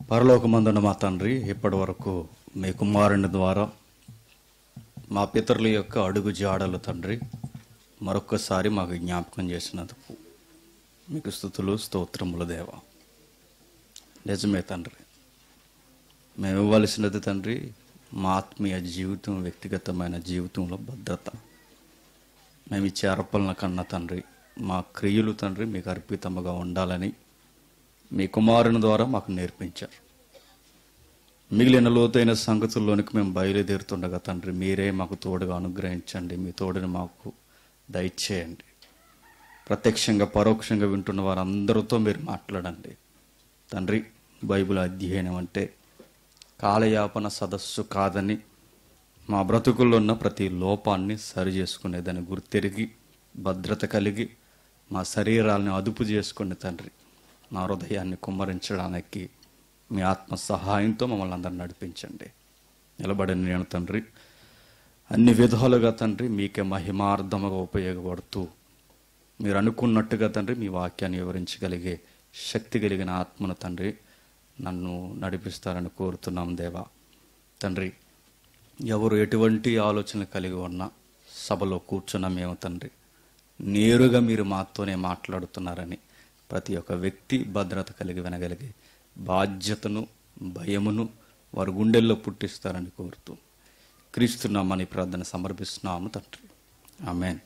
పరలోకమందున మా తండ్రి ఇప్పటి వరకు మీ కుమారుని ద్వారా మా పితరుల యొక్క అడుగు జాడలు తండ్రి మరొక్కసారి మాకు జ్ఞాపకం చేసినందుకు మీకు స్థుతులు స్తోత్రములు దేవ నిజమే తండ్రి మేము ఇవ్వాల్సినది తండ్రి మా ఆత్మీయ జీవితం వ్యక్తిగతమైన జీవితంలో భద్రత మేము ఇచ్చే అర్పణల కన్నా తండ్రి మా క్రియలు తండ్రి మీకు అర్పితముగా ఉండాలని మీ కుమారుని ద్వారా మాకు నేర్పించారు మిగిలిన లోతైన సంగతుల్లోనికి మేము బయలుదేరుతుండగా తండ్రి మీరే మాకు తోడుగా అనుగ్రహించండి మీ తోడుని మాకు దయచేయండి ప్రత్యక్షంగా పరోక్షంగా వింటున్న వారందరితో మీరు మాట్లాడండి తండ్రి బైబిల్ అధ్యయనం అంటే కాలయాపన సదస్సు కాదని మా బ్రతుకుల్లో ఉన్న ప్రతి లోపాన్ని సరి చేసుకునేదని గుర్తెరిగి భద్రత కలిగి మా శరీరాలను అదుపు చేసుకుని తండ్రి మా హృదయాన్ని కుమ్మరించడానికి మీ ఆత్మ సహాయంతో మమ్మల్ని అందరిని నడిపించండి నిలబడిన నేను తండ్రి అన్ని విధాలుగా తండ్రి మీకే మహిమార్థముగా ఉపయోగపడుతూ మీరు అనుకున్నట్టుగా తండ్రి మీ వాక్యాన్ని వివరించగలిగే శక్తి కలిగిన ఆత్మను తండ్రి నన్ను నడిపిస్తారని కోరుతున్నాం దేవా తండ్రి ఎవరు ఎటువంటి ఆలోచనలు కలిగి ఉన్నా సభలో కూర్చున్న మేము తండ్రి నేరుగా మీరు మాతోనే మాట్లాడుతున్నారని ప్రతి ఒక్క వ్యక్తి భద్రత కలిగి వినగలిగే బాధ్యతను భయమును వారి గుండెల్లో పుట్టిస్తారని కోరుతూ క్రీస్తున్నామని ప్రార్థన సమర్పిస్తున్నాము తండ్రి ఆమెన్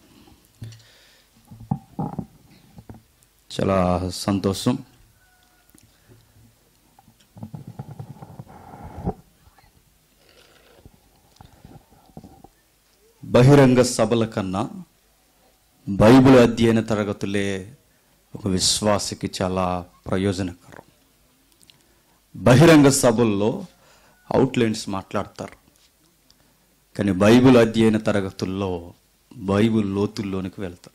చాలా సంతోషం బహిరంగ సభల కన్నా బైబిల్ అధ్యయన తరగతులే ఒక విశ్వాసికి చాలా ప్రయోజనకరం బహిరంగ సభల్లో అవుట్లైన్స్ మాట్లాడతారు కానీ బైబిల్ అధ్యయన తరగతుల్లో బైబిల్ లోతుల్లోనికి వెళ్తారు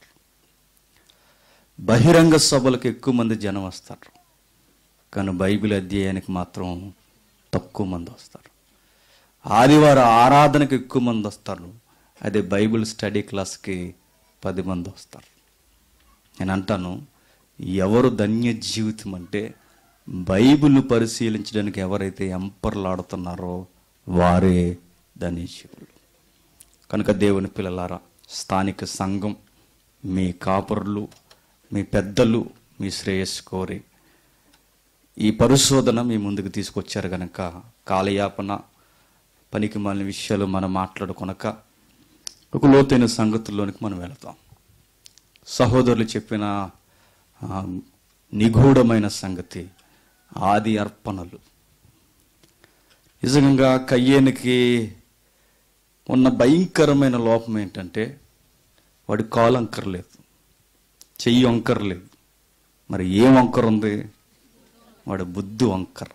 బహిరంగ సభలకు ఎక్కువ మంది జనం వస్తారు కానీ బైబిల్ అధ్యయనానికి మాత్రం తక్కువ మంది వస్తారు ఆదివారం ఆరాధనకు ఎక్కువ మంది వస్తారు అదే బైబిల్ స్టడీ క్లాస్కి పది మంది వస్తారు నేను అంటాను ఎవరు ధన్య జీవితం అంటే బైబిల్ పరిశీలించడానికి ఎవరైతే ఎంపర్లాడుతున్నారో వారే ధన్యజీవులు కనుక దేవుని పిల్లలారా స్థానిక సంఘం మీ కాపరులు మీ పెద్దలు మీ శ్రేయస్సు కోరి ఈ పరిశోధన మీ ముందుకు తీసుకొచ్చారు కనుక కాలయాపన పనికి మాలిన విషయాలు మనం మాట్లాడుకొనక ఒక లోతైన సంగతుల్లోనికి మనం వెళతాం సహోదరులు చెప్పిన ఆ, నిగూఢమైన సంగతి ఆది అర్పణలు నిజంగా కయ్యేనికి ఉన్న భయంకరమైన లోపం ఏంటంటే వాడి కాలు అంకరలేదు చెయ్యి వంకరలేదు మరి ఏం వంకర ఉంది వాడి బుద్ధి వంకర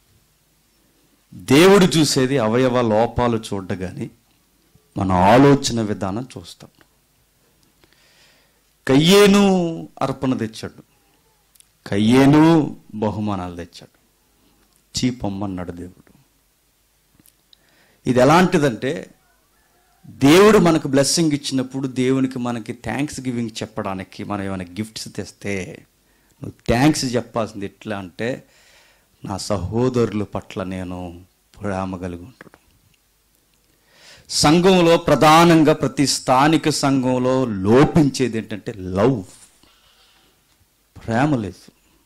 దేవుడు చూసేది అవయవ లోపాలు చూడగాని మన ఆలోచన విధానం చూస్తాం కయ్యేను అర్పణ తెచ్చాడు కయ్యేను బహుమానాలు తెచ్చాడు చీపమ్మన్నాడు దేవుడు ఇది ఎలాంటిదంటే దేవుడు మనకు బ్లెస్సింగ్ ఇచ్చినప్పుడు దేవునికి మనకి థ్యాంక్స్ గివింగ్ చెప్పడానికి మనం ఏమైనా గిఫ్ట్స్ తెస్తే నువ్వు థ్యాంక్స్ చెప్పాల్సింది ఎట్లా అంటే నా సహోదరుల పట్ల నేను ప్రేమ కలిగి ఉంటాడు సంఘంలో ప్రధానంగా ప్రతి స్థానిక సంఘంలో లోపించేది ఏంటంటే లవ్ ప్రేమ లేదు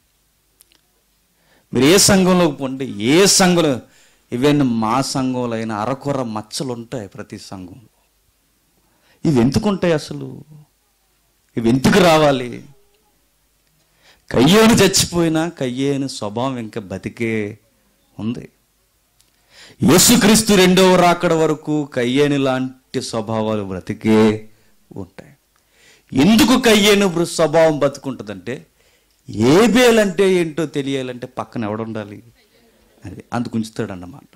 మీరు ఏ సంఘంలోకి పోండి ఏ సంఘంలో ఈవెన్ మా సంఘంలో అయినా అరకొర మచ్చలు ఉంటాయి ప్రతి సంఘంలో ఇవి ఎందుకు ఉంటాయి అసలు ఇవి ఎందుకు రావాలి కయ్యేను చచ్చిపోయినా కయ్యేను స్వభావం ఇంకా బతికే ఉంది యేసుక్రీస్తు రెండవ రాకడ వరకు కయ్యేను లాంటి స్వభావాలు బ్రతికే ఉంటాయి ఎందుకు కయ్యేను బృ- స్వభావం బతుకుంటుందంటే ఏబేల్ అంటే ఏంటో తెలియాలంటే పక్కన ఎవడుండాలి అది అందుకు ఉంచుతాడు అన్నమాట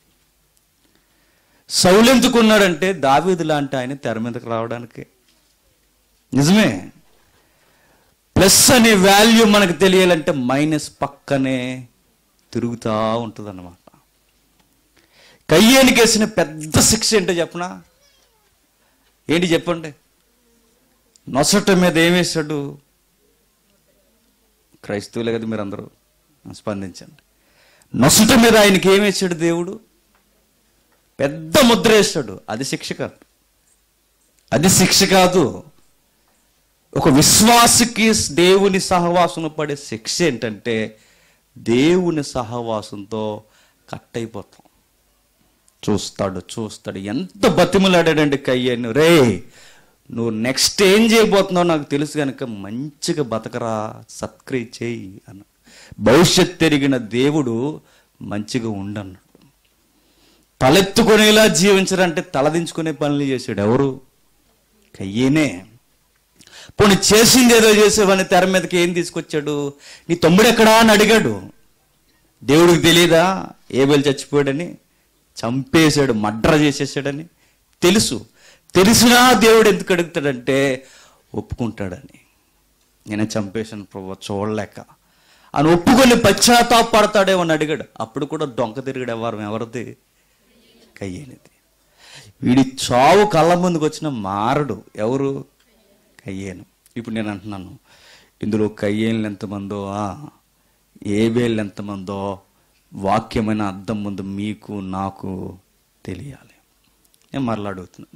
సౌలెందుకున్నాడంటే దావీదు లాంటి ఆయన తెర మీదకి రావడానికి నిజమే ప్లస్ అనే వాల్యూ మనకు తెలియాలంటే మైనస్ పక్కనే తిరుగుతూ ఉంటుంది అన్నమాట కయ్యేనికి వేసిన పెద్ద శిక్ష ఏంటో చెప్పనా ఏంటి చెప్పండి నొసట మీద ఏం వేశాడు క్రైస్తవులే కదా మీరు అందరూ స్పందించండి నొసట మీద ఆయనకి ఏం వేసాడు దేవుడు పెద్ద ముద్ర వేస్తాడు అది శిక్ష కాదు అది శిక్ష కాదు ఒక విశ్వాసకి దేవుని సహవాసంలో పడే శిక్ష ఏంటంటే దేవుని సహవాసంతో కట్ అయిపోతాం చూస్తాడు చూస్తాడు ఎంత బతిమలాడాడండి కయ్యను రే నువ్వు నెక్స్ట్ ఏం చేయబోతున్నావు నాకు తెలుసు కనుక మంచిగా బతకరా సత్క్రియ చేయి అన్న భవిష్యత్ తిరిగిన దేవుడు మంచిగా ఉండన్నాడు తలెత్తుకునేలా జీవించడంటే తలదించుకునే పనులు చేశాడు ఎవరు కయ్యేనే పోనీ చేసింది ఏదో చేసేవని తెర మీదకి ఏం తీసుకొచ్చాడు నీ తమ్ముడు ఎక్కడా అని అడిగాడు దేవుడికి తెలియదా ఏబేలు చచ్చిపోయాడని చంపేశాడు మడ్ర చేసేసాడని తెలుసు తెలిసినా దేవుడు ఎందుకు అడుగుతాడంటే ఒప్పుకుంటాడని నేను చంపేశాను ప్రభు చూడలేక అని ఒప్పుకొని పశ్చాత్తాపడతాడేమో అని అడిగాడు అప్పుడు కూడా డొంక తిరిగాడు ఎవరు ఎవరిది కయ్యేనిది వీడి చావు కళ్ళ ముందుకు వచ్చిన మారడు ఎవరు కయ్యేను ఇప్పుడు నేను అంటున్నాను ఇందులో కయ్యేళ్ళు ఎంతమందో ఆ, ఏబేళ్ళు ఎంతమందో వాక్యమైన అర్థం ముందు మీకు నాకు తెలియాలి నేను మరలా అడుగుతున్నాను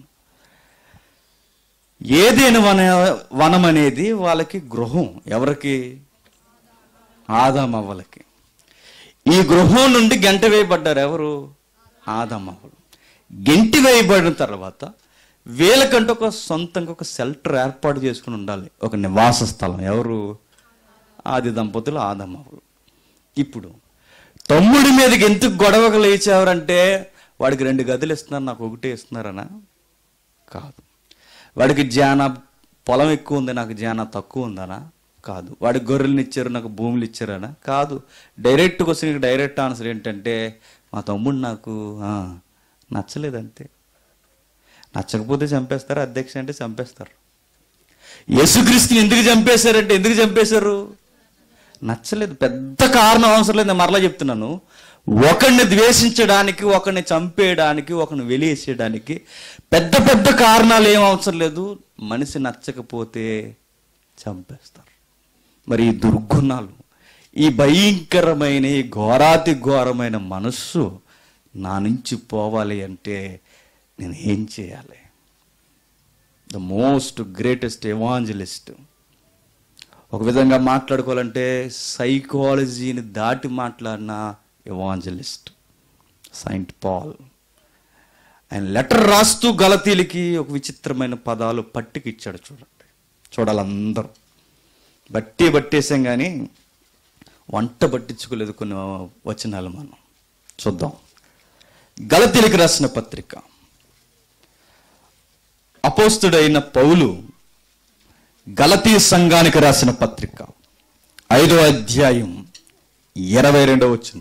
ఏదేను వన వనం అనేది వాళ్ళకి గృహం ఎవరికి ఆదామవ్వలకి ఈ గృహం నుండి గంట వేయబడ్డారు ఎవరు ఆదామవ్వలు గెంటి వేయబడిన తర్వాత వీళ్ళకంటే ఒక సొంతంగా ఒక షెల్టర్ ఏర్పాటు చేసుకుని ఉండాలి ఒక నివాస స్థలం ఎవరు ఆది దంపతులు ఆదమ్మవులు ఇప్పుడు తమ్ముడి మీదకి ఎందుకు గొడవకు లేచారంటే వాడికి రెండు గదులు ఇస్తున్నారు నాకు ఒకటే ఇస్తున్నారనా కాదు వాడికి జాన పొలం ఎక్కువ ఉంది నాకు జాన తక్కువ ఉందనా కాదు వాడికి గొర్రెలను ఇచ్చారు నాకు భూములు ఇచ్చారనా కాదు డైరెక్ట్ క్వశ్చన్కి డైరెక్ట్ ఆన్సర్ ఏంటంటే మా తమ్ముడు నాకు ఆ, నచ్చలేదంతే నచ్చకపోతే చంపేస్తారు అధ్యక్ష అంటే చంపేస్తారు యేసుక్రీస్తుని ఎందుకు చంపేశారంటే ఎందుకు చంపేశారు నచ్చలేదు పెద్ద కారణం అవసరం లేదు నేను మరలా చెప్తున్నాను ఒకరిని ద్వేషించడానికి ఒకరిని చంపేయడానికి ఒకరిని వెలివేసేయడానికి పెద్ద పెద్ద కారణాలు ఏం అవసరం లేదు మనిషి నచ్చకపోతే చంపేస్తారు మరి ఈ దుర్గుణాలు ఈ భయంకరమైన ఈ ఘోరాతి ఘోరమైన మనస్సు నా నుంచి పోవాలి అంటే నేను ఏం చేయాలి ద మోస్ట్ గ్రేటెస్ట్ ఎవాంజలిస్ట్ ఒక విధంగా మాట్లాడుకోవాలంటే సైకాలజీని దాటి మాట్లాడిన ఎవాంజలిస్ట్ సైంట్ పాల్ ఆయన లెటర్ రాస్తూ గలతీలకి ఒక విచిత్రమైన పదాలు పట్టికి ఇచ్చాడు చూడండి చూడాలి అందరూ బట్టి పట్టేసాం కానీ వంట పట్టించుకోలేదు కొన్ని వచనాలు మనం చూద్దాం గలతీలికి రాసిన పత్రిక అపోస్తుడైన పౌలు గలతీ సంఘానికి రాసిన పత్రిక ఐదో అధ్యాయం ఇరవై రెండవ వచ్చిన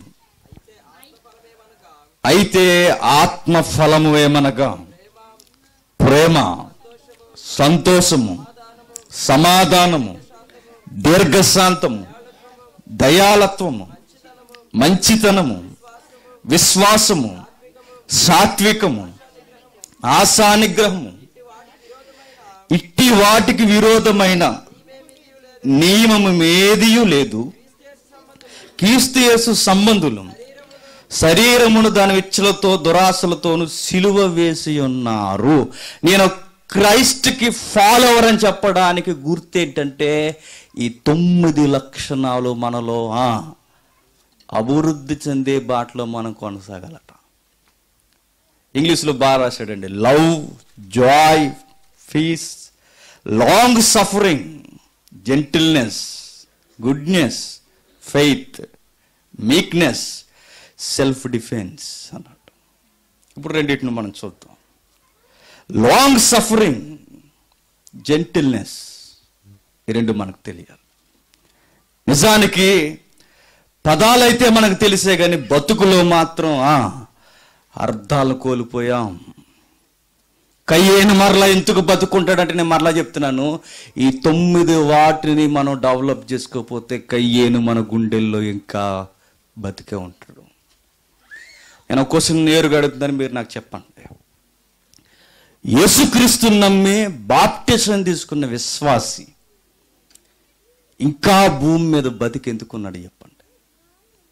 అయితే ఆత్మ ఫలము ఏమనగా ప్రేమ సంతోషము సమాధానము దీర్ఘశాంతము దయాలత్వము మంచితనము విశ్వాసము సాత్వికము ఆశానిగ్రహము ఇట్టి వాటికి విరోధమైన నియమము ఏదియూ లేదు క్రీస్తు యేసు సంబంధులు శరీరమును దాని విచ్చలతో దురాశలతోను సిలువ వేసి ఉన్నారు నేను క్రైస్ట్కి ఫాలోవర్ అని చెప్పడానికి గుర్తేంటంటే ఈ తొమ్మిది లక్షణాలు మనలో ఆ, అభివృద్ధి చెందే బాటలో మనం కొనసాగలట ఇంగ్లీష్లో బాగా రాశాడండి love joy peace long suffering gentleness goodness faith meekness self defence అన్నాడు ఇప్పుడు రెండింటిని మనం చూద్దాం లాంగ్ సఫరింగ్ జెంటిల్నెస్ ఈ రెండు మనకు తెలియాలి నిజానికి పదాలైతే మనకు తెలిసే కానీ బతుకులో మాత్రం ఆ, అర్థాలు కోల్పోయాం కయ్యేను మరలా ఎందుకు బతుకుంటాడంటే నేను మరలా చెప్తున్నాను ఈ తొమ్మిది వాటిని మనం డెవలప్ చేసుకోకపోతే కయ్యేను మన గుండెల్లో ఇంకా బతికే ఉంటాడు నేను ఒక క్వశ్చన్ నేరుగా అడుగుతుందని మీరు నాకు చెప్పండి యేసుక్రీస్తు నమ్మి బాప్టిజం తీసుకున్న విశ్వాసి ఇంకా భూమి మీద బతికి ఎందుకున్నాడు చెప్పండి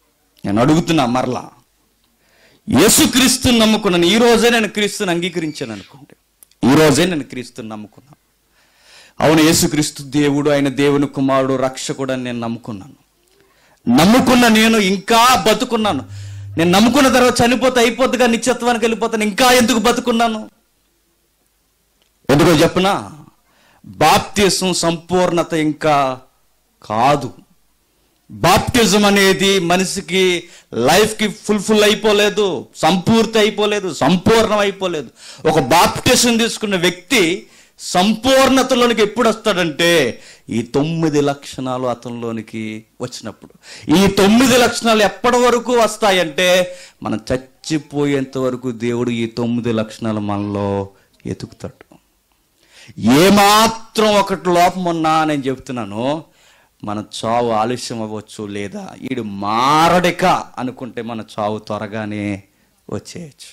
నేను అడుగుతున్నా మరలా యేసుక్రీస్తుని నమ్ముకున్నాను ఈ రోజే నేను క్రీస్తుని అంగీకరించాను అనుకోండి ఈ రోజే నేను క్రీస్తుని నమ్ముకున్నాను అవును యేసుక్రీస్తు దేవుడు ఆయన దేవుని కుమారుడు రక్షకుడు అని నేను నమ్ముకున్నాను నమ్ముకున్న నేను ఇంకా బతుకున్నాను నేను నమ్ముకున్న తర్వాత చనిపోతే అయిపోద్దిగా నిత్యత్వానికి వెళ్ళిపోతాను ఇంకా ఎందుకు బతుకున్నాను ఎందుకో చెప్పనా బాప్తిజం సంపూర్ణత ఇంకా కాదు బాప్టిజం అనేది మనిషికి లైఫ్కి ఫుల్ఫుల్ అయిపోలేదు సంపూర్తి అయిపోలేదు సంపూర్ణం అయిపోలేదు ఒక బాప్టిజం తీసుకున్న వ్యక్తి సంపూర్ణతలోనికి ఎప్పుడు వస్తాడంటే ఈ తొమ్మిది లక్షణాలు అతనిలోనికి వచ్చినప్పుడు ఈ తొమ్మిది లక్షణాలు ఎప్పటి వరకు వస్తాయంటే మనం చచ్చిపోయేంత వరకు దేవుడు ఈ తొమ్మిది లక్షణాలు మనలో ఎతుకుతాడు ఏమాత్రం ఒకటి లోపం ఉన్నా నేను చెప్తున్నాను మన చావు ఆలస్యం అవ్వచ్చు లేదా ఈడు మారడిక అనుకుంటే మన చావు త్వరగానే వచ్చేయచ్చు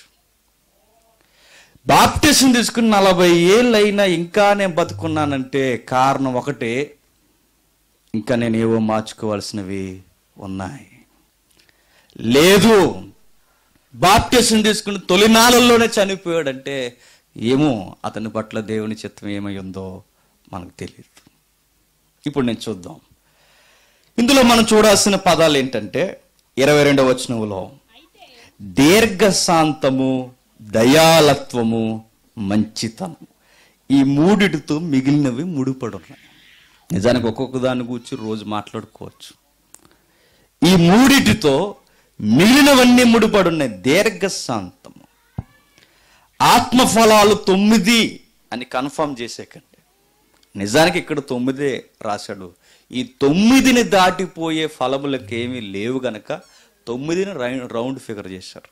బాప్టిజం తీసుకుని నలభై ఏళ్ళైనా ఇంకా నేను బతుకున్నానంటే కారణం ఒకటే ఇంకా నేను ఏవో మార్చుకోవాల్సినవి ఉన్నాయి లేదు బాప్టిజం తీసుకుని తొలినాళ్ళల్లోనే చనిపోయాడంటే ఏమో అతని పట్ల దేవుని చిత్తం ఏమై ఉందో మనకు తెలియదు ఇప్పుడు నేను చూద్దాం ఇందులో మనం చూడాల్సిన పదాలు ఏంటంటే ఇరవై రెండవ వచనంలో దీర్ఘశాంతము దయాలత్వము మంచితనం ఈ మూడిటితో మిగిలినవి ముడిపడి ఉన్నాయి నిజానికి ఒక్కొక్క దాని గురించి రోజు మాట్లాడుకోవచ్చు ఈ మూడిటితో మిగిలినవన్నీ ముడిపడి ఉన్నాయి దీర్ఘశాంతము ఆత్మఫలాలు తొమ్మిది అని కన్ఫర్మ్ చేసేకండి నిజానికి ఇక్కడ తొమ్మిదే రాశాడు ఈ తొమ్మిదిని దాటిపోయే ఫలములకు ఏమీ లేవు గనక తొమ్మిదిని రై- రౌండ్ ఫిగర్ చేశారు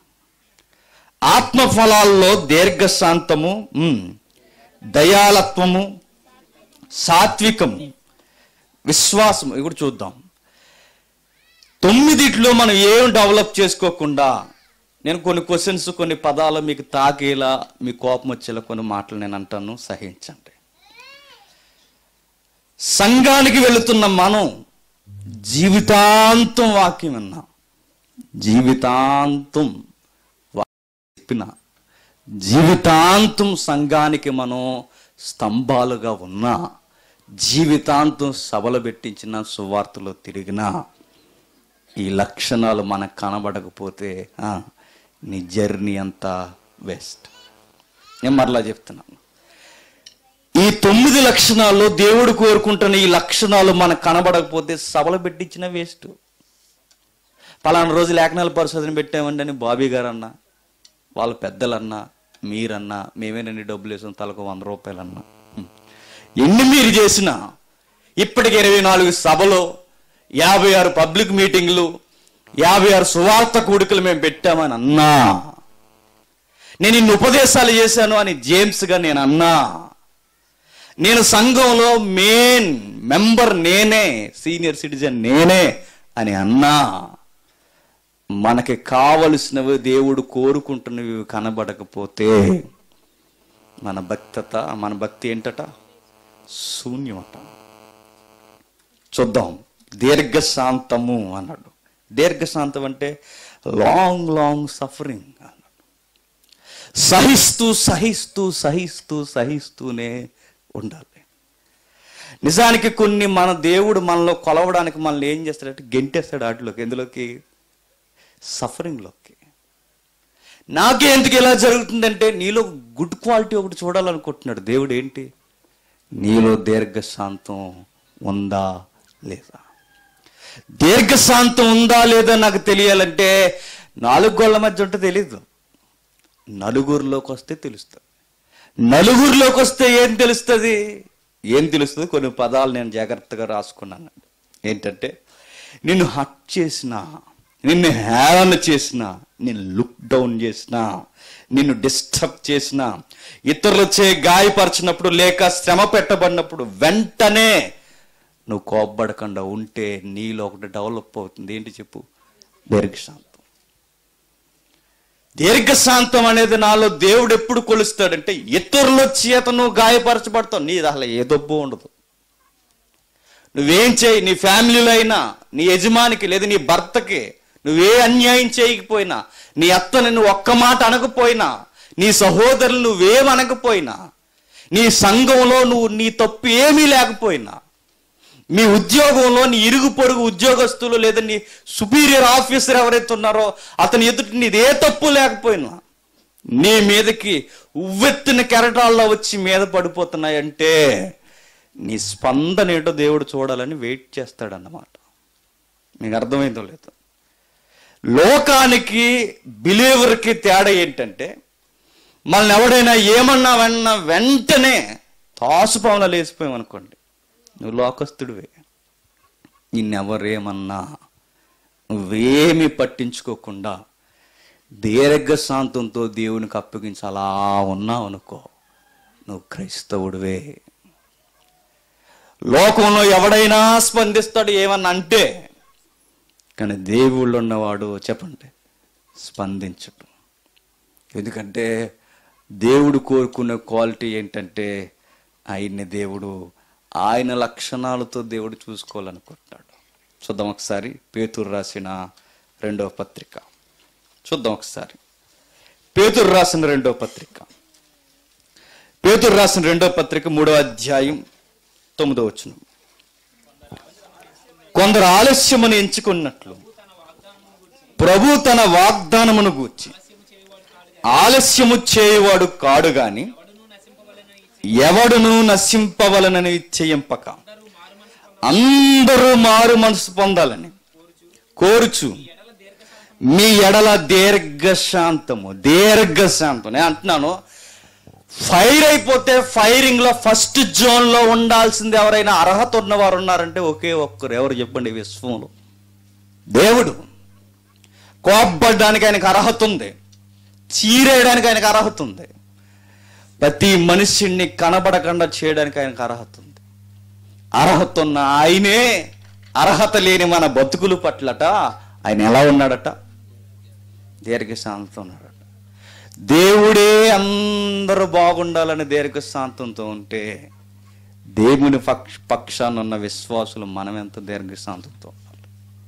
ఆత్మఫలాల్లో దీర్ఘశాంతము ఉమ్, దయాలత్వము సాత్వికము విశ్వాసము ఇవి కూడా చూద్దాం తొమ్మిదిట్లో మనం ఏం డెవలప్ చేసుకోకుండా నేను కొన్ని క్వశ్చన్స్ కొన్ని పదాలు మీకు తాకేలా మీ కోపం వచ్చేలా కొన్ని మాటలు నేను అంటాను సహించండి సంఘానికి వెళుతున్న మనం జీవితాంతం వాక్యం విన్నాం జీవితాంతం వాక్యం చెప్పిన జీవితాంతం సంఘానికి మనం స్తంభాలుగా ఉన్నా జీవితాంతం సభలు పెట్టించిన సువార్తలో తిరిగినా ఈ లక్షణాలు మనకు కనబడకపోతే ఆ, నీ జర్నీ అంతా వేస్ట్ నేను మరలా చెప్తున్నాను ఈ తొమ్మిది లక్షణాలు దేవుడు కోరుకుంటున్న ఈ లక్షణాలు మనకు కనబడకపోతే సభలు పెట్టించిన వేస్ట్ పలానా రోజు లేఖనాల పరిశోధన పెట్టామండి అని బాబీ గారు అన్న వాళ్ళ పెద్దలన్నా మీరన్నా మేమేనండి డబ్బులు వేసాం తలకు వంద రూపాయలన్నా హ్మ్. ఎన్ని మీరు చేసినా ఇప్పటికి ఇరవై నాలుగు సభలు యాభై ఆరు పబ్లిక్ మీటింగ్లు యాభై ఆరు సువార్త కూడికలు మేము పెట్టామని అన్నా నేను ఇన్ని ఉపదేశాలు చేశాను అని జేమ్స్గా నేను అన్నా నేను సంఘంలో మెయిన్ మెంబర్ నేనే సీనియర్ సిటిజన్ నేనే అని అన్నా మనకి కావలసినవి దేవుడు కోరుకుంటున్నవి కనబడకపోతే మన భక్తత మన భక్తి ఏంటట శూన్యమట చూద్దాం దీర్ఘశాంతము అన్నాడు దీర్ఘశాంతం అంటే లాంగ్ లాంగ్ సఫరింగ్ అన్నాడు సహిస్తూ సహిస్తూ సహిస్తూ సహిస్తూనే ఉండాలి నిజానికి కొన్ని మన దేవుడు మనలో కొలవడానికి మనల్ని ఏం చేస్తాడంటే గెంటేస్తాడు వాటిలోకి ఎందులోకి సఫరింగ్లోకి నాకే ఎందుకు ఇలా జరుగుతుందంటే నీలో గుడ్ క్వాలిటీ ఒకటి చూడాలనుకుంటున్నాడు దేవుడు ఏంటి నీలో దీర్ఘశాంతం ఉందా లేదా దీర్ఘశాంతం ఉందా లేదా నాకు తెలియాలంటే నాలుగు గోళ్ళ మధ్య ఉంటే తెలీదు నలుగురిలోకి వస్తే తెలుస్తుంది నలుగురిలోకి వస్తే ఏం తెలుస్తుంది ఏం తెలుస్తుంది కొన్ని పదాలు నేను జాగ్రత్తగా రాసుకున్నాను ఏంటంటే నిన్ను హట్ చేసిన నిన్ను హేళన చేసిన నిన్ను లుక్ డౌన్ చేసిన నిన్ను డిస్టర్బ్ చేసిన ఇతరులు చే గాయపరిచినప్పుడు లేక శ్రమ పెట్టబడినప్పుడు వెంటనే నువ్వు కోప్పడకుండా ఉంటే నీలో ఒకటి డెవలప్ అవుతుంది ఏంటి చెప్పు దీర్ఘశాంతం దీర్ఘశాంతం అనేది నాలో దేవుడు ఎప్పుడు కొలుస్తాడంటే ఇతరుల చేత నువ్వు గాయపరచబడతావు నీది అసలు ఏ దొబ్బు ఉండదు నువ్వేం చేయి నీ ఫ్యామిలీలో అయినా నీ యజమానికి లేదా నీ భర్తకి నువ్వే అన్యాయం చేయకపోయినా నీ అత్త నిన్ను ఒక్క మాట అనకపోయినా నీ సహోదరులు నువ్వేం అనకపోయినా నీ సంఘంలో నువ్వు నీ తప్పు ఏమీ లేకపోయినా మీ ఉద్యోగంలో నీ ఇరుగు పొరుగు ఉద్యోగస్తులు లేదా నీ సుపీరియర్ ఆఫీసర్ ఎవరైతే ఉన్నారో అతని ఎదుటి నీదే తప్పు లేకపోయినా నీ మీదకి ఉవ్వెత్తిన కెరటాల్లో వచ్చి మీద పడిపోతున్నాయంటే నీ స్పందన ఏంటో దేవుడు చూడాలని వెయిట్ చేస్తాడన్నమాట మీకు అర్థమైందో లేదు లోకానికి బిలీవర్కి తేడా ఏంటంటే మనల్ని ఎవడైనా ఏమన్నా వెన్న వెంటనే తాసుపాములా లేచిపోయాం అనుకోండి నువ్వు లోకస్తుడివే నిన్నెవరేమన్నా నువ్వేమి పట్టించుకోకుండా దీర్ఘశాంతంతో దేవునికి అప్పగించి అలా ఉన్నావు అనుకో నువ్వు క్రైస్తవుడివే లోకంలో ఎవడైనా స్పందిస్తాడు ఏమన్నా అంటే కానీ దేవుళ్ళు ఉన్నవాడు చెప్పండి స్పందించటం ఎందుకంటే దేవుడు కోరుకునే క్వాలిటీ ఏంటంటే ఆయన్ని దేవుడు ఆయన లక్షణాలతో దేవుడు చూసుకోవాలనుకుంటున్నాడు చూద్దాం ఒకసారి పేతురు రాసిన రెండవ పత్రిక చూద్దాం ఒకసారి పేతురు రాసిన రెండవ పత్రిక పేతురు రాసిన రెండవ పత్రిక మూడవ అధ్యాయం తొమ్మిదో వచ్చును కొందరు ఆలస్యమని ఎంచుకున్నట్లు ప్రభు తన వాగ్దానమును గూర్చి ఆలస్యము చేయవాడు కాడు గాని ఎవడును నశింపవలనని చేయింపక అందరూ మారు మనసు పొందాలని కోరుచు మీ ఎడల దీర్ఘశాంతము దీర్ఘశాంతం నేను అంటున్నాను ఫైర్ అయిపోతే ఫైరింగ్ లో ఫస్ట్ జోన్ లో ఉండాల్సింది ఎవరైనా అర్హత ఉన్నవారు ఉన్నారంటే ఒకే ఒక్కరు ఎవరు చెప్పండి ఈ విశ్వంలో దేవుడు కోప్పడ్డానికి ఆయనకు అర్హత ఉంది చీరేయడానికి ఆయనకు అర్హత ఉంది ప్రతి మనిషిని కనబడకుండా చేయడానికి ఆయనకు అర్హత ఉంది అర్హత ఉన్న ఆయనే అర్హత లేని మన బతుకులు పట్లట ఆయన ఎలా ఉన్నాడట దీర్ఘశాంతం ఉన్నాడట దేవుడే అందరూ బాగుండాలని దీర్ఘశాంతంతో ఉంటే దేవుని పక్ష పక్షాన ఉన్న విశ్వాసులు మనం ఎంత దీర్ఘశాంతంతో ఉండాలి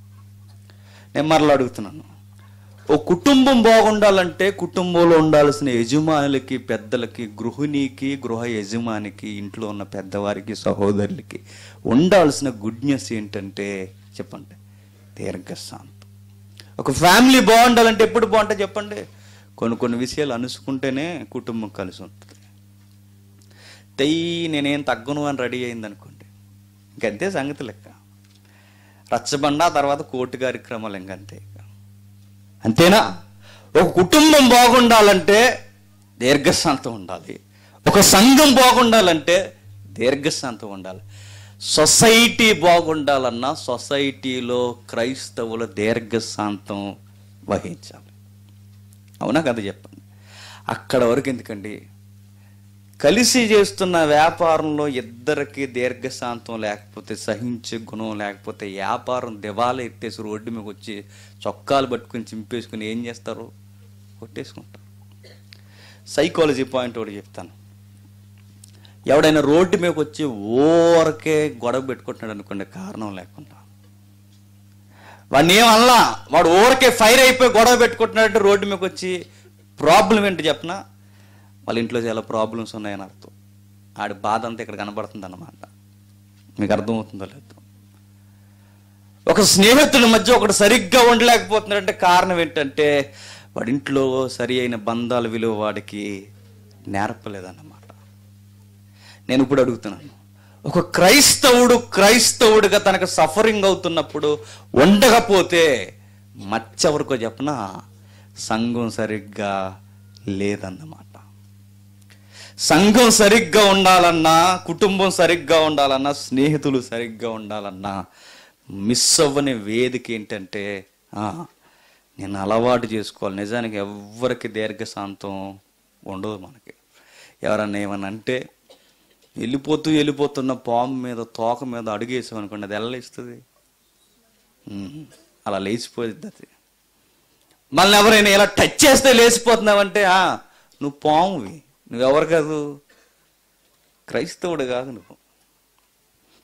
నేను మరలా అడుగుతున్నాను ఓ కుటుంబం బాగుండాలంటే కుటుంబంలో ఉండాల్సిన యజమానులకి పెద్దలకి గృహిణికి గృహ యజమానికి ఇంట్లో ఉన్న పెద్దవారికి సహోదరులకి ఉండాల్సిన గుడ్నెస్ ఏంటంటే చెప్పండి దీర్ఘశాంతం ఒక ఫ్యామిలీ బాగుండాలంటే ఎప్పుడు బాగుంటుంది చెప్పండి కొన్ని కొన్ని విషయాలు అనుసుకుంటేనే కుటుంబం కలిసి ఉంటుంది తెయ్యి నేనేం తగ్గను అని రెడీ అయింది అనుకోండి ఇంకంతే సంగతి లెక్క రచ్చబండ ఆ తర్వాత కోర్టు కార్యక్రమాలు ఇంకంతే ఇక. అంతేనా ఒక కుటుంబం బాగుండాలంటే దీర్ఘశాంతం ఉండాలి ఒక సంఘం బాగుండాలంటే దీర్ఘశాంతం ఉండాలి సొసైటీ బాగుండాలన్నా సొసైటీలో క్రైస్తవుల దీర్ఘశాంతం వహించాలి అవునా కదా చెప్పండి అక్కడ వరకు ఎందుకండి కలిసి చేస్తున్న వ్యాపారంలో ఇద్దరికి దీర్ఘశాంతం లేకపోతే సహించే గుణం లేకపోతే వ్యాపారం దివాలా ఎత్తేసి రోడ్డు మీకు వచ్చి చొక్కాలు పట్టుకుని చింపేసుకుని ఏం చేస్తారు కొట్టేసుకుంటారు సైకాలజీ పాయింట్ ఒకటి చెప్తాను ఎవడైనా రోడ్డు మీదకి వచ్చి ఓరకే గొడవ పెట్టుకుంటున్నాడు అనుకోండి కారణం లేకుండా వాడిని ఏమల్లా వాడు ఊరకే ఫైర్ అయిపోయి గొడవ పెట్టుకుంటున్నాడంటే రోడ్డు మీదకి వచ్చి ప్రాబ్లం ఏంటి చెప్పనా వాళ్ళ ఇంట్లో చాలా ప్రాబ్లమ్స్ ఉన్నాయని అర్థం ఆడి బాధ అంతా ఇక్కడ కనబడుతుంది అన్నమాట మీకు అర్థమవుతుందో లేదో ఒక స్నేహితుడి మధ్య ఒకడు సరిగ్గా ఉండలేకపోతున్నాడంటే కారణం ఏంటంటే వాడి ఇంట్లో సరి అయిన బంధాల విలువ వాడికి నేర్పలేదన్నమాట నేను ఇప్పుడు అడుగుతున్నాను ఒక క్రైస్తవుడు క్రైస్తవుడిగా తనకు సఫరింగ్ అవుతున్నప్పుడు ఉండకపోతే మచ్చెవరికో చెప్పనా సంఘం సరిగ్గా లేదన్నమాట సంఘం సరిగ్గా ఉండాలన్నా కుటుంబం సరిగ్గా ఉండాలన్నా స్నేహితులు సరిగ్గా ఉండాలన్నా మిస్ అవ్వని వేదిక ఏంటంటే ఆ, నేను అలవాటు చేసుకోవాలి నిజానికి ఎవ్వరికి దీర్ఘశాంతం ఉండదు మనకి ఎవరన్నా ఏమన్నా అంటే వెళ్ళిపోతూ వెళ్ళిపోతున్న పాము మీద తోక మీద అడుగేసామనుకోండి అది ఎలా లేస్తుంది ఉమ్, అలా లేచిపోయింది అది మళ్ళీ ఎవరైనా ఇలా టచ్ చేస్తే లేచిపోతున్నావంటే "ఆ, నువ్వు పామువి నువ్వెవరు కాదు క్రైస్తవుడు కాదు నువ్వు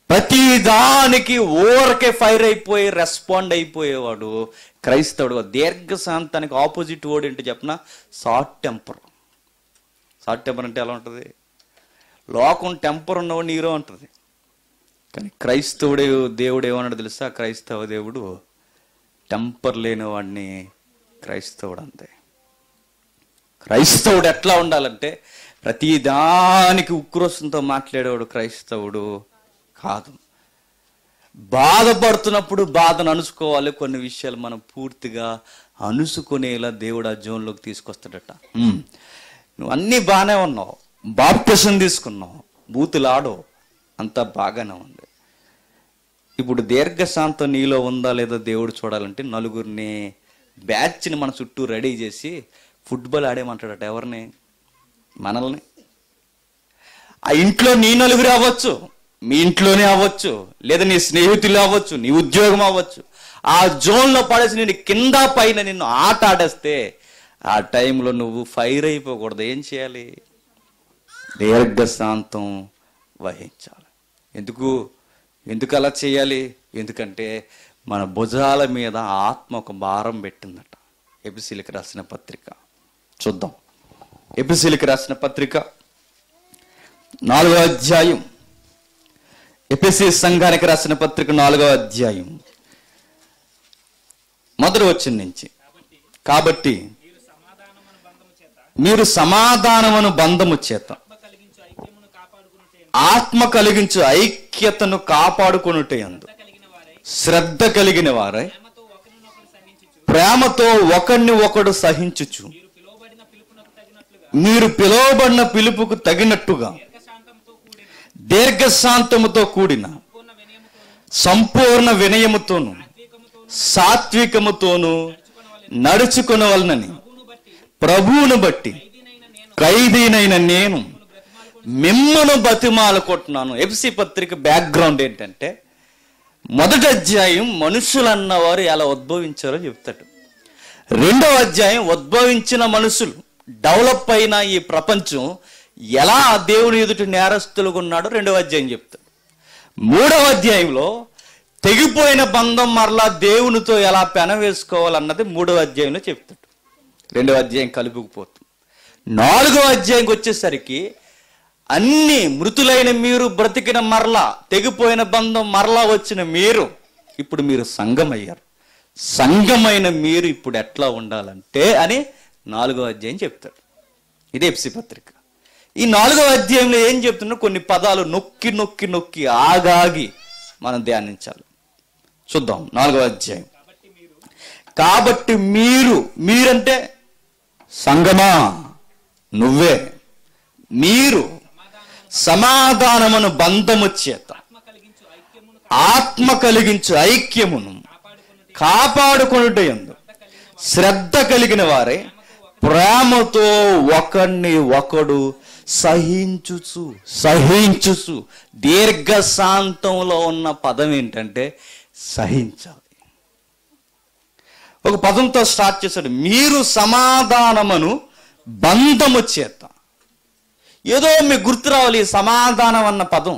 ప్రతి దానికి ఊరకే ఫైర్ అయిపోయి రెస్పాండ్ అయిపోయేవాడు క్రైస్తవుడు దీర్ఘశాంతానికి ఆపోజిట్ వర్డ్ ఏంటి చెప్పిన షార్ట్ టెంపర్ షార్ట్ టెంపర్ అంటే ఎలా ఉంటుంది లోకం టెంపర్ ఉన్నవాడు నీరో ఉంటుంది కానీ క్రైస్తవుడే దేవుడు ఏమన్నాడు తెలుసా క్రైస్తవ దేవుడు టెంపర్ లేని వాడిని క్రైస్తవుడు అంతే క్రైస్తవుడు ఎట్లా ఉండాలంటే ప్రతి దానికి ఉక్రోషంతో మాట్లాడేవాడు క్రైస్తవుడు కాదు బాధపడుతున్నప్పుడు బాధను అనుసుకోవాలి కొన్ని విషయాలు మనం పూర్తిగా అనుసుకునేలా దేవుడు ఆ జోన్లోకి తీసుకొస్తాడట ఉమ్. నువ్వు అన్నీ బాగానే ఉన్నావు బాప్టిజం తీసుకున్నావు బూతులాడో అంతా బాగానే ఉంది ఇప్పుడు దీర్ఘశాంతం నీలో ఉందా లేదో దేవుడు చూడాలంటే నలుగురిని బ్యాచ్ని మన చుట్టూ రెడీ చేసి ఫుట్బాల్ ఆడేమంటాడట ఎవరిని మనల్ని ఆ ఇంట్లో నీ నలుగురు అవ్వచ్చు మీ ఇంట్లోనే అవ్వచ్చు లేదా నీ స్నేహితులు అవ్వచ్చు నీ ఉద్యోగం అవ్వచ్చు ఆ జోన్లో పడేసి నేను కింద పైన నిన్ను ఆట ఆడేస్తే ఆ టైంలో నువ్వు ఫైర్ అయిపోకూడదు ఏం చేయాలి దీర్ఘశాంతం వహించాలి ఎందుకు ఎందుకు అలా చేయాలి ఎందుకంటే మన భుజాల మీద ఆత్మ ఒక భారం పెట్టిందట ఎపిసిలికి రాసిన పత్రిక చూద్దాం ఎపిసిలికి రాసిన పత్రిక నాలుగో అధ్యాయం ఎపిసి సంఘానికి రాసిన పత్రిక నాలుగో అధ్యాయం మొదటి వచ్చిన నుంచి కాబట్టి మీరు సమాధానమును బంధము చేత ఆత్మ కలిగించు ఐక్యతను కాపాడుకొనుటే అందు శ్రద్ధ కలిగిన వారై ప్రేమతో ఒకరిని ఒకడు సహించుచు మీరు పిలువబడిన పిలుపుకు తగినట్టుగా దీర్ఘశాంతముతో కూడిన సంపూర్ణ వినయముతోను సాత్వికముతోను నడుచుకునవలనని ప్రభువును బట్టి ఖైదీనైన నేను మిమ్మను బతిమాలకొట్టున్నాను ఎఫ్సి పత్రిక బ్యాక్గ్రౌండ్ ఏంటంటే మొదటి అధ్యాయం మనుషులు అన్నవారు ఎలా ఉద్భవించారో చెప్తాడు రెండవ అధ్యాయం ఉద్భవించిన మనుషులు డెవలప్ అయిన ఈ ప్రపంచం ఎలా దేవుని ఎదుటి నేరస్తులుగా ఉన్నాడో రెండవ అధ్యాయం చెప్తాడు మూడవ అధ్యాయంలో తెగిపోయిన బంధం మరలా దేవునితో ఎలా పెనవేసుకోవాలన్నది మూడవ అధ్యాయంలో చెప్తాడు రెండవ అధ్యాయం కలుపుకుపోతుంది నాలుగవ అధ్యాయంకి వచ్చేసరికి అన్ని మృతులైన మీరు బ్రతికిన మరలా తెగిపోయిన బంధం మరలా వచ్చిన మీరు ఇప్పుడు మీరు సంఘమయ్యారు సంఘమైన మీరు ఇప్పుడు ఎట్లా ఉండాలంటే అని నాలుగో అధ్యాయం చెప్తాడు ఇది ఎప్సి పత్రిక ఈ నాలుగో అధ్యాయంలో ఏం చెప్తున్నా కొన్ని పదాలు నొక్కి నొక్కి నొక్కి ఆగాగి మనం ధ్యానించాలి చూద్దాం నాలుగో అధ్యాయం కాబట్టి మీరు మీరంటే సంగమా నువ్వే మీరు సమాధానమును బంధము చేత ఆత్మ కలిగించు ఐక్యమును కాపాడుకొనుట ఎందు శ్రద్ధ కలిగిన వారే ప్రేమతో ఒకడిని ఒకడు సహించుచు సహించుచు దీర్ఘశాంతంలో ఉన్న పదం ఏంటంటే సహించాలి ఒక పదంతో స్టార్ట్ చేశాడు మీరు సమాధానమును బంధము చేత ఏదో మీకు గుర్తు రావాలి ఈ సమాధానం అన్న పదం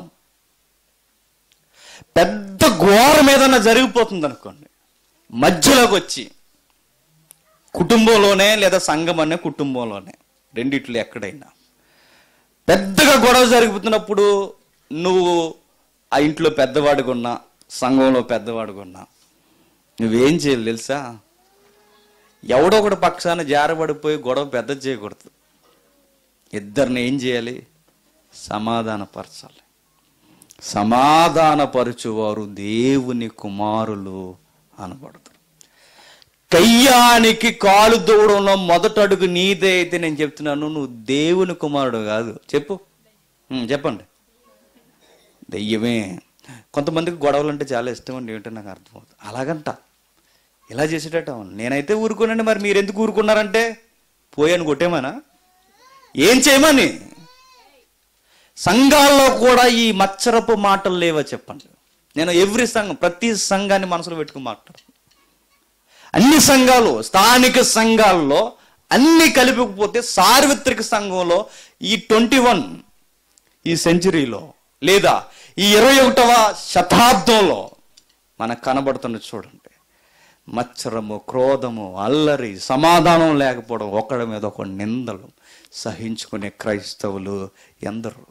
పెద్ద ఘోరం ఏదన్నా జరిగిపోతుంది అనుకోండి మధ్యలోకి వచ్చి కుటుంబంలోనే లేదా సంఘం అనే కుటుంబంలోనే రెండిట్లో ఎక్కడైనా పెద్దగా గొడవ జరిగిపోతున్నప్పుడు నువ్వు ఆ ఇంట్లో పెద్దవాడిగా ఉన్నా సంఘంలో పెద్దవాడిగా ఉన్నా నువ్వేం చేయాలి తెలుసా ఎవడో ఒకటి పక్షాన జారబడిపోయి గొడవ పెద్ద చేయకూడదు ఇద్దరిని ఏం చేయాలి సమాధానపరచాలి సమాధానపరచువారు దేవుని కుమారులు అనబడతారు కయ్యానికి కాలు దూడంలో మొదట అడుగు నీదే అయితే నేను చెప్తున్నాను నువ్వు దేవుని కుమారుడు కాదు చెప్పు ఉమ్, చెప్పండి దెయ్యమే కొంతమందికి గొడవలు అంటే చాలా ఇష్టం అండి ఏంటో నాకు అర్థమవుతుంది అలాగంట ఇలా చేసేటట్టు అవును నేనైతే ఊరుకోనండి మరి మీరు ఎందుకు ఊరుకున్నారంటే పోయాను కొట్టేమనా ఏం చేయమని సంఘాల్లో కూడా ఈ మచ్చరపు మాటలు లేవా చెప్పండి నేను ఎవ్రీ సంఘం ప్రతి సంఘాన్ని మనసులో పెట్టుకుని మాట్లాడు అన్ని సంఘాలు స్థానిక సంఘాల్లో అన్ని కలిపికపోతే సార్వత్రిక సంఘంలో ఈ ట్వంటీ వన్ ఈ సెంచరీలో లేదా ఈ ఇరవై ఒకటవ శతాబ్దంలో మనకు కనబడుతున్నది చూడండి మత్సరము క్రోధము అల్లరి సమాధానం లేకపోవడం ఒకడి మీద ఒక నిందలు సహించుకునే క్రైస్తవులు ఎందరు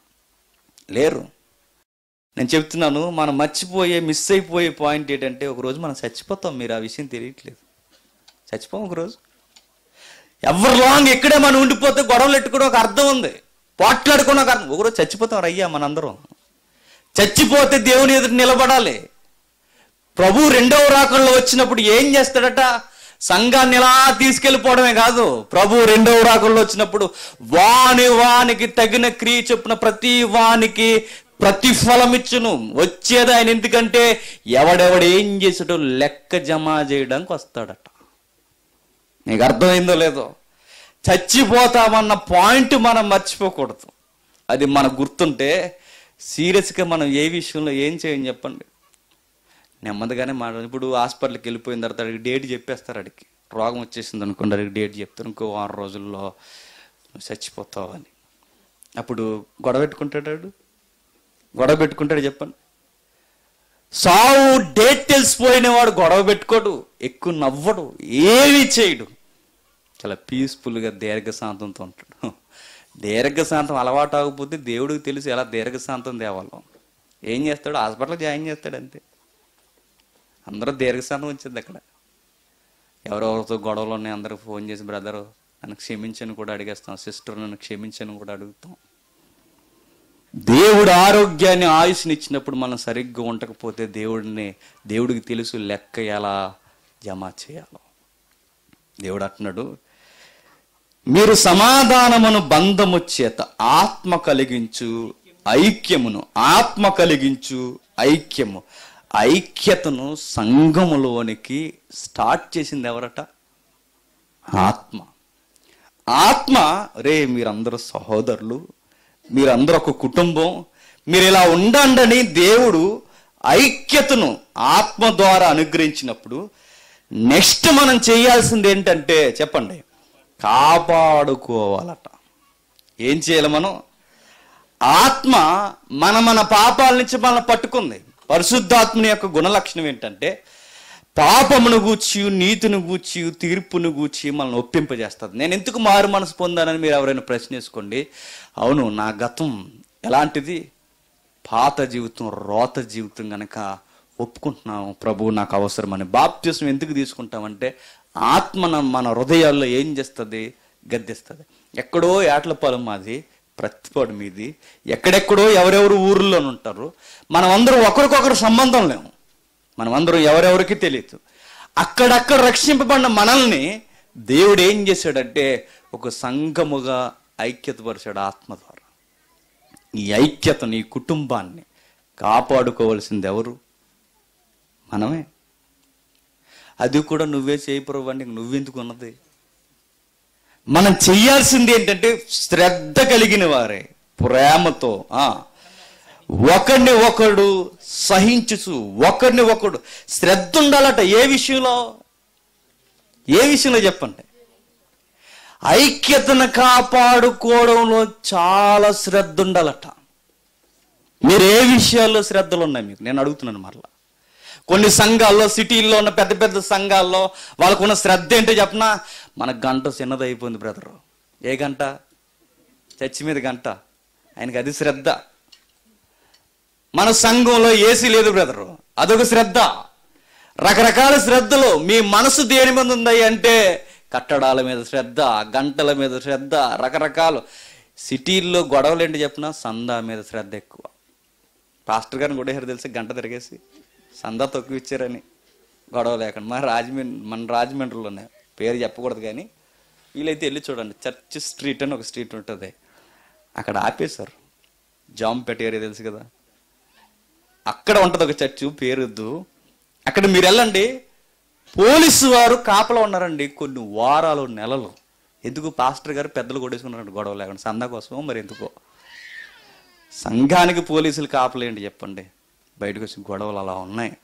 లేరు నేను చెప్తున్నాను మనం మర్చిపోయే మిస్ అయిపోయే పాయింట్ ఏంటంటే ఒకరోజు మనం చచ్చిపోతాం మీరు ఆ విషయం తెలియట్లేదు చచ్చిపోం ఒకరోజు ఎవరు లాంగ్ ఇక్కడే మనం ఉండిపోతే గొడవలు ఎట్టుకోవడం ఒక అర్థం ఉంది పోట్లాడుకున్న ఒక అర్థం ఒకరోజు చచ్చిపోతాం రయ్యా మనందరం చచ్చిపోతే దేవుని ఎదురు నిలబడాలి ప్రభు రెండవ రాకంలో వచ్చినప్పుడు ఏం చేస్తాడట సంఘాన్ని ఎలా తీసుకెళ్ళిపోవడమే కాదు ప్రభు రెండవ రాకంలో వచ్చినప్పుడు వాని వానికి తగిన క్రియ చొప్పున ప్రతి వానికి ప్రతిఫలం ఇచ్చును వచ్చేది ఆయన ఎందుకంటే ఎవడెవడు ఏం చేసాడో లెక్క జమ చేయడానికి వస్తాడట నీకు అర్థమైందో లేదో చచ్చిపోతామన్న పాయింట్ మనం మర్చిపోకూడదు అది మనకు గుర్తుంటే సీరియస్గా మనం ఏ విషయంలో ఏం చేయని చెప్పండి నెమ్మదిగానే మాట ఇప్పుడు హాస్పిటల్కి వెళ్ళిపోయిన తర్వాత అడిగి డేట్ చెప్పేస్తారు అడిగి రోగం వచ్చేసింది అనుకోండి అడిగి డేట్ చెప్తారు ఇంకో వారం రోజుల్లో నువ్వు చచ్చిపోతావు అని అప్పుడు గొడవ పెట్టుకుంటాడు గొడవ పెట్టుకుంటాడు చెప్పండి సావు డేట్ తెలిసిపోయిన వాడు గొడవ పెట్టుకోడు ఎక్కువ నవ్వడు ఏమీ చేయడు చాలా పీస్ఫుల్గా దీర్ఘశాంతంతో ఉంటాడు దీర్ఘశాంతం అలవాటు అవ్వకపోతే దేవుడికి తెలుసు ఎలా దీర్ఘశాంతం తేవాలో ఏం చేస్తాడు హాస్పిటల్ జాయిన్ చేస్తాడు అంతే అందరూ దీర్ఘశాంతం వచ్చింది అక్కడ ఎవరెవరితో గొడవలు ఉన్నాయి అందరూ ఫోన్ చేసి బ్రదర్ నన్ను క్షమించని కూడా అడిగేస్తాం సిస్టర్ నన్ను క్షమించని కూడా అడుగుతాం దేవుడు ఆరోగ్యాన్ని ఆయుష్ని ఇచ్చినప్పుడు మనం సరిగ్గా ఉండకపోతే దేవుడిని దేవుడికి తెలుసు లెక్క ఎలా జమ చేయాలో దేవుడు అంటున్నాడు మీరు సమాధానమును బంధము చేత ఆత్మ కలిగించు ఐక్యమును ఆత్మ కలిగించు ఐక్యము ఐక్యతను సంఘములోనికి స్టార్ట్ చేసింది ఎవరట ఆత్మ ఆత్మ రే మీరందరూ సహోదరులు మీరందరూ ఒక కుటుంబం మీరు ఇలా ఉండండి దేవుడు ఐక్యతను ఆత్మ ద్వారా అనుగ్రహించినప్పుడు నెక్స్ట్ మనం చేయాల్సింది ఏంటంటే చెప్పండి కాపాడుకోవాలట ఏం చేయాలి మనం ఆత్మ మన మన పాపాల నుంచి మనల్ని పట్టుకుంది పరిశుద్ధాత్మని యొక్క గుణలక్షణం ఏంటంటే పాపమును గూర్చి నీతిని గూర్చి తీర్పును గూర్చి మనల్ని ఒప్పింపజేస్తుంది నేను ఎందుకు మారు మనసు పొందానని మీరు ఎవరైనా ప్రశ్నించుకోండి అవును నా గతం ఎలాంటిది పాత జీవితం రోత జీవితం గనక ఒప్పుకుంటున్నాము ప్రభు నాకు అవసరమని బాప్త్యసం ఎందుకు తీసుకుంటామంటే ఆత్మ మన- మన హృదయాల్లో ఏం చేస్తుంది గద్దెస్తుంది ఎక్కడో ఏట్లపాలెం మాది ప్రతిపాడు మీది ఎక్కడెక్కడో ఎవరెవరు ఊర్లో ఉంటారు మనం అందరం ఒకరికొకరు సంబంధం లేము మనం అందరం ఎవరెవరికి తెలియదు అక్కడక్కడ రక్షింపబడిన మనల్ని దేవుడు ఏం చేశాడంటే ఒక సంఘముగా ఐక్యతపరిచాడు ఆత్మ ద్వారా ఈ ఐక్యతను ఈ కుటుంబాన్ని కాపాడుకోవలసింది ఎవరు మనమే అది కూడా నువ్వే చేయపురవ్వండి నువ్వెందుకు ఉన్నది మనం చెయ్యాల్సింది ఏంటంటే శ్రద్ధ కలిగిన వారే ప్రేమతో ఆ ఒకరిని ఒకడు సహించుచు ఒకరిని ఒకడు శ్రద్ధ ఉండాలట ఏ విషయంలో ఏ విషయంలో చెప్పండి ఐక్యతను కాపాడుకోవడంలో చాలా శ్రద్ధ ఉండాలట మీరు ఏ విషయాల్లో శ్రద్ధలు ఉన్నాయి మీకు నేను అడుగుతున్నాను మరలా కొన్ని సంఘాల్లో సిటీల్లో ఉన్న పెద్ద పెద్ద సంఘాల్లో వాళ్ళకున్న శ్రద్ధ ఏంటో చెప్పనా మన గంట చిన్నదైపోయింది బ్రదర్ ఏ గంట చర్చి మీద గంట ఆయనకి అది శ్రద్ధ మన సంఘంలో ఏసీ లేదు బ్రదర్ అదొక శ్రద్ధ రకరకాల శ్రద్ధలు మీ మనసు దేని మీద ఉంది అంటే కట్టడాల మీద శ్రద్ధ గంటల మీద శ్రద్ధ రకరకాలు సిటీల్లో గొడవలు ఏంటి చెప్పినా సందా మీద శ్రద్ధ ఎక్కువ పాస్టర్ గారిని కూడా తెలిసి గంట తిరిగేసి సందా తక్కువ ఇచ్చారని గొడవ లేకుండా మన రాజమండ్రి మన రాజమండ్రిలోనే పేరు చెప్పకూడదు కానీ వీలైతే వెళ్ళి చూడండి చర్చ్ స్ట్రీట్ అని ఒక స్ట్రీట్ ఉంటుంది అక్కడ ఆపేశారు జాంపేట ఏరియా తెలుసు కదా అక్కడ ఉంటుంది ఒక చర్చ్ పేరుద్దు అక్కడ మీరు వెళ్ళండి పోలీసు వారు కాపలా ఉన్నారండి కొన్ని వారాలు నెలలు ఎందుకు పాస్టర్ గారు పెద్దలు కొట్టేసుకున్నారండి గొడవ లేకుండా సందా కోసం మరి ఎందుకో సంఘానికి పోలీసులు కాపలేండి చెప్పండి బయటకు వచ్చి గొడవలు అలా ఉన్నాయి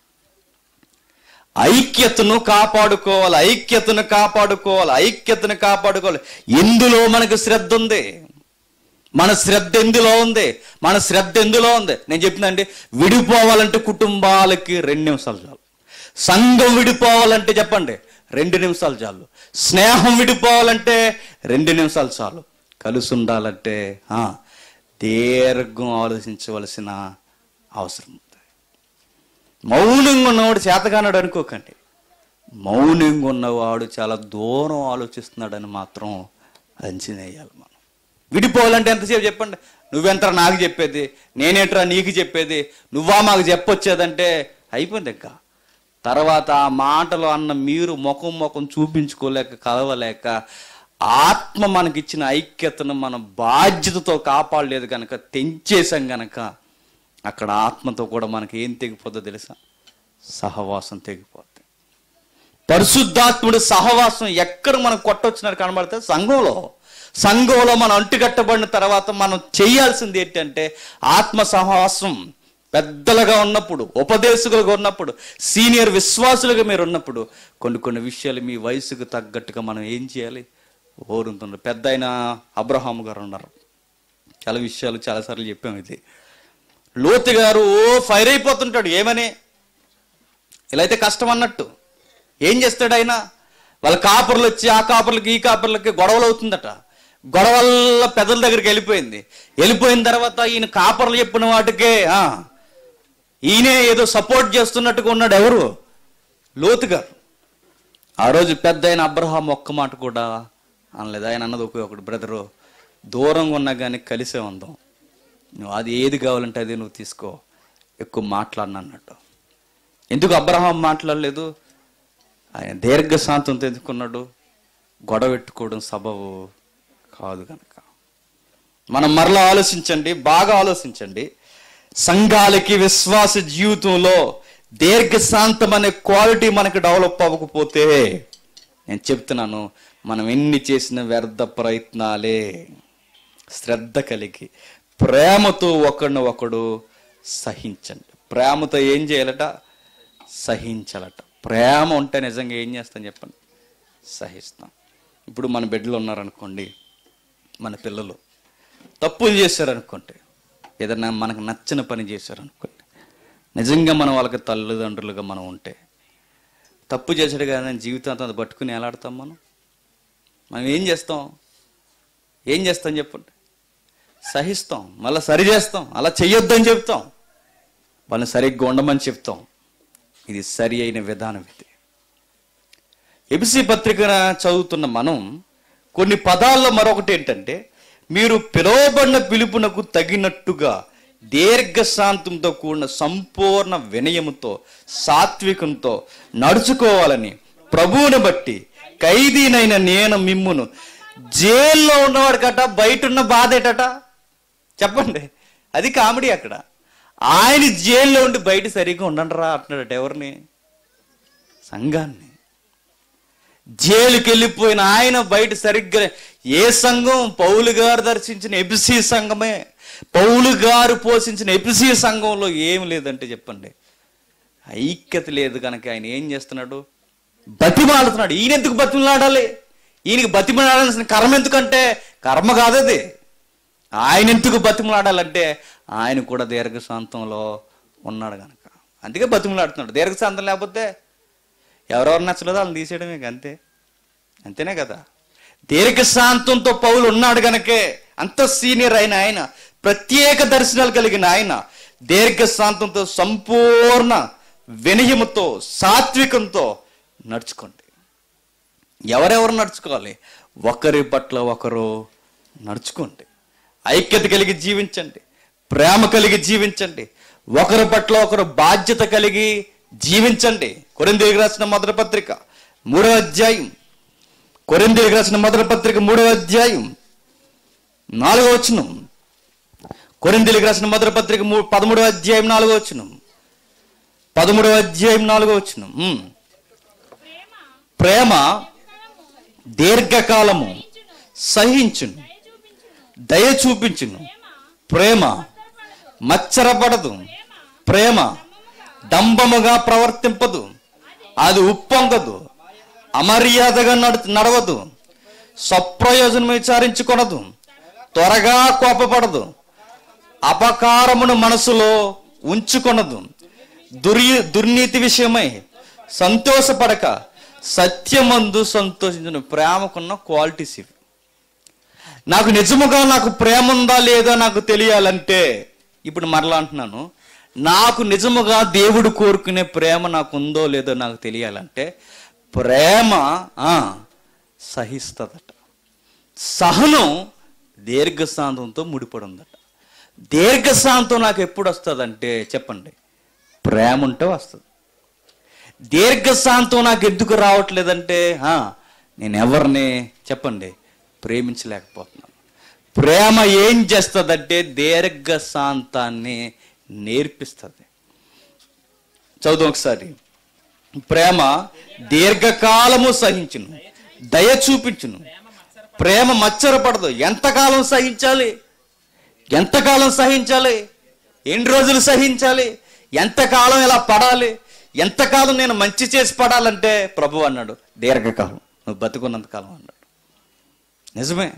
ఐక్యతను కాపాడుకోవాలి ఐక్యతను కాపాడుకోవాలి ఐక్యతను కాపాడుకోవాలి ఎందులో మనకు శ్రద్ధ ఉంది మన శ్రద్ధ ఎందులో ఉంది మన శ్రద్ధ ఎందులో ఉంది నేను చెప్తున్నాండి విడిపోవాలంటే కుటుంబాలకి రెండు నిమిషాలు చాలు సంఘం విడిపోవాలంటే చెప్పండి రెండు నిమిషాలు చాలు స్నేహం విడిపోవాలంటే రెండు నిమిషాలు చాలు కలిసి ఉండాలంటే ఆ, దీర్ఘం ఆలోచించవలసిన అవసరం ఉంది మౌనంగా ఉన్నవాడు చేతగానాడు అనుకోకండి మౌనంగా ఉన్నవాడు చాలా దూరం ఆలోచిస్తున్నాడని మాత్రం అంచనా వేయాలి మనం విడిపోవాలంటే ఎంతసేపు చెప్పండి నువ్వెంతరా నాకు చెప్పేది నేనేంట్రా నీకు చెప్పేది నువ్వా మాకు చెప్పొచ్చేదంటే అయిపోయింది ఇంకా తర్వాత ఆ మాటలు అన్న మీరు ముఖం ముఖం చూపించుకోలేక కలవలేక ఆత్మ మనకిచ్చిన ఐక్యతను మన బాధ్యతతో కాపాడలేదు కనుక తెంచేసాం గనక అక్కడ ఆత్మతో కూడా మనకి ఏం తెగిపోతుందో తెలుసా సహవాసం తెగిపోద్ది పరిశుద్ధాత్ముడు సహవాసం ఎక్కడ మనం కొట్టొచ్చినారు కనబడితే సంఘంలో సంఘంలో మనం అంటుకట్టబడిన తర్వాత మనం చేయాల్సింది ఏంటంటే ఆత్మ సహవాసం పెద్దలుగా ఉన్నప్పుడు ఉపదేశకులుగా ఉన్నప్పుడు సీనియర్ విశ్వాసులుగా మీరు ఉన్నప్పుడు కొన్ని కొన్ని విషయాలు మీ వయసుకు తగ్గట్టుగా మనం ఏం చేయాలి ఓరుతున్నారు పెద్ద అయిన అబ్రహాం గారు ఉన్నారు చాలా విషయాలు చాలాసార్లు చెప్పాము ఇది లోతు గారు ఓ ఫైర్ అయిపోతుంటాడు ఏమని ఇలా అయితే కష్టం అన్నట్టు ఏం చేస్తాడు ఆయన వాళ్ళ కాపర్లు వచ్చి ఆ కాపర్లకి ఈ కాపర్లకి గొడవలు అవుతుందట గొడవల పెద్దల దగ్గరికి వెళ్ళిపోయింది వెళ్ళిపోయిన తర్వాత ఈయన కాపర్లు చెప్పిన వాటికే ఆ, ఈయనే ఏదో సపోర్ట్ చేస్తున్నట్టుగా ఉన్నాడు ఎవరు లోతు గారు ఆ రోజు పెద్ద అయిన అబ్రహాం ఒక్క మాట కూడా అనలేదు ఆయన అన్నది ఒకే ఒకటి బ్రదరు దూరంగా ఉన్నా కానీ కలిసే ఉందాం నువ్వు అది ఏది కావాలంటే అది నువ్వు తీసుకో ఎక్కువ మాట్లాడిన అన్నట్టు ఎందుకు అబ్రహాం మాట్లాడలేదు ఆయన దీర్ఘశాంతంతో ఎందుకున్నాడు గొడవ పెట్టుకోవడం సబబు కాదు కనుక మనం మరలా ఆలోచించండి బాగా ఆలోచించండి సంఘాలకి విశ్వాస జీవితంలో దీర్ఘశాంతం అనే క్వాలిటీ మనకు డెవలప్ అవ్వకపోతే నేను చెప్తున్నాను మనం ఎన్ని చేసిన వ్యర్థ ప్రయత్నాలే శ్రద్ధ కలిగి ప్రేమతో ఒకడిని ఒకడు సహించండి ప్రేమతో ఏం చేయాలట సహించాలట ప్రేమ ఉంటే నిజంగా ఏం చేస్తాం చెప్పండి సహిస్తాం ఇప్పుడు మన బిడ్డలు ఉన్నారనుకోండి మన పిల్లలు తప్పులు చేశారనుకోండి ఏదైనా మనకు నచ్చిన పని చేశారనుకోండి నిజంగా మనం వాళ్ళకి తల్లిదండ్రులుగా మనం ఉంటే తప్పు చేశాడు కదా జీవితాంతం అది పట్టుకుని ఎలాడతాం మనం మనం ఏం చేస్తాం ఏం చేస్తాం చెప్పండి సహిస్తాం మళ్ళీ సరి చేస్తాం అలా చెయ్యొద్దని చెప్తాం వాళ్ళని సరిగ్గా ఉండమని చెప్తాం ఇది సరి అయిన విధానం ఇది ఎబిసి పత్రిక చదువుతున్న మనం కొన్ని పదాల్లో మరొకటి ఏంటంటే మీరు పిలువబడిన పిలుపునకు తగినట్టుగా దీర్ఘశాంతంతో కూడిన సంపూర్ణ వినయముతో సాత్వికంతో నడుచుకోవాలని ప్రభువుని బట్టి ఖైదీనైన నేను మిమ్మును జైల్లో ఉన్నవాడు కట బయట ఉన్న బాధ ఏటట చెప్పండి అది కామెడీ అక్కడ ఆయన జైల్లో ఉండి బయట సరిగ్గా ఉండండి రా అంటున్నాడట ఎవరిని సంఘాన్ని జైలుకి వెళ్ళిపోయిన ఆయన బయట సరిగ్గా ఏ సంఘం పౌలు గారు దర్శించిన ఎబిసి సంఘమే పౌలు గారు పోషించిన ఎబిసి సంఘంలో ఏం లేదంటే చెప్పండి ఐక్యత లేదు కనుక ఆయన ఏం చేస్తున్నాడు బతిమాడుతున్నాడు ఈయన ఎందుకు బతిమలాడాలి ఈయనకి బతిమలాడాల్సిన కర్మ ఎందుకంటే కర్మ కాదది ఆయన ఎందుకు బతిమలాడాలంటే ఆయన కూడా దీర్ఘశాంతంలో ఉన్నాడు కనుక అందుకే బతిమలాడుతున్నాడు దీర్ఘశాంతం లేకపోతే ఎవరెవరు నచ్చలేదో వాళ్ళని తీసేయడమే ఇక అంతే అంతేనే కదా దీర్ఘశాంతంతో పౌలు ఉన్నాడు గనకే అంత సీనియర్ అయిన ఆయన ప్రత్యేక దర్శనాలు కలిగిన ఆయన దీర్ఘశాంతంతో సంపూర్ణ వినయముతో సాత్వికంతో నడుచుకోండి ఎవరెవరు నడుచుకోవాలి ఒకరి పట్ల ఒకరు నడుచుకోండి ఐక్యత కలిగి జీవించండి ప్రేమ కలిగి జీవించండి ఒకరి పట్ల ఒకరు బాధ్యత కలిగి జీవించండి కొరిందేకి రాసిన మొదటి పత్రిక మూడవ అధ్యాయం కొరిందేకి రాసిన మొదటి పత్రిక మూడవ అధ్యాయం నాలుగవ వచనం కొరిందేకి రాసిన మొదటి పత్రిక మూ- పదమూడవ అధ్యాయం నాలుగవ వచనం పదమూడవ అధ్యాయం నాలుగవ వచనం ఉమ్. ప్రేమ దీర్ఘకాలము సహించును దయ చూపించును ప్రేమ మచ్చరపడదు ప్రేమ డంబముగా ప్రవర్తింపదు అది ఉప్పొంగదు అమర్యాదగా నడు నడవదు స్వప్రయోజనం విచారించుకొనదు త్వరగా కోపపడదు అపకారమును మనసులో ఉంచుకొనదు దుర్ దుర్నీతి విషయమై సంతోషపడక సత్యమందు సంతోషించిన ప్రేమకున్న క్వాలిటీస్ ఇవి నాకు నిజముగా నాకు ప్రేమ ఉందా లేదా నాకు తెలియాలంటే ఇప్పుడు మరలా అంటున్నాను నాకు నిజముగా దేవుడు కోరుకునే ప్రేమ నాకు ఉందో లేదో నాకు తెలియాలంటే ప్రేమ ఆ, సహిస్తుందట సహనం దీర్ఘశాంతంతో ముడిపడి ఉందట దీర్ఘశాంతం నాకు ఎప్పుడు వస్తుందంటే చెప్పండి ప్రేమ ఉంటే వస్తుంది దీర్ఘశాంతం నాకు ఎందుకు రావట్లేదంటే ఆ, నేను ఎవరిని చెప్పండి ప్రేమించలేకపోతున్నాను ప్రేమ ఏం చేస్తుందంటే దీర్ఘశాంతాన్ని నేర్పిస్తుంది చదువు ఒకసారి ప్రేమ దీర్ఘకాలము సహించును దయ చూపించును ప్రేమ మచ్చరపడదు ఎంతకాలం సహించాలి ఎంతకాలం సహించాలి ఎన్ని రోజులు సహించాలి ఎంతకాలం ఇలా పడాలి ఎంతకాలం నేను మంచి చేసి పడాలంటే ప్రభు అన్నాడు దీర్ఘకాలం నువ్వు బతుకున్నంత కాలం అన్నాడు నిజమే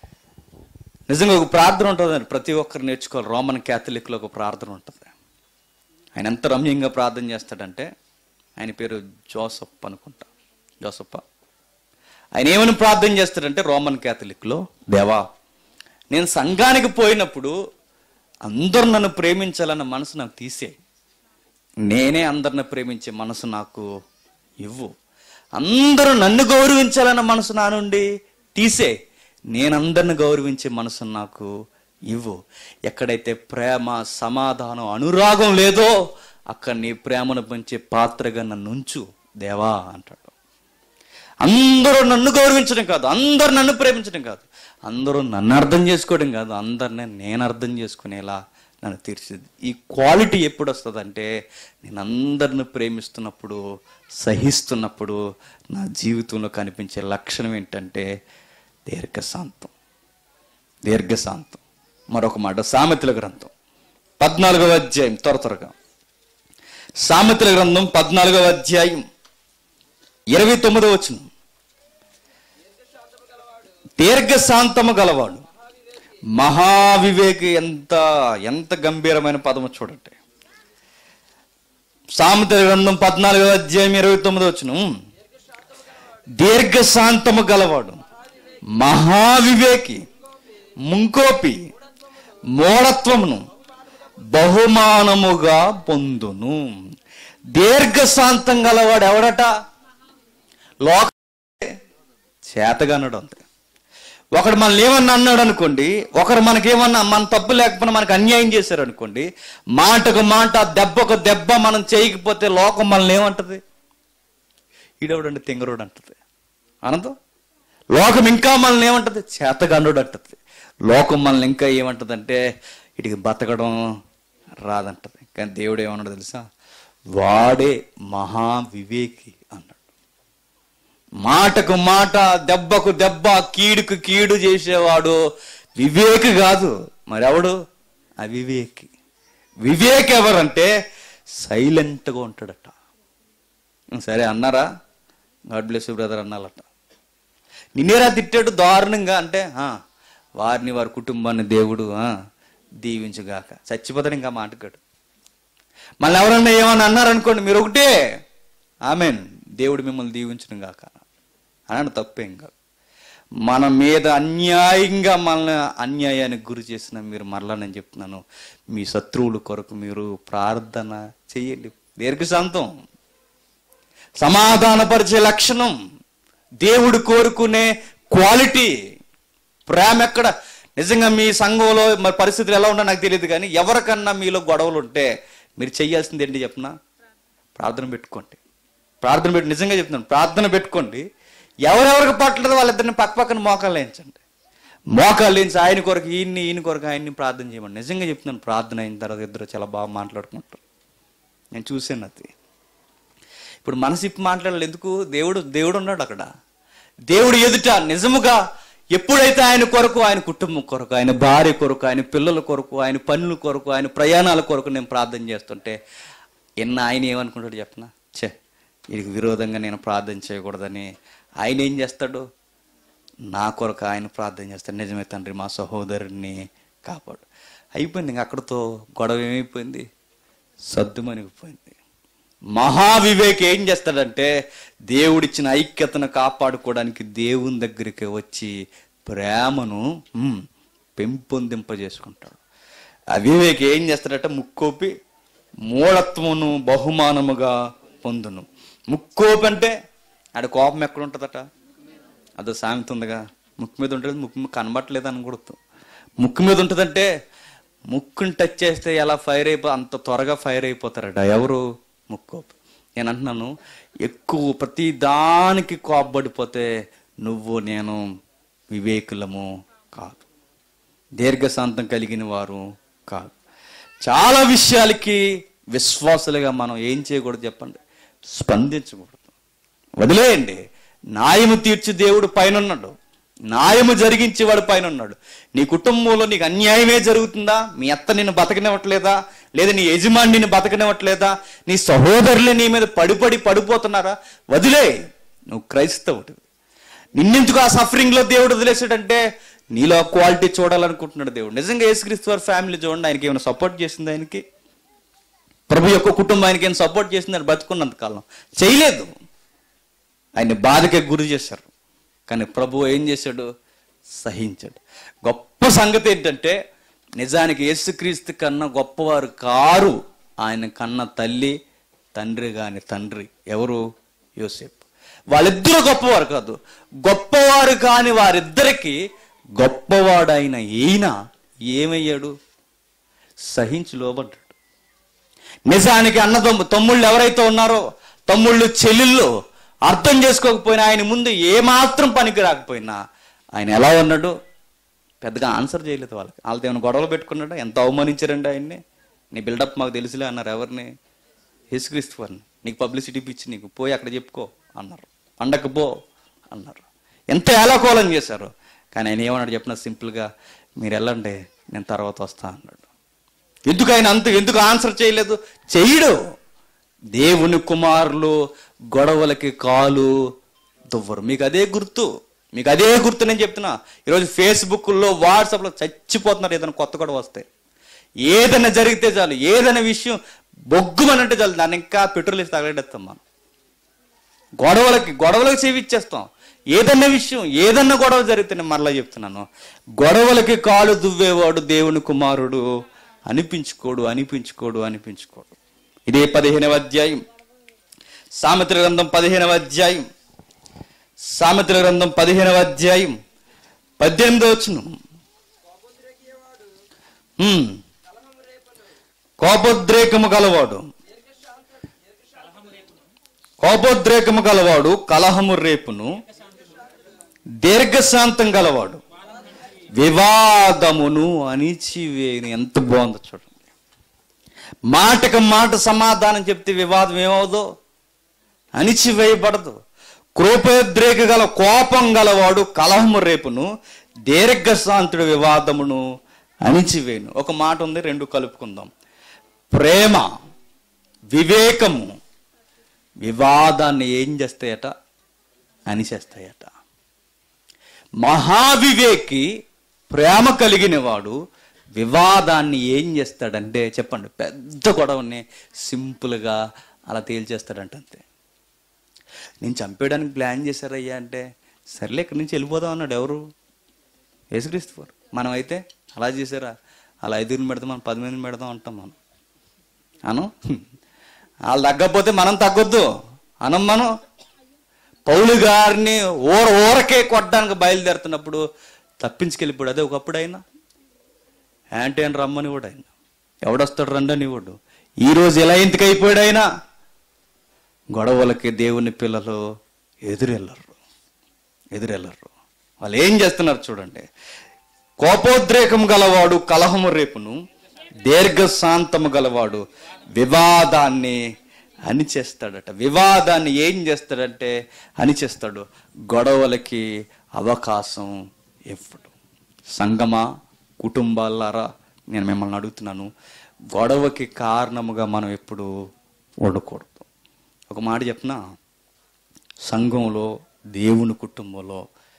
నిజంగా ఒక ప్రార్థన ఉంటుందండి ప్రతి ఒక్కరు నేర్చుకోవాలి రోమన్ క్యాథలిక్లో ఒక ప్రార్థన ఉంటుంది ఆయన ఎంత రమ్యంగా ప్రార్థన చేస్తాడంటే ఆయన పేరు జోసఫ్ అనుకుంటా జోసప్ప ఆయన ఏమని ప్రార్థన చేస్తాడంటే రోమన్ క్యాథలిక్లో దేవా నేను సంఘానికి పోయినప్పుడు అందరూ నన్ను ప్రేమించాలన్న మనసు నాకు తీసే నేనే అందరిని ప్రేమించే మనసు నాకు ఇవ్వు అందరూ నన్ను గౌరవించాలన్న మనసు నా నుండి తీసే నేనందరిని గౌరవించే మనసు నాకు ఇవ్వు ఎక్కడైతే ప్రేమ సమాధానం అనురాగం లేదో అక్కడ నీ ప్రేమను పంచే పాత్రగా నన్ను ఉంచు దేవా అంటాడు అందరూ నన్ను గౌరవించడం కాదు అందరు నన్ను ప్రేమించడం కాదు అందరూ నన్ను అర్థం చేసుకోవడం కాదు అందరిని నేను అర్థం చేసుకునేలా నన్ను తీర్చిది ఈ క్వాలిటీ ఎప్పుడు వస్తుందంటే నేను అందరిని ప్రేమిస్తున్నప్పుడు సహిస్తున్నప్పుడు నా జీవితంలో కనిపించే లక్షణం ఏంటంటే దీర్ఘశాంతం దీర్ఘశాంతం మరొక మాట సామెతల గ్రంథం పద్నాలుగవ అధ్యాయం త్వర త్వరగా సామెతల గ్రంథం పద్నాలుగవ అధ్యాయం ఇరవై తొమ్మిదో వచనం దీర్ఘశాంతము గలవాడు మహావివేకి ఎంత ఎంత గంభీరమైన పదము చూడండి సామెతల గ్రంథం పద్నాలుగవ అధ్యాయం ఇరవై తొమ్మిదో వచనం దీర్ఘశాంతము గలవాడు మహావివేకి ముంకోపి మూఢత్వమును బహుమానముగా పొందును దీర్ఘశాంతం గలవాడు ఎవడట లోక చేతగనడు అంతే ఒకడు మనల్ని ఏమన్నా అన్నాడు అనుకోండి ఒకరు మనకేమన్నా మన తప్పు లేకపోయినా మనకు అన్యాయం చేశారు అనుకోండి మాటకు మాట దెబ్బకు దెబ్బ మనం చేయకపోతే లోకం మనల్ని ఏమంటది ఈడవడండి తింగరోడు అంటది అనంతం లోకం ఇంకా మనల్ని ఏమంటది చేతగండు అంటది లోకం మనల్ని ఇంకా ఏమంటదంటే ఇటుకి బతకడం రాదంటది కానీ దేవుడు ఏమన్నాడు తెలుసా వాడే మహా వివేకి అన్నాడు మాటకు మాట దెబ్బకు దెబ్బ కీడుకు కీడు చేసేవాడు వివేకి కాదు మరెవడు అవివేకి వివేక్ ఎవరంటే సైలెంట్గా ఉంటాడట సరే అన్నారా గాడ్ బ్లెస్ బ్రదర్ అన్నారట నిన్నేరా తిట్టాడు దారుణంగా అంటే "ఆ, వారిని వారి కుటుంబాన్ని దేవుడు ఆ, దీవించుగాక చచ్చిపోతాడు ఇంకా మాటకాడు మళ్ళీ ఎవరన్నా ఏమన్నా అన్నారనుకోండి మీరు ఒకటే ఆమెన్ దేవుడు మిమ్మల్ని దీవించడం గాక అని తప్పేం కాదు మన మీద అన్యాయంగా మనల్ని అన్యాయానికి గురి చేసిన మీరు మరలా నేను చెప్తున్నాను మీ శత్రువుల కొరకు మీరు ప్రార్థన చెయ్యండి దీర్ఘశాంతం సమాధానపరిచే లక్షణం దేవుడు కోరుకునే క్వాలిటీ ప్రేమ ఎక్కడ నిజంగా మీ సంఘంలో మరి పరిస్థితులు ఎలా ఉన్నా నాకు తెలియదు కానీ ఎవరికన్నా మీలో గొడవలు ఉంటే మీరు చేయాల్సింది ఏంటి చెప్పనా ప్రార్థన పెట్టుకోండి ప్రార్థన పెట్టి నిజంగా చెప్తున్నాను ప్రార్థన పెట్టుకోండి ఎవరెవరికి పట్టలేదో వాళ్ళిద్దరిని పక్క పక్కన మోకాలు వేయించండి మోకాలు వేయించి ఆయన కొరకు ఈయన్ని ఈయన కొరకు ఆయన్ని ప్రార్థన చేయమని నిజంగా చెప్తున్నాను ప్రార్థన అయిన తర్వాత ఇద్దరు చాలా బాగా మాట్లాడుకుంటారు నేను చూసాను అది ఇప్పుడు మనసు ఇప్పి మాట్లాడాలి ఎందుకు దేవుడు దేవుడు ఉన్నాడు అక్కడ దేవుడు ఎదుట నిజముగా ఎప్పుడైతే ఆయన కొరకు ఆయన కుటుంబం కొరకు ఆయన భార్య కొరకు ఆయన పిల్లల కొరకు ఆయన పనుల కొరకు ఆయన ప్రయాణాల కొరకు నేను ప్రార్థన చేస్తుంటే ఎన్న ఆయన ఏమనుకుంటాడు చెప్పనా ఛే వీడికి విరోధంగా నేను ప్రార్థన చేయకూడదని ఆయన ఏం చేస్తాడు నా కొరకు ఆయన ప్రార్థన చేస్తాడు నిజమే తండ్రి మా సహోదరుని కాపాడు అయిపోయింది ఇంక అక్కడితో గొడవ ఏమైపోయింది సర్దుమనిగిపోయింది మహావివేక్ ఏం చేస్తాడంటే దేవుడిచ్చిన ఐక్యతను కాపాడుకోవడానికి దేవుని దగ్గరికి వచ్చి ప్రేమను ఉమ్, పెంపొందింపజేసుకుంటాడు అవివేక్ ఏం చేస్తాడంటే ముక్కోపి మూఢత్వమును బహుమానముగా పొందును ముక్కోపి అంటే ఆడ కోపం ఎక్కడ ఉంటుందట అదో సామెత ఉందిగా ముక్కు మీద ఉంటుంది ముక్కు మీద కనబట్టలేదు అనకూడదు ముక్కు మీద ఉంటుందంటే ముక్కుని టచ్ చేస్తే ఎలా ఫైర్ అయిపో అంత త్వరగా ఫైర్ అయిపోతారట ఎవరు ముక్కు నేను అంటున్నాను ఎక్కువ ప్రతి దానికి కోపబడిపోతే నువ్వు నేను వివేకులము కాదు దీర్ఘశాంతం కలిగిన వారు కాదు చాలా విషయాలకి విశ్వాసులుగా మనం ఏం చేయకూడదు చెప్పండి స్పందించకూడదు వదిలేయండి న్యాయము తీర్చి దేవుడు పైన ఉన్నాడు న్యాయము జరిగించేవాడు పైన ఉన్నాడు నీ కుటుంబంలో నీకు అన్యాయమే జరుగుతుందా మీ అత్త నిన్ను బతకనివ్వట్లేదా లేదా నీ యజమాని నిన్ను బతకనివ్వట్లేదా నీ సహోదరులు నీ మీద పడిపడి పడిపోతున్నారా వదిలే నువ్వు క్రైస్తవుడు నిన్నెందుకు ఆ సఫరింగ్ లో దేవుడు వదిలేసాడంటే నీలో క్వాలిటీ చూడాలనుకుంటున్నాడు దేవుడు నిజంగా యేసుక్రీస్తు వారి ఫ్యామిలీ చూడండి ఆయనకి ఏమైనా సపోర్ట్ చేసింది ఆయనకి ప్రభు యొక్క కుటుంబానికి ఏమైనా సపోర్ట్ చేసింది ఆయన బతుకున్నంత కాలం చేయలేదు ఆయన్ని బాధకే గురి చేశారు కానీ ప్రభు ఏం చేశాడు సహించాడు గొప్ప సంగతి ఏంటంటే నిజానికి యేసుక్రీస్తు కన్నా గొప్పవారు కారు ఆయన కన్న తల్లి తండ్రి కాని తండ్రి ఎవరు యోసేపు వాళ్ళిద్దరూ గొప్పవారు కాదు గొప్పవారు కాని వారిద్దరికి గొప్పవాడైన ఈయన ఏమయ్యాడు సహించి లోబడ్డాడు నిజానికి అన్నదమ్ము తమ్ముళ్ళు ఎవరైతే ఉన్నారో తమ్ముళ్ళు చెల్లెళ్ళు అర్థం చేసుకోకపోయినా ఆయన ముందు ఏమాత్రం పనికి రాకపోయినా ఆయన ఎలా ఉన్నాడు పెద్దగా ఆన్సర్ చేయలేదు వాళ్ళకి వాళ్ళతో ఏమైనా గొడవలు పెట్టుకున్నాడా ఎంత అవమానించారండి ఆయన్ని నీ బిల్డప్ మాకు తెలుసులే అన్నారు ఎవరిని యేసుక్రీస్తు వారిని నీకు పబ్లిసిటీ పిచ్చి నీకు పోయి అక్కడ చెప్పుకో అన్నారు పండగ పో అన్నారు ఎంత ఏలాకోలం చేశారు కానీ ఆయన ఏమన్నాడు చెప్పిన సింపుల్గా మీరు వెళ్ళండి నేను తర్వాత వస్తా అన్నాడు ఎందుకు ఆయన అంత ఎందుకు ఆన్సర్ చేయలేదు చెయ్యడు దేవుని కుమారులు గొడవలకి కాలు దువ్వరు మీకు అదే గుర్తు మీకు అదే గుర్తు నేను చెప్తున్నా ఈరోజు ఫేస్బుక్లో వాట్సాప్లో చచ్చిపోతున్నారు ఏదైనా కొత్త గొడవ వస్తాయి ఏదైనా జరిగితే చాలు ఏదైనా విషయం బొగ్గుమనంటే చాలు దాన్ని ఇంకా పెట్రోల్ వేసి తగలెడతాం మనం గొడవలకి గొడవలకు చేవిచ్చేస్తాం ఏదన్నా విషయం ఏదన్నా గొడవ జరిగితే నేను మరలా చెప్తున్నాను గొడవలకి కాలు దువ్వేవాడు దేవుని కుమారుడు అనిపించుకోడు అనిపించుకోడు అనిపించుకోడు ఇదే పదిహేనవ అధ్యాయం సామెతల గ్రంథం పదిహేనవ అధ్యాయం సామెతల గ్రంథం పదిహేనవ అధ్యాయం పద్దెనిమిదో వచ్చును కోపోద్రేకము గలవాడు కోపోద్రేకము గలవాడు కలహము రేపును దీర్ఘశాంతం గలవాడు వివాదమును అణిచివేయను ఎంత బాగుందో చూడండి మాటకు మాట సమాధానం చెప్తే వివాదం ఏమవుదో అణిచివేయబడదు క్రోపోద్రేక గల కోపం గలవాడు కలహము రేపును దీర్ఘశాంతుడు వివాదమును అణిచివేయను ఒక మాట ఉంది రెండు కలుపుకుందాం ప్రేమ వివేకము వివాదాన్ని ఏం చేస్తాయట అణిచేస్తాయట మహావివేకి ప్రేమ కలిగిన వాడు వివాదాన్ని ఏం చేస్తాడంటే చెప్పండి పెద్ద గొడవని సింపుల్గా అలా తేల్చేస్తాడంట అంతే నేను చంపేయడానికి ప్లాన్ చేశారయ్యా అంటే సర్లే ఇక్కడి నుంచి వెళ్ళిపోదాం అన్నాడు ఎవరు యేసుక్రీస్తు వారు మనం అయితే అలా చేశారా అలా ఐదుగురిని పెడదాం మనం పది మందిని పెడదాం అంటాం మనం అను వాళ్ళు తగ్గకపోతే మనం తగ్గొద్దు అనం మనం పౌలు గారిని ఊర ఊరకే కొట్టడానికి బయలుదేరుతున్నప్పుడు తప్పించుకెళ్ళిపోడు అదే ఒకప్పుడు అయినా యాంటీ అని రమ్మని కూడా ఆయన ఎవడొస్తాడు రండని వాడు ఈరోజు ఎలా ఎందుకు అయిపోయాడు ఆయన గొడవలకి దేవుని పిల్లలు ఎదురెళ్ళరు ఎదురెళ్ళరు వాళ్ళు ఏం చేస్తున్నారు చూడండి కోపోద్రేకం గలవాడు కలహము రేపును దీర్ఘశాంతము గలవాడు వివాదాన్ని అణిచేస్తాడట వివాదాన్ని ఏం చేస్తాడంటే అణిచేస్తాడు గొడవలకి అవకాశం ఇవ్వడు సంగమా కుటుంబాలారా నేను మిమ్మల్ని అడుగుతున్నాను గొడవకి కారణముగా మనం ఎప్పుడు ఉండకూడదు ఒక మాట చెప్పిన సంఘంలో దేవుని కుటుంబంలో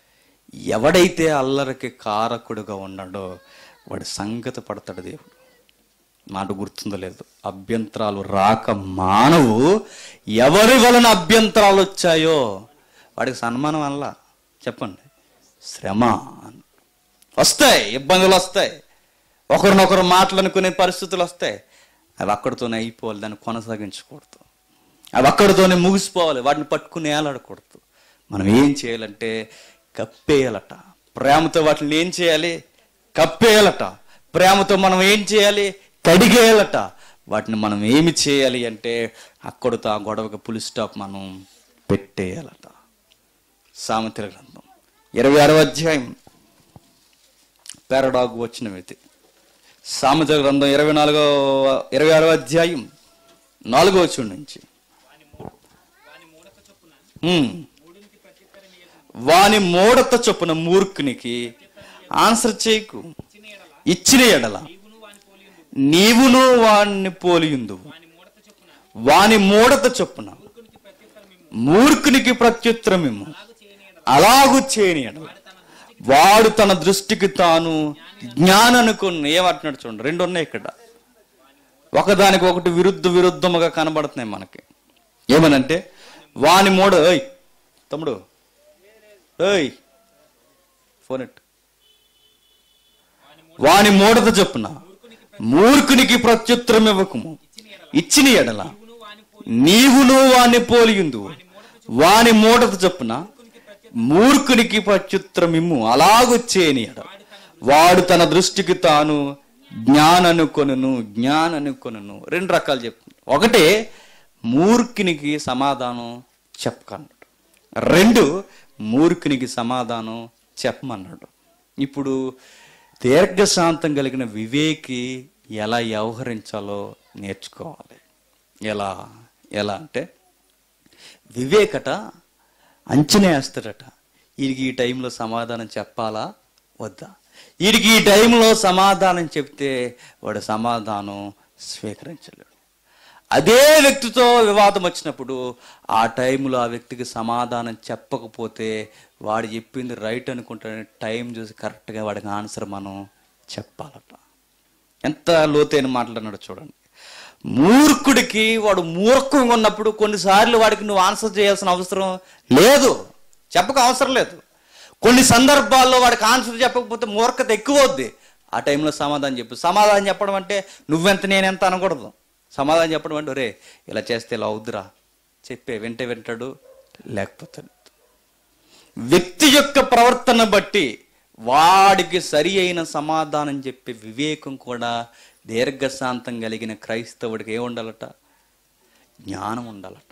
ఎవడైతే అల్లరికి కారకుడుగా ఉన్నాడో వాడి సంగతి పడతాడు దేవుడు మాట గుర్తుందో లేదు అభ్యంతరాలు రాక మానవు ఎవరి వలన అభ్యంతరాలు వచ్చాయో వాడికి సన్మానం వల్ల చెప్పండి శ్రమ వస్తాయి ఇబ్బందులు వస్తాయి ఒకరినొకరు మాటలనుకునే పరిస్థితులు వస్తాయి అవి అక్కడితోనే అయిపోవాలి దాన్ని కొనసాగించకూడదు అవి అక్కడితోనే ముగిసిపోవాలి వాటిని పట్టుకుని ఏలాడకూడదు మనం ఏం చేయాలంటే కప్పేయాలట ప్రేమతో వాటిని ఏం చేయాలి కప్పేయాలట ప్రేమతో మనం ఏం చేయాలి కడిగేయాలట వాటిని మనం ఏమి చేయాలి అంటే అక్కడితో ఆ గొడవకి పులి స్టాప్ మనం పెట్టేయాలట సామెతల గ్రంథం ఇరవై ఆరవ అధ్యాయం పేరడాగు వచ్చిన వ్యక్తి సామెతల గ్రంథం ఇరవై నాలుగో ఇరవై ఆరవ అధ్యాయం నాలుగో వచ్చి నుంచి ఉమ్. వాని మూడత చొప్పున మూర్ఖునికి ఆన్సర్ చేయకు ఇచ్చిన ఎడల నీవును వాణ్ణి పోలియుందు వాని మూడత చొప్పున మూర్ఖునికి ప్రత్యుత్తరమేమో అలాగు చేయని ఎడల వాడు తన దృష్టికి తాను జ్ఞాననుకున్న ఏమంటున్నాడు చూడండి రెండు ఉన్నాయి ఇక్కడ ఒకదానికి ఒకటి విరుద్ధ విరుద్ధముగా కనబడుతున్నాయి మనకి ఏమనంటే వాని మూడ ఏయ్ తమ్ముడు ఏయ్ ఫోన్ ఎట్టు వాని మూడత చెప్పున మూర్ఖునికి ప్రత్యుత్తరం ఇవ్వకము ఇచ్చిన ఎడల నీవును వాని పోలియుందు వాని మూడత చెప్పున మూర్ఖునికి ప్రత్యుత్తరం ఇమ్ము అలాగు చేయని ఎడల వాడు తన దృష్టికి తాను జ్ఞాననుకొనును జ్ఞాననుకొనును రెండు రకాలు చెప్తుంది ఒకటే మూర్ఖునికి సమాధానం చెప్పకన్నాడు రెండు మూర్ఖునికి సమాధానం చెప్పమన్నాడు ఇప్పుడు దీర్ఘశాంతం కలిగిన వివేకి ఎలా వ్యవహరించాలో నేర్చుకోవాలి ఎలా ఎలా అంటే వివేకట అంచనా వేస్తాడట వీడికి ఈ టైంలో సమాధానం చెప్పాలా వద్దా వీడికి ఈ టైంలో సమాధానం చెప్తే వాడు సమాధానం స్వీకరించలేడు అదే వ్యక్తితో వివాదం వచ్చినప్పుడు ఆ టైంలో ఆ వ్యక్తికి సమాధానం చెప్పకపోతే వాడు చెప్పింది రైట్ అనుకుంటాడని టైం చూసి కరెక్ట్గా వాడికి ఆన్సర్ మనం చెప్పాలట ఎంత లోతైన మాట్లాడినాడో చూడండి మూర్ఖుడికి వాడు మూర్ఖంగా ఉన్నప్పుడు కొన్నిసార్లు వాడికి నువ్వు ఆన్సర్ చేయాల్సిన అవసరం లేదు చెప్పక అవసరం లేదు కొన్ని సందర్భాల్లో వాడికి ఆన్సర్ చెప్పకపోతే మూర్ఖత ఎక్కువ అవుద్ది ఆ టైంలో సమాధానం చెప్పు సమాధానం చెప్పడం అంటే నువ్వెంత నేనెంత అనకూడదు సమాధానం చెప్పడం అంటే ఒరే ఇలా చేస్తే ఇలా అవుద్దురా చెప్పే వింటే వింటాడు లేకపోతే లేదు. వ్యక్తి యొక్క ప్రవర్తన బట్టి వాడికి సరి అయిన సమాధానం చెప్పే వివేకం కూడా దీర్ఘశాంతం కలిగిన క్రైస్తవుడికి ఏ ఉండాలట జ్ఞానం ఉండాలట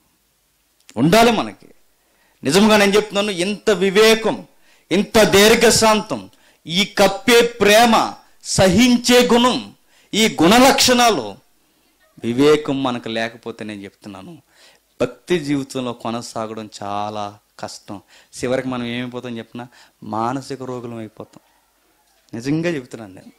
ఉండాలి మనకి నిజంగా నేను చెప్తున్నాను ఇంత వివేకం ఇంత దీర్ఘశాంతం ఈ కప్పే ప్రేమ సహించే గుణం ఈ గుణ లక్షణాలు వివేకం మనకు లేకపోతే నేను చెప్తున్నాను భక్తి జీవితంలో కొనసాగడం చాలా కష్టం చివరికి మనం ఏమైపోతాం చెప్పిన మానసిక రోగులం అయిపోతాం నిజంగా చెప్తున్నాను నేను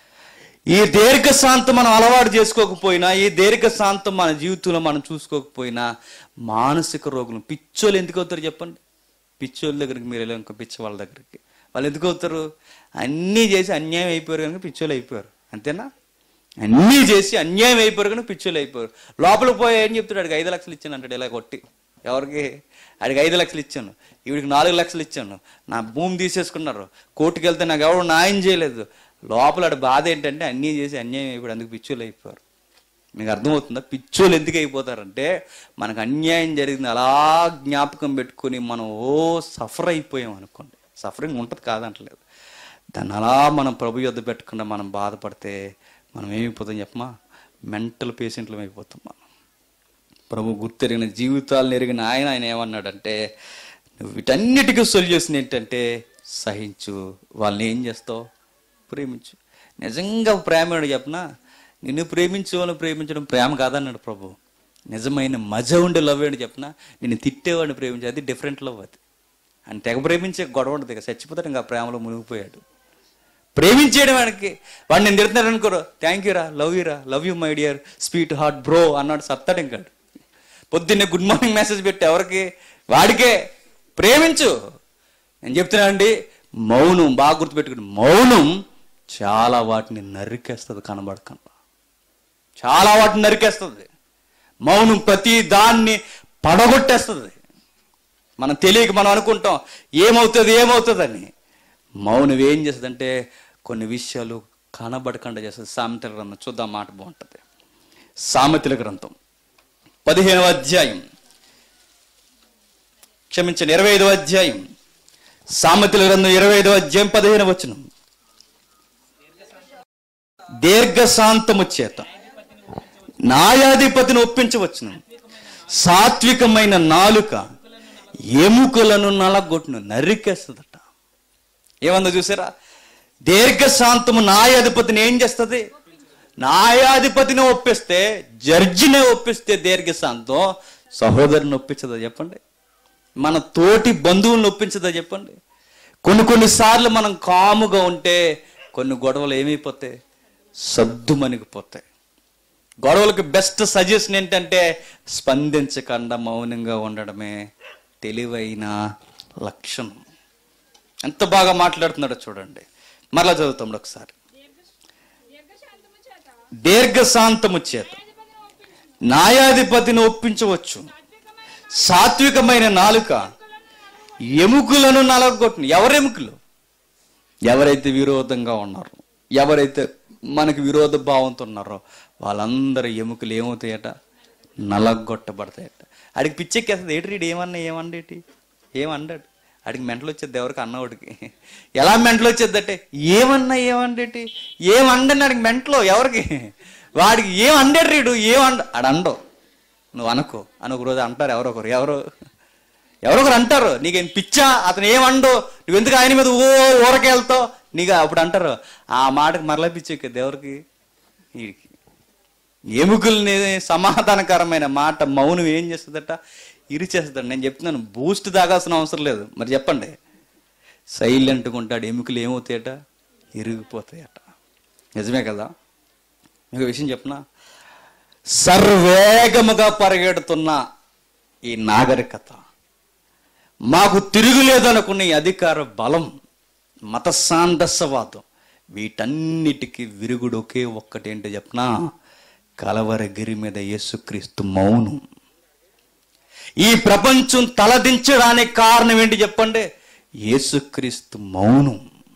ఈ దీర్ఘశాంతం మనం అలవాటు చేసుకోకపోయినా ఈ దీర్ఘశాంతం మన జీవితంలో మనం చూసుకోకపోయినా మానసిక రోగులు పిచ్చోళ్ళు ఎందుకు అవుతారు చెప్పండి పిచ్చోళ్ళ దగ్గరికి మీరు వెళ్ళారు ఇంకా పిచ్చి వాళ్ళ దగ్గరికి వాళ్ళు ఎందుకు అవుతారు అన్నీ చేసి అన్యాయం అయిపోయారు కనుక పిచ్చోళ్ళు అయిపోయారు అంతేనా అన్నీ చేసి అన్యాయం అయిపోయారు కనుక పిచ్చోళ్ళు అయిపోయారు లోపలికి పోయి ఏం చెప్తాడు అడిగి ఐదు లక్షలు ఇచ్చాను అంటాడు ఇలా కొట్టి ఎవరికి అడిగి ఐదు లక్షలు ఇచ్చాను ఈవిడికి నాలుగు లక్షలు ఇచ్చాను నా భూమి తీసేసుకున్నారు కోర్టుకు వెళ్తే నాకు ఎవరు న్యాయం చేయలేదు లోపల ఆడ బాధ ఏంటంటే అన్నీ చేసి అన్యాయం అయిపోయాడు అందుకు పిచ్చోళ్ళు అయిపోయారు మీకు అర్థమవుతుందా పిచ్చోళ్ళు ఎందుకు అయిపోతారంటే మనకు అన్యాయం జరిగింది అలా జ్ఞాపకం పెట్టుకొని మనం ఓ సఫర్ అయిపోయాం అనుకోండి సఫరింగ్ ఉంటుంది కాదంటలేదు దాన్ని అలా మనం ప్రభు యొద్ద పెట్టకుండా మనం బాధపడితే మనం ఏమైపోతాం చెప్పమా మెంటల్ పేషెంట్లు అయిపోతాం మనం ప్రభు గుర్తెరిగిన జీవితాలను ఎరిగిన ఆయన ఆయన ఏమన్నాడంటే నువ్వు వీటన్నిటికీ సొల్యూషన్ ఏంటంటే సహించు వాళ్ళని ఏం చేస్తావు ప్రేమించు నిజంగా ప్రేమ చెప్పనా నిన్ను ప్రేమించే వాళ్ళని ప్రేమించడం ప్రేమ కాదన్నాడు ప్రభు నిజమైన మజ ఉండే లవ్ అని చెప్పిన నిన్ను తిట్టేవాడిని ప్రేమించే అది డిఫరెంట్ లవ్ అది అని తెగ ప్రేమించే గొడవ ఉండదు ఇక చచ్చిపోతాడు ఇంకా ప్రేమలో మునిగిపోయాడు ప్రేమించేయడం వాడికి వాడిని నేను తిడుతున్నాడు అనుకోరు థ్యాంక్ యూ రా లవ్ యూ రా love you my dear sweetheart bro అన్నాడు సత్తాడు ఇంకాడు పొద్దున్నే గుడ్ మార్నింగ్ మెసేజ్ పెట్టి ఎవరికి వాడికే ప్రేమించు నేను చెప్తున్నానండి మౌనం బాగా గుర్తుపెట్టుకుని మౌనం చాలా వాటిని నరికేస్తుంది కనబడకుండా చాలా వాటిని నరికేస్తుంది మౌనం ప్రతి దాన్ని పడగొట్టేస్తుంది మనం తెలియక మనం అనుకుంటాం ఏమవుతుంది ఏమవుతుందని మౌనం ఏం చేస్తుందంటే కొన్ని విషయాలు కనబడకుండా చేస్తుంది సామెతల గ్రంథం చూద్దాం మాట బాగుంటుంది సామెతల గ్రంథం పదిహేనవ అధ్యాయం క్షమించండి ఇరవై ఐదవ అధ్యాయం సామెతల గ్రంథం ఇరవై ఐదవ అధ్యాయం పదిహేను వచనం దీర్ఘశాంతము చేత న్యాయాధిపతిని ఒప్పించవచ్చును సాత్వికమైన నాలుక ఎముకలను నలగొట్టును నరికేస్తుందట ఏమందో చూసారా దీర్ఘశాంతము న్యాయాధిపతిని ఏం చేస్తుంది న్యాయాధిపతిని ఒప్పిస్తే జడ్జిని ఒప్పిస్తే దీర్ఘశాంతం సహోదరుని ఒప్పించదా చెప్పండి మన తోటి బంధువులను ఒప్పించదా చెప్పండి కొన్ని కొన్నిసార్లు మనం కాముగా ఉంటే కొన్ని గొడవలు ఏమైపోతాయి సద్దుమణిగిపోతాయి గొడవలకు బెస్ట్ సజెషన్ ఏంటంటే స్పందించకుండా మౌనంగా ఉండడమే తెలివైన లక్షణం ఎంత బాగా మాట్లాడుతున్నాడో చూడండి మరలా చదువుతాం ఒకసారి దీర్ఘశాంతము చేత దీర్ఘశాంతము చేత న్యాయాధిపతిని ఒప్పించవచ్చు సాత్వికమైన నాలుక ఎముకలను నలగొట్టును ఎవరు ఎముకలు ఎవరైతే విరోధంగా ఉన్నారో ఎవరైతే మనకి విరోధ భావంతో ఉన్నారో వాళ్ళందరి ఎముకలు ఏమవుతాయట నలగొట్టబడతాయట ఆడికి పిచ్చెక్కేస్తుంది ఏటి రీడు ఏమన్నా ఏమండేటి ఏమండాడు ఆడికి మెంటలు వచ్చేది ఎవరికి అన్నవాడికి ఎలా మెంటలు వచ్చేద్దంటే ఏమన్నా ఏమండేటి ఏమండని ఆడికి మెంటలో ఎవరికి వాడికి ఏం అండేటి రీడు ఏమండ ఆడు అండవు నువ్వు అనుకో అని ఒక రోజు అంటారు ఎవరో ఒకరు ఎవరు ఎవరో ఒకరు అంటారు నీకేం పిచ్చా అతను ఏమండో నువ్వు ఎందుకు ఆయన మీద ఓ ఊరకెళ్తావు నీకు అప్పుడు అంటారు ఆ మాటకి మరలా పిచ్చెక్కింది ఎవరికి వీడికి ఎముకల్ని సమాధానకరమైన మాట మౌనం ఏం చేస్తుందట ఇరిచేస్తుందట నేను చెప్తున్నాను బూస్ట్ తాగాల్సిన అవసరం లేదు మరి చెప్పండి సైలెంట్గా ఉంటాడు ఎముకలు ఏమవుతాయట ఇరిగిపోతాయట నిజమే కదా మీకు విషయం చెప్పనా సర్వేగముగా పరిగెడుతున్న ఈ నాగరికత మాకు తిరుగులేదనుకున్న ఈ అధికార బలం మత సాందస్యవాదం వీటన్నిటికీ విరుగుడు ఒకే ఒక్కటి ఏంటో చెప్పనా కలవరగిరి మీద యేసుక్రీస్తు మౌనం ఈ ప్రపంచం తలదించడానికి కారణం ఏంటి చెప్పండి యేసుక్రీస్తు మౌనం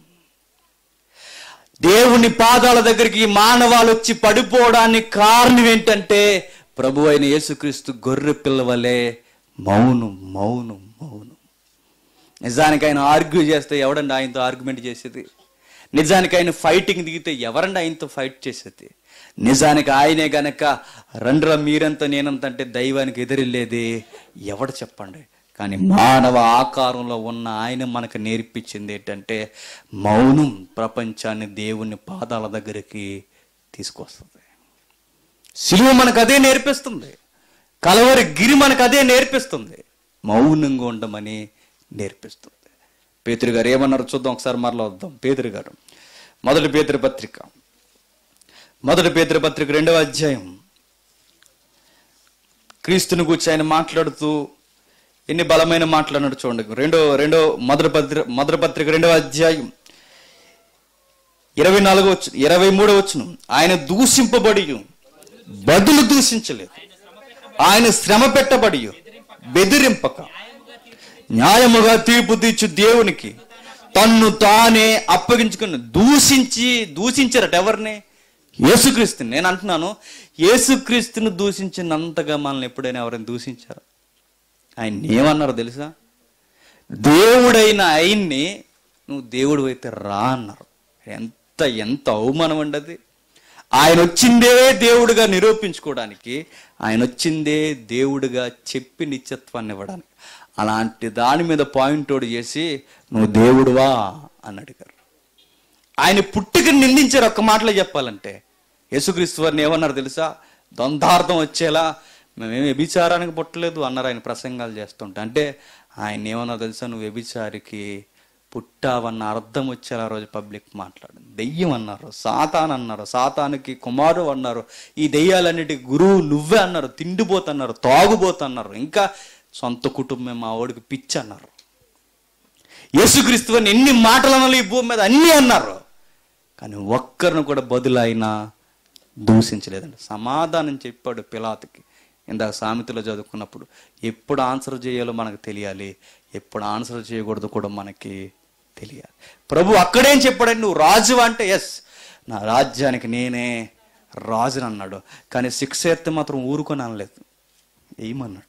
దేవుని పాదాల దగ్గరికి ఈ మానవాలు వచ్చి పడిపోవడానికి కారణం ఏంటంటే ప్రభు అయిన యేసుక్రీస్తు గొర్రె పిల్లవలే మౌనం మౌనం మౌనం నిజానికి ఆయన ఆర్గ్యూ చేస్తే ఎవడండి ఆయనతో ఆర్గ్యుమెంట్ చేసేది నిజానికి ఆయన ఫైటింగ్ దిగితే ఎవరండి ఆయనతో ఫైట్ చేసేది నిజానికి ఆయనే గనక రండ్రా మీరంత నేనంత అంటే దైవానికి ఎదురెళ్ళేది ఎవడు చెప్పండి కానీ మానవ ఆకారంలో ఉన్న ఆయన మనకు నేర్పించింది ఏంటంటే మౌనం ప్రపంచాన్ని దేవుని పాదాల దగ్గరికి తీసుకొస్తుంది సిలువ మనకు అదే నేర్పిస్తుంది కలవరి గిరి మనకు అదే నేర్పిస్తుంది మౌనంగా ఉండమని నేర్పిస్తుంది పేతురు గారు ఏమన్నారు చూద్దాం ఒకసారి మరలా వద్దాం పేతురు గారు మొదటి పేతురు పత్రిక మొదటి పేతురు పత్రిక రెండవ అధ్యాయం క్రీస్తుని గురించి ఆయన మాట్లాడుతూ ఎన్ని బలమైన మాట్లాడినాడు చూడండి రెండో రెండో మొదటి పత్రిక మొదటి పత్రిక రెండవ అధ్యాయం ఇరవై నాలుగో వచ్చు ఇరవై మూడో వచ్చును ఆయన దూషింపబడి బదులు దూషించలేదు ఆయన శ్రమ పెట్టబడి బెదిరింపక న్యాయముగా తీర్పు తీర్చు దేవునికి తన్ను తానే అప్పగించుకుని దూషించి దూషించారట ఎవరిని యేసుక్రీస్తుని నేను అంటున్నాను యేసుక్రీస్తుని దూషించినంతగా మనల్ని ఎప్పుడైనా ఎవరైనా దూషించారు ఆయన ఏమన్నారు తెలుసా దేవుడైన ఆయన్ని నువ్వు దేవుడు అయితే రా అన్నారు ఎంత ఎంత అవమానం అండి అది ఆయన వచ్చిందే దేవుడిగా నిరూపించుకోవడానికి ఆయన వచ్చిందే దేవుడిగా చెప్పి నిత్యత్వాన్ని ఇవ్వడానికి అలాంటి దాని మీద పాయింట్ అవుట్ చేసి నువ్వు దేవుడువా అని అడిగారు ఆయన పుట్టుకని నిందించారు ఒక్క మాటలో చెప్పాలంటే యేసుక్రీస్తు వారిని ఏమన్నారు తెలుసా ద్వందార్థం వచ్చేలా మేమేం వ్యభిచారానికి పుట్టలేదు అన్నారు ఆయన ప్రసంగాలు చేస్తుంటే అంటే ఆయన ఏమన్నా తెలుసా నువ్వు వ్యభిచారికి పుట్టావన్న అర్థం వచ్చేలా ఆ రోజు పబ్లిక్ మాట్లాడు దెయ్యం అన్నారు సాతాన్ అన్నారు సాతానికి కుమారు అన్నారు ఈ దెయ్యాలన్నిటి గురువు నువ్వే అన్నారు తిండిపోతన్నారు తాగుబోతన్నారు ఇంకా సొంత కుటుంబం మా వాడికి పిచ్చి అన్నారు యేసుక్రీస్తు అని ఎన్ని మాటలు అనాలి ఈ భూమి మీద అన్నీ అన్నారు కానీ ఒక్కరిని కూడా బదులైనా దూషించలేదండి సమాధానం చెప్పాడు పిలాతుకి ఇందాక సామెతలో చదువుకున్నప్పుడు ఎప్పుడు ఆన్సర్ చేయాలో మనకు తెలియాలి ఎప్పుడు ఆన్సర్ చేయకూడదు కూడా మనకి తెలియాలి ప్రభు అక్కడేం చెప్పాడండి నువ్వు రాజు అంటే ఎస్ నా రాజ్యానికి నేనే రాజుని అన్నాడు కానీ శిక్ష ఎత్తే మాత్రం ఊరుకొని అనలేదు ఏమన్నట్టు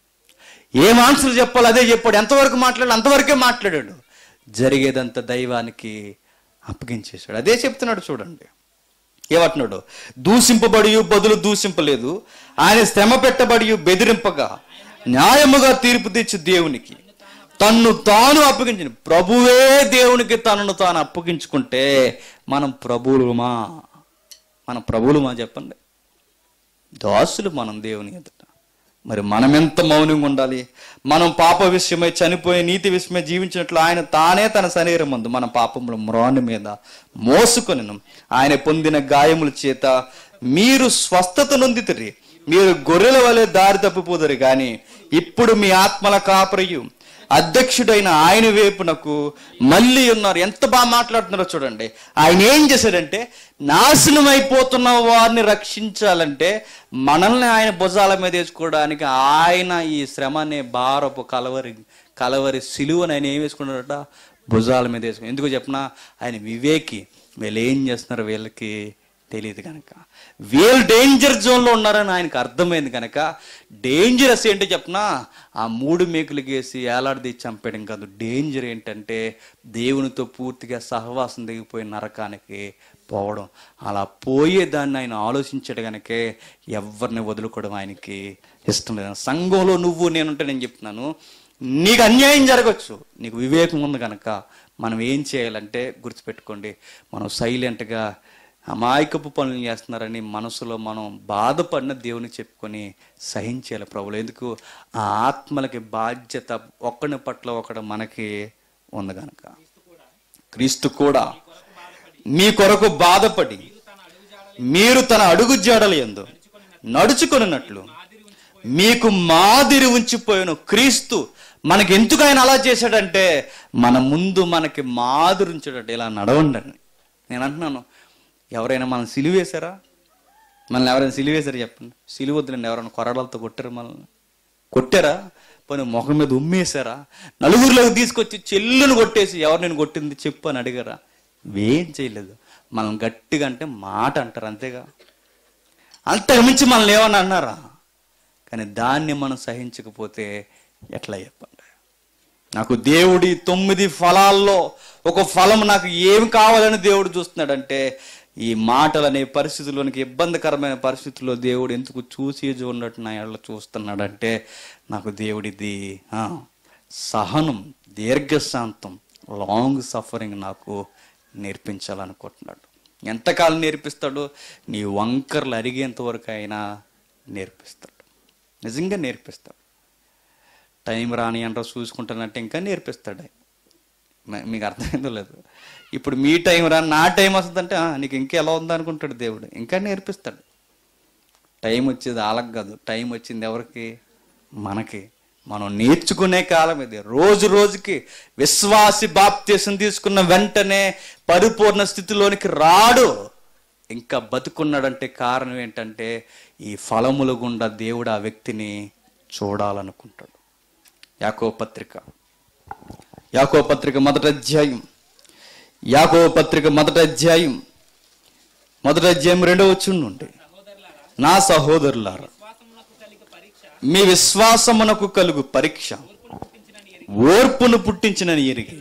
ఏం ఆన్సర్ చెప్పాలి అదే చెప్పాడు ఎంతవరకు మాట్లాడాడు అంతవరకే మాట్లాడాడు జరిగేదంతా దైవానికి అప్పగించేశాడు అదే చెప్తున్నాడు చూడండి ఏమంటున్నాడు దూషింపబడి బదులు దూషింపలేదు ఆయన శ్రమ పెట్టబడి బెదిరింపగా న్యాయముగా తీర్పు తెచ్చి దేవునికి తన్ను తాను అప్పగించిన ప్రభువే దేవునికి తనను తాను అప్పగించుకుంటే మనం ప్రభువులుమా మన ప్రభువులుమా చెప్పండి దాసులు మనం దేవుని ఎదుట మరి మనం ఎంత మౌనంగా ఉండాలి మనం పాప విషయమై చనిపోయే నీతి విషయమై జీవించినట్లు ఆయన తానే తన శరీరం ముందు మన పాపముల మ్రాను మీద మోసుకొనిను ఆయన పొందిన గాయముల చేత మీరు స్వస్థత నొందితిరి మీరు గొర్రెల వలె దారి తప్పిపోదురు కానీ ఇప్పుడు మీ ఆత్మల కాపరియు అధ్యక్షుడైన ఆయన వైపునకు మళ్ళీ ఉన్నారు ఎంత బాగా మాట్లాడుతున్నారో చూడండి ఆయన ఏం చేశాడంటే నాశనం అయిపోతున్న వారిని రక్షించాలంటే మనల్ని ఆయన భుజాల మీద వేసుకోవడానికి ఆయన ఈ శ్రమ అనే భారపు కలవరి కలవరి సిలువని ఆయన ఏం వేసుకున్నాడట భుజాల మీద వేసుకుని ఎందుకు చెప్పినా ఆయన వివేకి వీళ్ళు ఏం చేస్తున్నారు వీళ్ళకి తెలియదు కనుక వీళ్ళు డేంజర్ జోన్లో ఉన్నారని ఆయనకు అర్థమైంది కనుక డేంజరస్ ఏంటో చెప్పనా ఆ మూడు మేకులు గేసి ఏలాడది చంపేయడం కాదు డేంజర్ ఏంటంటే దేవునితో పూర్తిగా సహవాసం దిగిపోయి నరకానికి పోవడం అలా పోయేదాన్ని ఆయన ఆలోచించాడు కనుకే ఎవరిని వదులుకోవడం ఆయనకి ఇష్టం లేదు సంఘంలో నువ్వు నేనుంటే నేను చెప్తున్నాను నీకు అన్యాయం జరగచ్చు నీకు వివేకం ఉంది కనుక మనం ఏం చేయాలంటే గుర్తుపెట్టుకోండి మనం సైలెంట్గా అమాయకపు పనులు చేస్తున్నారని మనసులో మనం బాధపడిన దేవుని చెప్పుకొని సహించాలి ప్రభులు ఎందుకు ఆ ఆత్మలకి బాధ్యత ఒక్కడి పట్ల ఒకడు మనకి ఉంది కనుక క్రీస్తు కూడా మీ కొరకు బాధపడి మీరు తన అడుగు జాడలు ఎందు నడుచుకొనినట్లు మీకు మాదిరి ఉంచిపోయిన క్రీస్తు మనకి ఎందుకు ఆయన అలా చేశాడంటే మన ముందు మనకి మాదిరి ఉంచాడంటే ఇలా నడవండి అని నేను అంటున్నాను ఎవరైనా మనం సిలివేశారా మనల్ని ఎవరైనా సిలివేశారా చెప్పండి సిలువ వద్దులండి ఎవరైనా కొరడాలతో కొట్టారు మనల్ని కొట్టారా పోనీ ముఖం మీద ఉమ్మేశారా నలుగురిలోకి తీసుకొచ్చి చెల్లును కొట్టేసి ఎవరు నేను కొట్టింది చెప్పు అని అడిగారా ఏం చేయలేదు మనం గట్టిగా అంటే మాట అంటారు అంతేగా అంతకు మించి మనల్ని ఏమన్నా అన్నారా కానీ దాన్ని మనం సహించకపోతే ఎట్లా చెప్పండి నాకు దేవుడి తొమ్మిది ఫలాల్లో ఒక ఫలం నాకు ఏం కావాలని దేవుడు చూస్తున్నాడంటే ఈ మాటలు అనే పరిస్థితుల్లోనికి ఇబ్బందికరమైన పరిస్థితుల్లో దేవుడు ఎందుకు చూసి చూడట్టు నా ఎళ్ళ చూస్తున్నాడంటే నాకు దేవుడిది ఆ, సహనం దీర్ఘశాంతం లాంగ్ సఫరింగ్ నాకు నేర్పించాలనుకుంటున్నాడు ఎంతకాలం నేర్పిస్తాడు నీ వంకర్లు అరిగేంత వరకు అయినా నేర్పిస్తాడు నిజంగా నేర్పిస్తాడు టైం రాని అంటారు చూసుకుంటానంటే ఇంకా నేర్పిస్తాడు ఆయన. మ- మీకు అర్థమైందో లేదు ఇప్పుడు మీ టైం రా నా టైం వస్తుందంటే "ఆ, నీకు ఇంకా ఎలా ఉందా అనుకుంటాడు దేవుడు ఇంకా నేర్పిస్తాడు టైం వచ్చేది వాళ్ళకి కాదు టైం వచ్చింది ఎవరికి మనకి మనం నేర్చుకునే కాలం ఇది రోజు రోజుకి విశ్వాసి బాప్తీసం తీసుకున్న వెంటనే పరిపూర్ణ స్థితిలోనికి రాడు ఇంకా బతుకున్నాడంటే కారణం ఏంటంటే ఈ ఫలముల గుండా దేవుడు ఆ వ్యక్తిని చూడాలనుకుంటాడు యాకో పత్రిక యాకో పత్రిక మొదటి అధ్యాయం యాకో పత్రిక మొదటి అధ్యాయం మొదటి అధ్యాయం రెండవ వచ్చి నుండి నా సహోదరులారా మీ విశ్వాసమునకు కలుగు పరీక్ష ఓర్పును పుట్టించిన ఎరిగి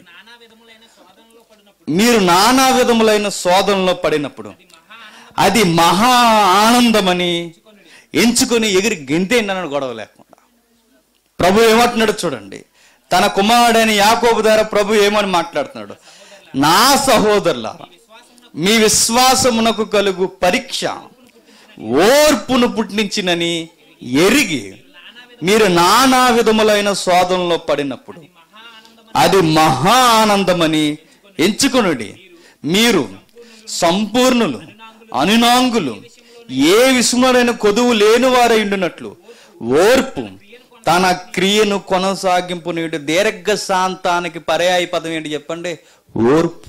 మీరు నానా విధములైన శోధనలో పడినప్పుడు అది మహా ఆనందమని ఎంచుకొని ఎగిరి గెంతేండని గొడవ లేకుండా ప్రభు ఏమంటున్నాడు చూడండి తన కుమారుడైన యాకోబు ద్వారా ప్రభు ఏమని మాట్లాడుతున్నాడు నా సహోదరుల మీ విశ్వాసమునకు కలుగు పరీక్ష ఓర్పును పుట్టించినని ఎరిగి మీరు నానా విధములైన శోధనలో పడినప్పుడు అది మహా ఆనందమని ఎంచుకొనుడి మీరు సంపూర్ణులు అనునాంగులు ఏ విషయములైన కొదువు లేని వారై ఉండునట్లు ఓర్పు తన క్రియను కొనసాగింపు నీడు దీర్ఘ శాంతానికి పర్యాయ పదం ఏంటి చెప్పండి ఓర్పు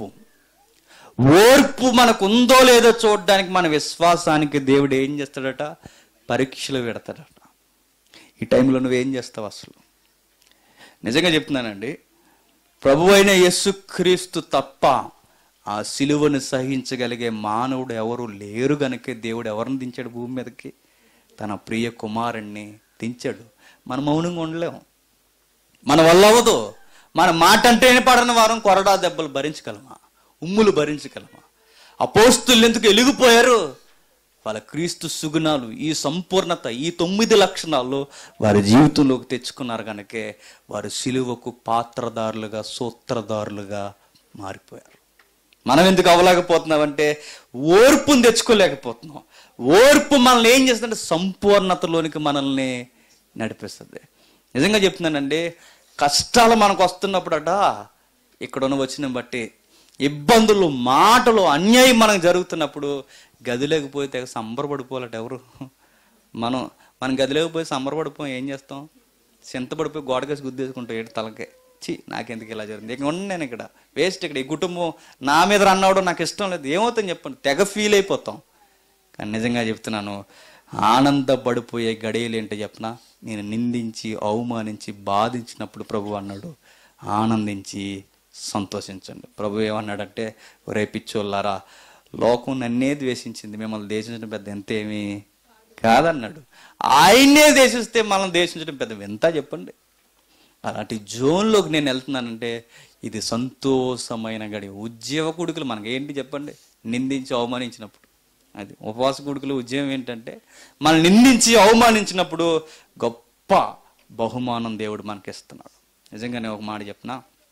ఓర్పు మనకు ఉందో లేదో చూడడానికి మన విశ్వాసానికి దేవుడు ఏం చేస్తాడట పరీక్షలు పెడతాడట ఈ టైంలో నువ్వేం చేస్తావు అసలు నిజంగా చెప్తున్నానండి ప్రభు అయిన యేసుక్రీస్తు తప్ప ఆ సిలువను సహించగలిగే మానవుడు ఎవరు లేరు గనుకే దేవుడు ఎవరిని దించాడు భూమి మీదకి తన ప్రియ కుమారుణ్ణి దించాడు మనం మౌనంగా ఉండలేము మన వల్ల అవ్వదు మన మాట అంటేనే పడని వారం కొరడా దెబ్బలు భరించగలమా ఉమ్ములు భరించగలమా అపోస్తులు ఎందుకు ఎలిగిపోయారు వాళ్ళ క్రీస్తు సుగుణాలు ఈ సంపూర్ణత ఈ తొమ్మిది లక్షణాలు వారి జీవితంలోకి తెచ్చుకున్నారు కనుకే వారు సిలువకు పాత్రదారులుగా సూత్రధారులుగా మారిపోయారు మనం ఎందుకు అవ్వలేకపోతున్నామంటే ఓర్పుని తెచ్చుకోలేకపోతున్నాం ఓర్పు మనల్ని ఏం చేస్తుందంటే సంపూర్ణతలోనికి మనల్ని నడిపిస్తుంది నిజంగా చెప్తున్నానండి కష్టాలు మనకు వస్తున్నప్పుడట ఇక్కడ ఉన్న వచ్చిన బట్టి ఇబ్బందులు మాటలు అన్యాయం మనకు జరుగుతున్నప్పుడు గదిలోకి పోయి తెగ సంబరపడిపోవాలట ఎవరు మనం మనం గదిలోకి పోయి సంబరపడిపోయి ఏం చేస్తాం చింతపడిపోయి గోడకేసి గుద్దేసుకుంటాం ఏడు తలకే చి నాకెందుకు ఇలా జరిగింది ఇక ఉండి నేను ఇక్కడ వేస్ట్ ఇక్కడ ఈ కుటుంబం నా మీద రన్నవడం నాకు ఇష్టం లేదు ఏమవుతుంది చెప్పండి తెగ ఫీల్ అయిపోతాం కానీ నిజంగా చెప్తున్నాను ఆనందపడిపోయే గడియలు ఏంటో చెప్పనా నేను నిందించి అవమానించి బాధించినప్పుడు ప్రభు అన్నాడు ఆనందించి సంతోషించండి ప్రభు ఏమన్నాడంటే ఒరే పిచ్చోళ్ళారా లోకం నన్నే ద్వేషించింది మిమ్మల్ని దేశించడం పెద్ద ఎంతేమీ కాదన్నాడు ఆయన్నే దేశిస్తే మనం దేశించడం పెద్ద ఎంత చెప్పండి అలాంటి జోన్లోకి నేను వెళ్తున్నానంటే ఇది సంతోషమైన గడి ఉద్యోగ కొడుకులు మనకి ఏంటి చెప్పండి నిందించి అవమానించినప్పుడు అది ఉపవాస కొడుకులు ఉద్యోగం ఏంటంటే మనం నిందించి అవమానించినప్పుడు గొప్ప బహుమానం దేవుడు మనకి ఇస్తున్నాడు నిజంగానే ఒక మాట చెప్పనా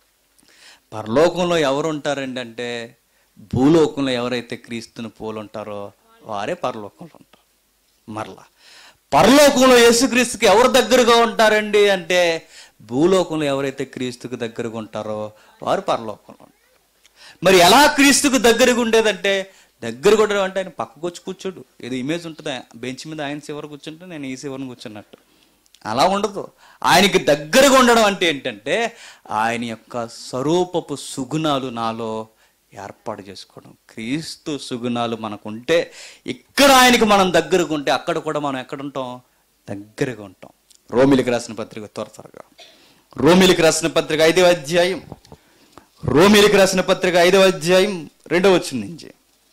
పరలోకంలో ఎవరు ఉంటారండి అంటే భూలోకంలో ఎవరైతే క్రీస్తుని పోలుంటారో వారే పరలోకంలో ఉంటారు మరలా పరలోకంలో యేసుక్రీస్తుకి ఎవరు దగ్గరగా ఉంటారండి అంటే భూలోకంలో ఎవరైతే క్రీస్తుకు దగ్గరగా ఉంటారో వారు పరలోకంలో ఉంటారు మరి ఎలా క్రీస్తుకు దగ్గరగా ఉండేదంటే దగ్గరగా ఉండడం అంటే ఆయన పక్కకు వచ్చి కూర్చోడు ఏదో ఇమేజ్ ఉంటుంది బెంచ్ మీద ఆయన చివర కూర్చుంటే నేను ఈ చివరన కూర్చున్నట్టు అలా ఉండదు ఆయనకి దగ్గరగా ఉండడం అంటే ఏంటంటే ఆయన యొక్క స్వరూపపు సుగుణాలు నాలో ఏర్పాటు చేసుకోవడం క్రీస్తు సుగుణాలు మనకుంటే ఇక్కడ ఆయనకి మనం దగ్గరగా ఉంటే అక్కడ కూడా మనం ఎక్కడ ఉంటాం దగ్గరగా ఉంటాం రోమిలికి రాసిన పత్రిక త్వర త్వరగా రోమిలికి రాసిన పత్రిక ఐదవ అధ్యాయం రోమిలికి రాసిన పత్రిక ఐదవ అధ్యాయం రెండవ వచ్చిన నుంచి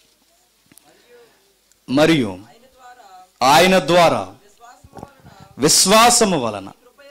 మరియు ఆయన ద్వారా విశ్వాసము వలన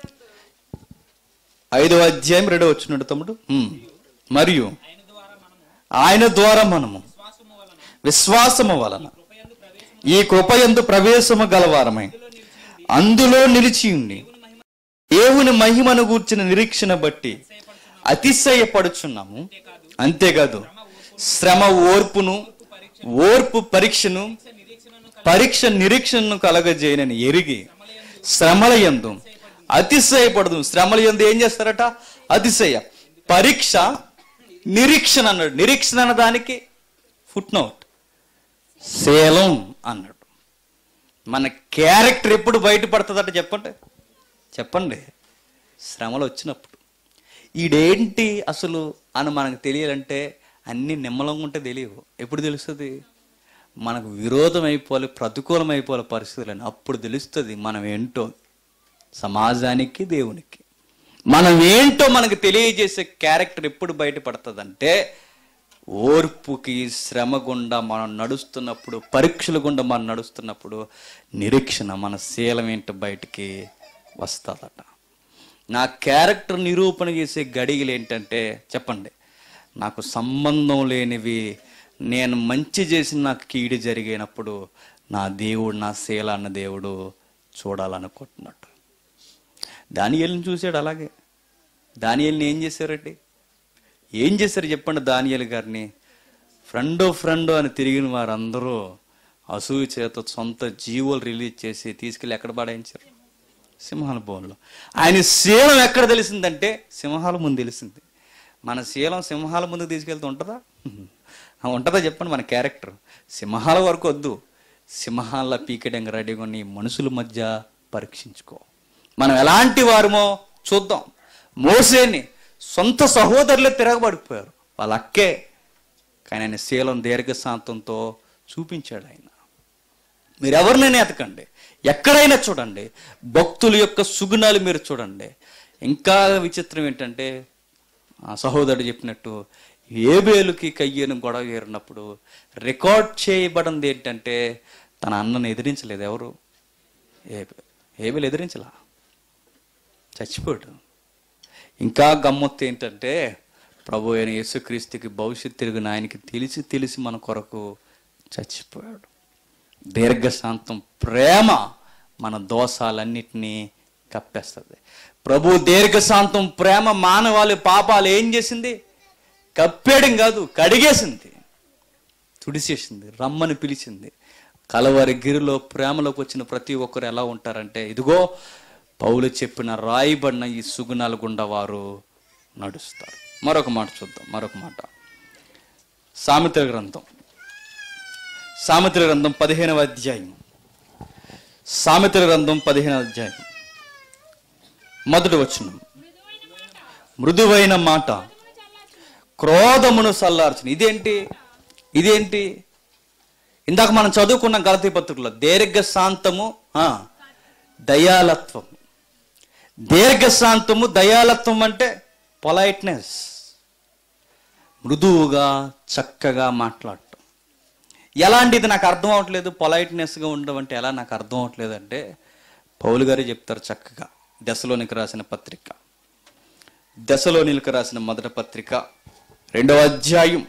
ఐదవ అధ్యాయం రెండవ వచ్చినట్టు తమ్ముడు ఉమ్. మరియు ఆయన ద్వారా మనము విశ్వాసము వలన ఈ కృపయందు ప్రవేశము గలవారమై అందులో నిలిచి ఉండి దేవుని మహిమను గూర్చిన నిరీక్షణ బట్టి అతిశయపడుచున్నాము అంతేకాదు శ్రమ ఓర్పును ఓర్పు పరీక్షను పరీక్ష నిరీక్షణను కలగజేయనని ఎరిగి శ్రమల యందు అతిశయపడదు శ్రమల యందు ఏం చేస్తారట అతిశయ పరీక్ష నిరీక్షణ అన్నాడు నిరీక్షణ అన్న దానికి ఫుట్ నోట్ శీలం అన్నాడు మన క్యారెక్టర్ ఎప్పుడు బయటపడుతుందట చెప్పండి చెప్పండి శ్రమలు వచ్చినప్పుడు ఈడేంటి అసలు అని మనకు తెలియాలంటే అన్ని నిమ్మలంగా ఉంటే తెలియవు ఎప్పుడు తెలుస్తుంది మనకు విరోధం అయిపోవాలి ప్రతికూలం అయిపోవాలి పరిస్థితులని అప్పుడు తెలుస్తుంది మనం ఏంటో సమాజానికి దేవునికి మనం ఏంటో మనకు తెలియజేసే క్యారెక్టర్ ఎప్పుడు బయటపడుతుందంటే ఓర్పుకి శ్రమ గుండా మనం నడుస్తున్నప్పుడు పరీక్షల గుండా మనం నడుస్తున్నప్పుడు నిరీక్షణ మన శీలం ఏంటో బయటికి వస్తుందట నా క్యారెక్టర్ నిరూపణ చేసే గడియలు ఏంటంటే చెప్పండి నాకు సంబంధం లేనివి నేను మంచి చేసి నాకు కీడు జరిగినప్పుడు నా దేవుడు నా శీల అన్న దేవుడు చూడాలనుకుంటున్నట్టు దానియల్ని చూశాడు అలాగే దానియల్ని ఏం చేశారండి ఏం చేశారు చెప్పండి దానియల్ గారిని ఫ్రెండో ఫ్రెండో అని తిరిగిన వారందరూ అసూయ చేత సొంత జీవోలు రిలీజ్ చేసి తీసుకెళ్ళి ఎక్కడ పడాయించారు సింహాల బోన్లో ఆయన శీలం ఎక్కడ తెలిసిందంటే సింహాల ముందు తెలిసింది మన శీలం సింహాల ముందు తీసుకెళ్తూ ఉంటుందా ఆ, ఉంటుందా చెప్పండి మన క్యారెక్టర్ సింహాల వరకు వద్దు సింహాల పీకెడంగా రెడీగా ఉన్న ఈ మనుషుల మధ్య పరీక్షించుకో మనం ఎలాంటి వారమో చూద్దాం మోసేని సొంత సహోదరులే తిరగబడిపోయారు వాళ్ళ అక్కే కానీ ఆయన శీలం దీర్ఘశాంతంతో చూపించాడు ఆయన మీరు ఎవరినైనా ఎతకండి ఎక్కడైనా చూడండి భక్తుల యొక్క సుగుణాలు మీరు చూడండి ఇంకా విచిత్రం ఏంటంటే ఆ సహోదరుడు చెప్పినట్టు ఏబేలుకి కయ్యను గొడవ ఏరినప్పుడు రికార్డ్ చేయబడింది ఏంటంటే తన అన్నను ఎదిరించలేదు ఎవరు ఏబేలు ఏబేలు ఎదిరించలా చచ్చిపోయాడు ఇంకా గమ్మత్తు ఏంటంటే ప్రభు అయిన యేసుక్రీస్తుకి భవిష్యత్ తిరిగిన ఆయనకి తెలిసి తెలిసి మన కొరకు చచ్చిపోయాడు దీర్ఘశాంతం ప్రేమ మన దోషాలన్నిటినీ కప్పేస్తుంది ప్రభు దీర్ఘశాంతం ప్రేమ మానవాళి పాపాలు ఏం చేసింది కప్పేయడం కాదు కడిగేసింది తుడిచేసింది రమ్మని పిలిచింది కలవరి గిరిలో ప్రేమలోకి వచ్చిన ప్రతి ఒక్కరు ఎలా ఉంటారంటే ఇదిగో పౌలు చెప్పిన రాయిబడిన ఈ సుగుణాల గుండా వారు నడుస్తారు మరొక మాట చూద్దాం మరొక మాట సామెతల గ్రంథం సామెతల గ్రంథం పదిహేనవ అధ్యాయం సామెతల గ్రంథం పదిహేనవ అధ్యాయం మొదటి వచనం మృదువైన మాట క్రోధమును సల్లార్చిన ఇదేంటి ఇదేంటి ఇందాక మనం చదువుకున్న గలతీ పత్రికలో దీర్ఘశాంతము ఆ, దయాలత్వం దీర్ఘశాంతము దయాలత్వం అంటే పొలైట్నెస్ మృదువుగా చక్కగా మాట్లాడటం ఎలాంటిది నాకు అర్థం అవట్లేదు పొలైట్నెస్గా ఉండడం అంటే ఎలా నాకు అర్థం అవట్లేదు అంటే పౌలు గారు చెప్తారు చక్కగా దశలోనికి రాసిన పత్రిక దశలోనికి రాసిన మొదటి పత్రిక రెండవ అధ్యాయం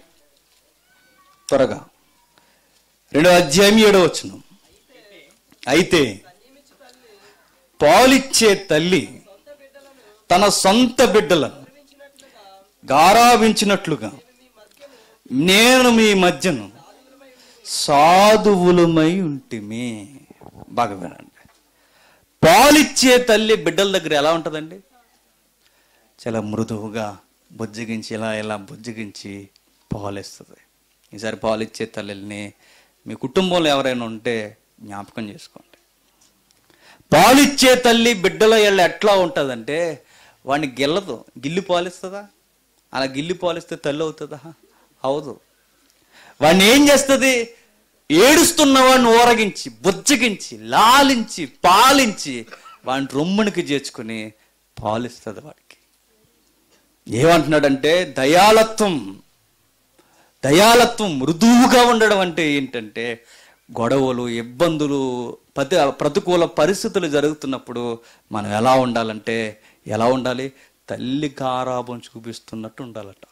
త్వరగా రెండవ అధ్యాయం ఏడవ వచ్చును అయితే పాలిచ్చే తల్లి తన సొంత బిడ్డలను గారావించినట్లుగా నేను మీ మధ్యను సాధువులమై ఉంటిమి బాగా వినండి పాలిచ్చే తల్లి బిడ్డల దగ్గర ఎలా ఉంటుందండి చాలా మృదువుగా బుజ్జగించి ఇలా ఇలా బుజ్జగించి పాలిస్తుంది ఈసారి పాలిచ్చే తల్లిని మీ కుటుంబంలో ఎవరైనా ఉంటే జ్ఞాపకం చేసుకోండి పాలిచ్చే తల్లి బిడ్డల ఎళ్ళ ఎట్లా ఉంటుందంటే వాడిని గిల్లదు గిల్లి పాలిస్తుందా అలా గిల్లి పాలిస్తే తల్లి అవుతుందా అవదు వాడిని ఏం చేస్తుంది ఏడుస్తున్న వాడిని ఊరగించి బుజ్జగించి లాలించి పాలించి వాడిని రొమ్మునికి చేర్చుకుని పాలిస్తుంది వాడికి ఏమంటున్నాడంటే దయాలత్వం దయాలత్వం మృదువుగా ఉండడం అంటే ఏంటంటే గొడవలు ఇబ్బందులు ప్రతి ప్రతికూల పరిస్థితులు జరుగుతున్నప్పుడు మనం ఎలా ఉండాలంటే ఎలా ఉండాలి తల్లి గారాభం చూపిస్తున్నట్టు ఉండాలట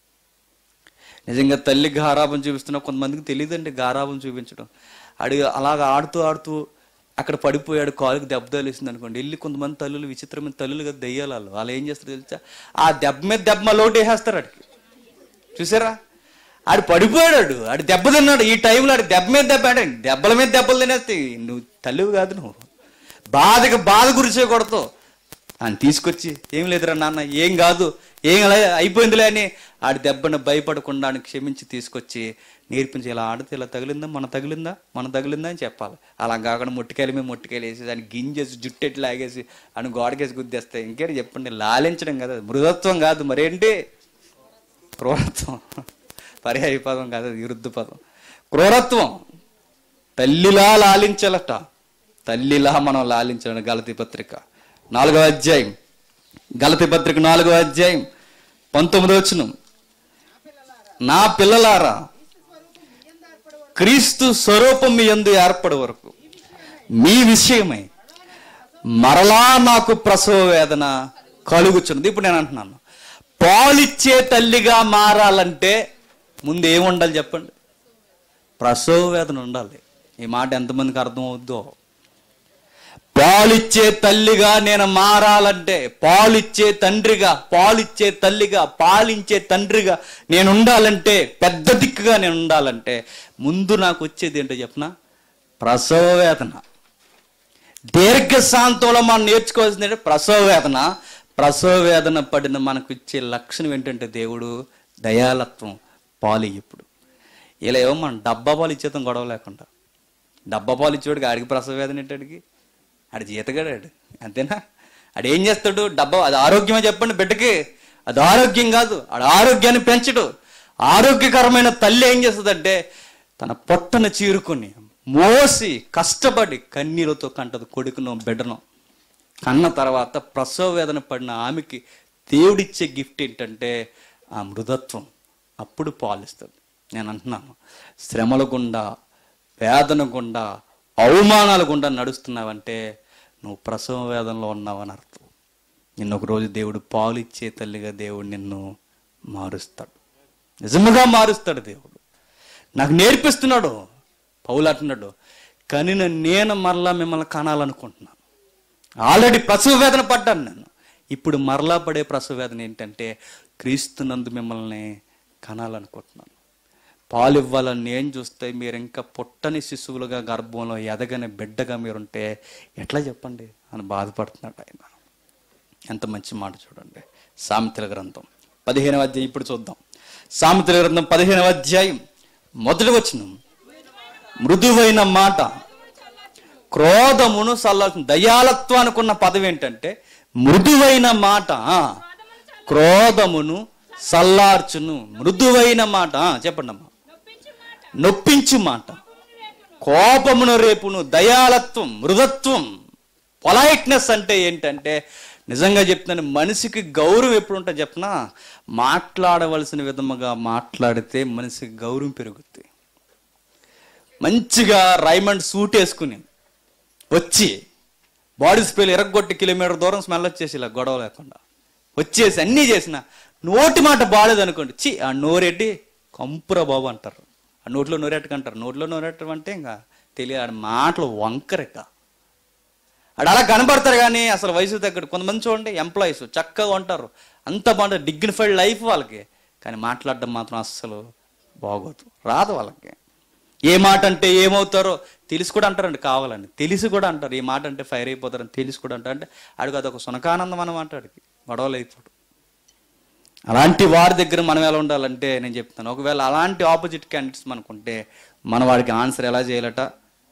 నిజంగా తల్లి గారాభం చూపిస్తున్న కొంతమందికి తెలియదండి గారాభం చూపించడం అడిగి అలాగ ఆడుతూ ఆడుతూ అక్కడ పడిపోయాడు కాలుకి దెబ్బ తగిలిసింది అనుకోండి వెళ్ళి కొంతమంది తల్లులు విచిత్రమైన తల్లులు కదా దెయ్యాలు వాళ్ళు వాళ్ళు ఏం చేస్తారు తెలుసా ఆ దెబ్బ మీద దెబ్బ లోటు వేసేస్తారు అడికి చూసారా ఆడు పడిపోయాడు ఆడు. ఆడు దెబ్బ తిన్నాడు ఈ టైంలో ఆడు దెబ్బ మీద దెబ్బ అంటే దెబ్బల మీద దెబ్బలు తినేస్తాయి నువ్వు తల్లివి కాదు నువ్వు బాధకి బాధ గురిసే కొడతావు ఆయన తీసుకొచ్చి ఏం లేదురా నాన్న ఏం కాదు ఏం అలా అయిపోయిందిలే అని ఆడి దెబ్బను భయపడకుండా ఆయన క్షమించి తీసుకొచ్చి నేర్పించి ఇలా ఆడితే ఇలా తగిలిందా మన తగిలిందా మన తగిలిందా అని చెప్పాలి అలా కాకుండా ముట్టికాయలు మేము ముట్టికాయలు వేసి దాన్ని గింజేసి జుట్టు ఎట్లా లాగేసి అని గోడకేసి గుద్దేస్తాయి ఇంకేంటి చెప్పండి లాలించడం కదా మృదత్వం కాదు మరేంటి క్రూరత్వం పర్యాయ పదం కాదు అది విరుద్ధ పదం క్రూరత్వం తల్లిలా లాలించాలట తల్లిలా మనం లాలించాలని గలతి పత్రిక నాలుగవ అధ్యాయం గలతి పత్రిక నాలుగవ అధ్యాయం పంతొమ్మిది వచ్చును నా పిల్లలారా క్రీస్తు స్వరూపం మీ యందు ఏర్పడే వరకు మీ విషయమై మరలా నాకు ప్రసవ వేదన కలుగుచున్నది ఇప్పుడు నేను అంటున్నాను పాలిచ్చే తల్లిగా మారాలంటే ముందు ఏమి ఉండాలి చెప్పండి ప్రసవ వేదన ఉండాలి ఈ మాట ఎంతమందికి అర్థం అవుద్దో పాలిచ్చే తల్లిగా నేను మారాలంటే పాలిచ్చే తండ్రిగా పాలిచ్చే తల్లిగా పాలించే తండ్రిగా నేను ఉండాలంటే పెద్ద దిక్కుగా నేను ఉండాలంటే ముందు నాకు వచ్చేది ఏంటో చెప్పనా ప్రసవ వేదన దీర్ఘశాంతంలో మనం నేర్చుకోవాల్సింది ఏంటంటే ప్రసవ వేదన ప్రసవ వేదన పడిన మనకు ఇచ్చే లక్షణం ఏంటంటే దేవుడు దయాలత్వం పాలు ఇప్పుడు ఇలా ఏమో మనం డబ్బా పాలు ఇచ్చేద్దాం గొడవ లేకుండా డబ్బా పాలు ఇచ్చేవాడికి ఆడికి ప్రసవ వేదన ఏంటాడికి ఆడి జీతగాడాడు అంతేనా అది ఏం చేస్తాడు డబ్బా అది ఆరోగ్యమే చెప్పండి బిడ్డకి అది ఆరోగ్యం కాదు ఆడు ఆరోగ్యాన్ని పెంచడు ఆరోగ్యకరమైన తల్లి ఏం చేస్తుందంటే తన పొట్టను చీరుకొని మోసి కష్టపడి కన్నీరుతో కంటది కొడుకును బిడ్డను కన్న తర్వాత ప్రసవ వేదన పడిన ఆమెకి దేవుడిచ్చే గిఫ్ట్ ఏంటంటే ఆ మృదత్వం అప్పుడు పాలిస్తుంది నేను అంటున్నాను శ్రమల గుండా వేదన గుండా అవమానాల గుండా నడుస్తున్నావంటే నువ్వు ప్రసవ వేదనలో ఉన్నావని అర్థం నిన్ను ఒక రోజు దేవుడు పాలు ఇచ్చే తల్లిగా దేవుడు నిన్ను మారుస్తాడు నిజముగా మారుస్తాడు దేవుడు నాకు నేర్పిస్తున్నాడు పౌలు అంటున్నాడు కానీ నేను మరలా మిమ్మల్ని కనాలనుకుంటున్నాను ఆల్రెడీ ప్రసవ వేదన పడ్డాను నేను ఇప్పుడు మరలా పడే ప్రసవ వేదన ఏంటంటే క్రీస్తునందు మిమ్మల్ని కనాలనుకుంటున్నాను పాలు ఇవ్వాలని నేను చూస్తే మీరు ఇంకా పుట్టని శిశువులుగా గర్భంలో ఎదగని బిడ్డగా మీరుంటే ఎట్లా చెప్పండి అని బాధపడుతున్నాడు ఆయన ఎంత మంచి మాట చూడండి సామెతల గ్రంథం పదిహేనవ అధ్యాయం ఇప్పుడు చూద్దాం సామెతల గ్రంథం పదిహేనవ అధ్యాయం మొదటి వచనం మృదువైన మాట క్రోధమును సల్లాల్సిన దయాలత్వానికి ఉన్న పదవి ఏంటంటే మృదువైన మాట ఆ, క్రోధమును సల్లార్చును మృదువైన మాట ఆ, చెప్పండి అమ్మా నొప్పించు మాట కోపమును రేపును దయాలత్వం మృదత్వం పొలైట్నెస్ అంటే ఏంటంటే నిజంగా చెప్తున్నాను మనిషికి గౌరవం ఎప్పుడు ఉంటుంది చెప్పనా మాట్లాడవలసిన విధముగా మాట్లాడితే మనిషికి గౌరవం పెరుగుతుంది మంచిగా రైమండ్ సూట్ వేసుకుని వచ్చి బాడీ స్ప్రేలు ఎరగొట్టి కిలోమీటర్ దూరం స్మెల్ వచ్చేసి ఇలా గొడవ లేకుండా వచ్చేసి అన్నీ చేసిన నోటి మాట బాగాలేదు అనుకోండి చి ఆ నోరెట్టి కంపురా బాబు అంటారు ఆ నోట్లో నోరెట్టకంటారు నోట్లో నోరెట్టడం అంటే ఇంకా తెలియదు ఆడ మాటలు వంకరెక్క ఆడ అలా కనబడతారు కానీ అసలు వయసు తగ్గడు కొంతమంది చూడండి ఎంప్లాయీస్ చక్కగా ఉంటారు అంత బాగుంటుంది డిగ్నిఫైడ్ లైఫ్ వాళ్ళకి కానీ మాట్లాడడం మాత్రం అస్సలు బాగోదు రాదు వాళ్ళకి ఏ మాట అంటే ఏమవుతారో తెలిసి కూడా అంటారండి కావాలని తెలిసి కూడా అంటారు ఈ మాట అంటే ఫైర్ అయిపోతారని తెలిసి కూడా అంటారు అంటే అడుగు అదొక సునకానందం అన్నమాట ఆడికి గొడవలు అయిపోడు అలాంటి వారి దగ్గర మనం ఎలా ఉండాలంటే నేను చెప్తాను ఒకవేళ అలాంటి ఆపోజిట్ క్యాండిడేట్స్ మనకుంటే మన వాడికి ఆన్సర్ ఎలా చేయాలట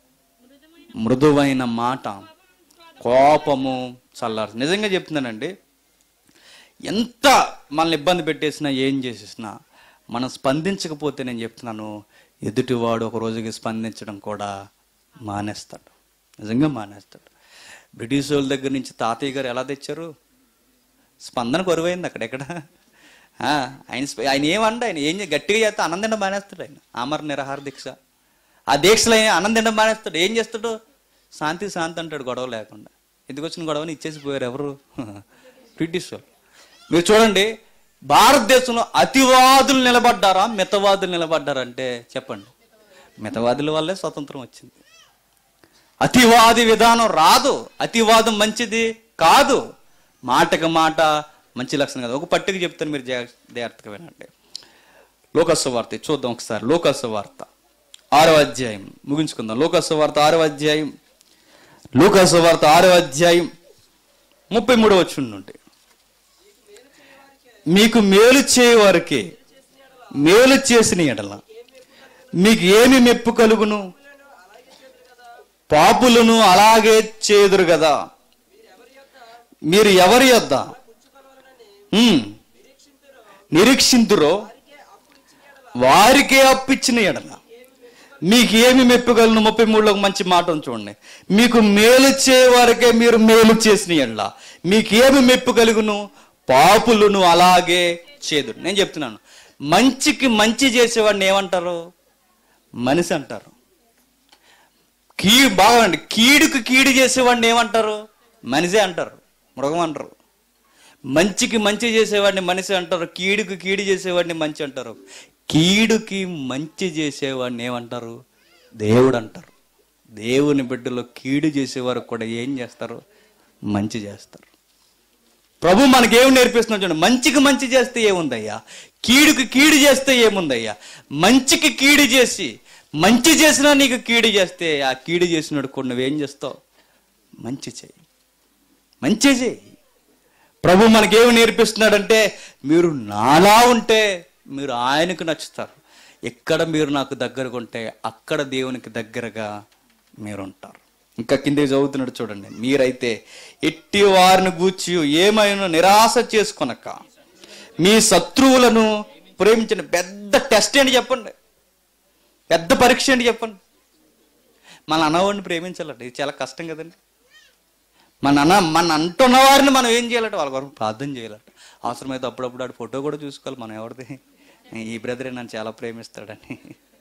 మృదువైన మాట కోపము చల్లారు నిజంగా చెప్తున్నానండి ఎంత మనల్ని ఇబ్బంది పెట్టేసినా ఏం చేసేసినా మనం స్పందించకపోతే నేను చెప్తున్నాను ఎదుటివాడు ఒక రోజుకి స్పందించడం కూడా మానేస్తాడు నిజంగా మానేస్తాడు బ్రిటిష్ వాళ్ళ దగ్గర నుంచి తాతయ్య గారు ఎలా తెచ్చారు స్పందన కొరువైంది అక్కడెక్కడ ఆ, ఆయన స్ప- ఆయన ఏమండ ఆయన ఏం చే- గట్టిగా చేస్తే ఆనందండం మానేస్తాడు ఆయన ఆమర నిరహార దీక్ష ఆ దీక్షలో ఆయన ఆనందండం మానేస్తాడు ఏం చేస్తాడు శాంతి శాంతి అంటాడు గొడవ లేకుండా ఎందుకు వచ్చిన గొడవని ఇచ్చేసి పోయారు ఎవరు బ్రిటిష్ వాళ్ళు మీరు చూడండి భారతదేశంలో అతివాదులు నిలబడ్డారా మితవాదులు నిలబడ్డారా అంటే చెప్పండి మితవాదుల వల్లే స్వతంత్రం వచ్చింది అతివాది విధానం రాదు అతివాదం మంచిది కాదు మాటకు మాట మంచి లక్షణం కాదు ఒక పట్టిక చెప్తాను మీరు జా- జాగ్రత్తగా వినండి లోకస్వ వార్త ఇది చూద్దాం ఒకసారి లోకస్వ వార్త ఆరో అధ్యాయం ముగించుకుందాం లోకస్వ వార్త ఆరో అధ్యాయం లోకస్వ వార్త ఆరో అధ్యాయం ముప్పై మూడు వచ్చి నుండి మీకు మేలు చేయవారికి మేలు చేసిన ఎడల మీకు ఏమి మెప్పు కలుగును పాపులను అలాగే చేదురు కదా మీరు ఎవరి యొద్ద ఉమ్, నిరీక్షింతురో వారికే అప్పిచ్చిన ఎడల మీకు ఏమి మెప్పగలను ముప్పై మూడులో ఒక మంచి మాట ఉంది చూడండి మీకు మేలు చేయవారికే మీరు మేలు చేసిన ఎడల మీకు ఏమి మెప్పు కలుగును పాపులను అలాగే చేదు నేను చెప్తున్నాను మంచికి మంచి చేసేవాడిని ఏమంటారు మనిషి అంటారు కీ బాగండి కీడుకు కీడు చేసేవాడిని ఏమంటారు మనిషే అంటారు మృగం అంటారు మంచికి మంచి చేసేవాడిని మనిషి అంటారు కీడుకు కీడు చేసేవాడిని మంచి అంటారు కీడుకి మంచి చేసేవాడిని ఏమంటారు దేవుడు అంటారు దేవుని బిడ్డలో కీడు చేసేవారు కూడా ఏం చేస్తారు మంచి చేస్తారు ప్రభు మనకేం నేర్పిస్తున్నాడు చూడండి మంచికి మంచి చేస్తే ఏముందయ్యా కీడుకి కీడు చేస్తే ఏముందయ్యా మంచికి కీడు చేసి మంచి చేసినా నీకు కీడు చేస్తే ఆ కీడు చేసినాడు కూడా నువ్వేం చేస్తావు మంచి చేయి మంచి చేయి ప్రభు మనకేమి నేర్పిస్తున్నాడంటే మీరు నాలా ఉంటే మీరు ఆయనకు నచ్చుతారు ఎక్కడ మీరు నాకు దగ్గరగా ఉంటే అక్కడ దేవునికి దగ్గరగా మీరు ఉంటారు ఇంకా కిందకి చదువుతున్నాడు చూడండి మీరైతే ఎట్టి వారిని గూర్చి ఏమైనా నిరాశ చేసుకొనక మీ శత్రువులను ప్రేమించిన పెద్ద టెస్ట్ ఏంటి చెప్పండి పెద్ద పరీక్ష ఏంటి చెప్పండి మన అన్నవాడిని ప్రేమించాలంట ఇది చాలా కష్టం కదండి మన అన్న మన అంటున్న వారిని మనం ఏం చేయాలంటే వాళ్ళ కొరకు ప్రార్థన చేయాలంట అవసరమైతే అప్పుడప్పుడు ఆడు ఫోటో కూడా చూసుకోవాలి మనం ఎవరిది ఈ బ్రదరే నన్ను చాలా ప్రేమిస్తాడని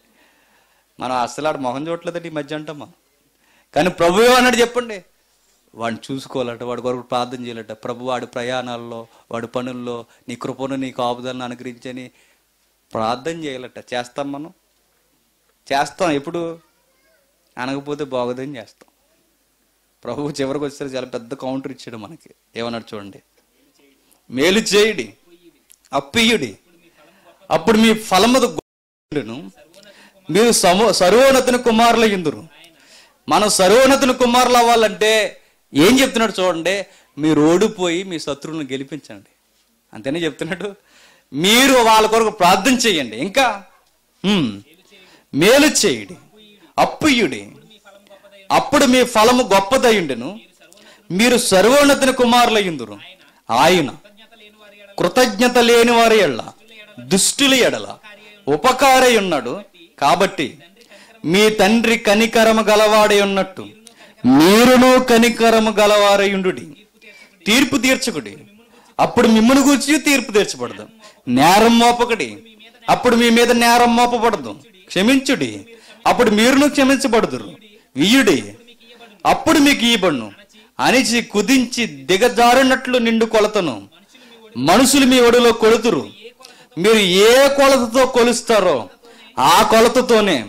మనం అసలు ఆడు మొహం చూడలేదండి ఈ మధ్య అంటాం మనం కానీ ప్రభు ఏమన్నాడు చెప్పండి వాడిని చూసుకోవాలట వాడి కొరకు ప్రార్థన చేయాలట ప్రభు వాడి ప్రయాణాల్లో వాడి పనుల్లో నీ కృపను నీ కాపుదలను అనుగ్రహించని ప్రార్థన చేయాలట చేస్తాం మనం చేస్తాం ఎప్పుడు అనకపోతే బాగోదని చేస్తాం ప్రభువు చివరికి వచ్చేసరికి చాలా పెద్ద కౌంటర్ ఇచ్చాడు మనకి ఏమన్నాడు చూడండి మేలు చేయుడి అప్పియుడి అప్పుడు మీ ఫలముదు గొప్పను మీరు సమో సర్వోన్నతుని కుమారుల ఇందురు మనం సర్వోన్నతుని కుమారులు అవ్వాలంటే ఏం చెప్తున్నాడు చూడండి మీరు ఓడిపోయి మీ శత్రువులను గెలిపించండి అంతేనే చెప్తున్నాడు మీరు వాళ్ళ కొరకు ప్రార్థన చేయండి ఇంకా ఉమ్, మేలు చేయుడి అప్పుయుడి అప్పుడు మీ ఫలము గొప్పదయ్యుండెను మీరు సర్వోన్నతిని కుమారులయ్యుందురు ఆయన కృతజ్ఞత లేని వారి ఎడల దుష్టుల ఎడల ఉపకారై ఉన్నాడు కాబట్టి మీ తండ్రి కనికరము గలవాడై ఉన్నట్టు మీరును కనికరము గలవారయుండు తీర్పు తీర్చకుడి అప్పుడు మిమ్మల్ని గూర్చి తీర్పు తీర్చబడదు నేరం మోపకడి అప్పుడు మీ మీద నేరం మోపబడదు క్షమించుడి అప్పుడు మీరును క్షమించబడుదురు వియుడి అప్పుడు మీకు ఇయ్యబడును అనిచి కుదించి దిగజారినట్లు నిండు కొలతను మనుషులు మీ ఒడిలో కొలుతురు మీరు ఏ కొలతతో కొలుస్తారో ఆ కొలతతోనే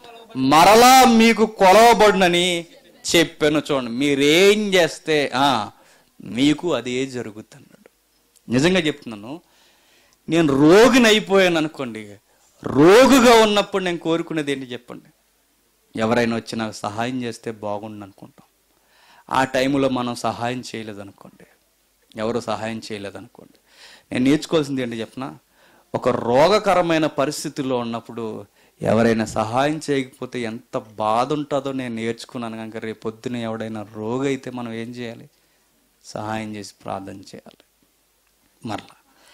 మరలా మీకు కొలవబడునని చెప్పాను చూడండి మీరేం చేస్తే ఆ మీకు అదే జరుగుతుంది అన్నాడు నిజంగా చెప్తున్నాను నేను రోగిని అయిపోయాను అనుకోండి రోగుగా ఉన్నప్పుడు నేను కోరుకునేది ఏంటి చెప్పండి ఎవరైనా వచ్చి నాకు సహాయం చేస్తే బాగుండు అనుకుంటాం ఆ టైంలో మనం సహాయం చేయలేదనుకోండి ఎవరు సహాయం చేయలేదనుకోండి నేను నేర్చుకోవాల్సింది ఏంటి చెప్పనా ఒక రోగకరమైన పరిస్థితిలో ఉన్నప్పుడు ఎవరైనా సహాయం చేయకపోతే ఎంత బాధ ఉంటుందో నేను నేర్చుకున్నాను కనుక రేపు పొద్దున ఎవడైనా రోగి అయితే మనం ఏం చేయాలి సహాయం చేసి ప్రార్థన చేయాలి మరలా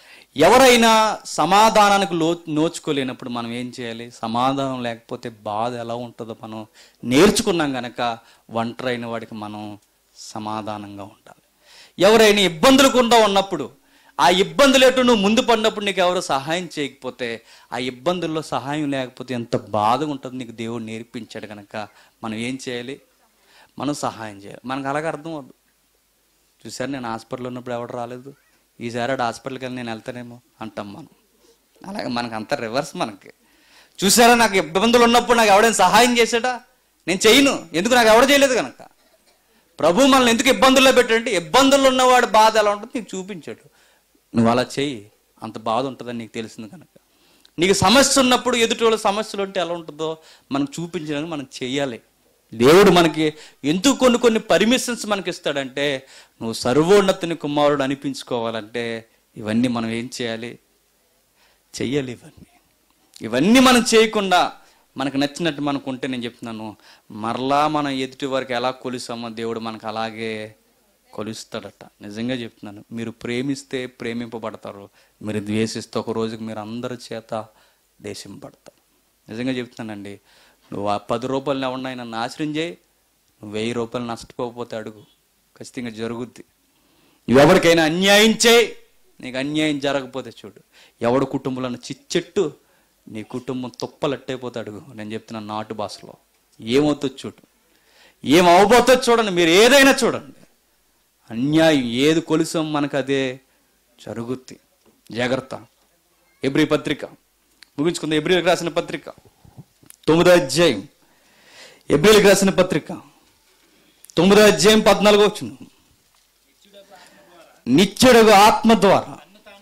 ఎవరైనా సమాధానానికి లో నోచుకోలేనప్పుడు మనం ఏం చేయాలి సమాధానం లేకపోతే బాధ ఎలా ఉంటుందో మనం నేర్చుకున్నాం గనక ఒంటరైన వాడికి మనం సమాధానంగా ఉండాలి ఎవరైనా ఇబ్బందులు గుండా ఉన్నప్పుడు ఆ ఇబ్బందులు ఎటు నువ్వు ముందు పడినప్పుడు నీకు ఎవరు సహాయం చేయకపోతే ఆ ఇబ్బందుల్లో సహాయం లేకపోతే ఎంత బాధగా ఉంటుందో నీకు దేవుడు నేర్పించాడు కనుక మనం ఏం చేయాలి మనం సహాయం చేయాలి మనకు అలాగ అర్థం అవ్వదు చూసారు నేను హాస్పిటల్లో ఉన్నప్పుడు ఎవడు రాలేదు ఈసారి ఆడు హాస్పిటల్కి వెళ్ళి నేను వెళ్తానేమో అంటాం మనం అలాగే మనకు అంత రివర్స్ మనకి చూసారా నాకు ఇబ్బందులు ఉన్నప్పుడు నాకు ఎవడైనా సహాయం చేశాడా నేను చేయను ఎందుకు నాకు ఎవడ చేయలేదు కనుక ప్రభు మనల్ని ఎందుకు ఇబ్బందుల్లో పెట్టాడంటే ఇబ్బందుల్లో ఉన్నవాడు బాధ ఎలా ఉంటుందో నీకు చూపించాడు నువ్వు అలా చెయ్యి అంత బాధ ఉంటుందని నీకు తెలిసింది కనుక నీకు సమస్య ఉన్నప్పుడు ఎదుటి వాళ్ళ సమస్యలు ఉంటే ఎలా ఉంటుందో మనకు చూపించడానికి మనం చెయ్యాలి దేవుడు మనకి ఎందుకు కొన్ని కొన్ని పర్మిషన్స్ మనకి ఇస్తాడంటే నువ్వు సర్వోన్నతిని కుమారుడు అనిపించుకోవాలంటే ఇవన్నీ మనం ఏం చేయాలి చెయ్యాలి ఇవన్నీ ఇవన్నీ మనం చేయకుండా మనకు నచ్చినట్టు మనకు ఉంటే నేను చెప్తున్నాను మరలా మనం ఎదుటి వారికి ఎలా కొలుసామో దేవుడు మనకు అలాగే కొలుస్తాడట నిజంగా చెప్తున్నాను మీరు ప్రేమిస్తే ప్రేమింపబడతారు మీరు ద్వేషిస్తే ఒక రోజుకి మీరు అందరి చేత దేశింపబడతారు నిజంగా చెప్తున్నానండి నువ్వు ఆ పది రూపాయలు ఎవరినైనా నాశనం చేయి నువ్వు వెయ్యి రూపాయలు నష్టపోకపోతే అడుగు ఖచ్చితంగా జరుగుద్ది నువ్వెవరికైనా అన్యాయం చేయి నీకు అన్యాయం జరగకపోతే చూడు ఎవడు కుటుంబంలో చిచ్చెట్టు నీ కుటుంబం తుప్పలట్టయిపోతే అడుగు నేను చెప్తున్నాను నాటు భాషలో ఏమవుతుంది చూడు ఏం అవబోతుందో చూడండి మీరు ఏదైనా చూడండి అన్యాయం ఏది కొలుసాం మనకు అదే జరుగుద్ది జాగ్రత్త ఎబ్రి పత్రిక ముగించుకుంది ఎబ్రిలకు రాసిన పత్రిక తొమ్మిదో అధ్యాయం ఎబ్రిలకు రాసిన పత్రిక తొమ్మిదో అధ్యాయం పద్నాలుగో వచ్చింది నిత్యుడుగా ఆత్మ ద్వారా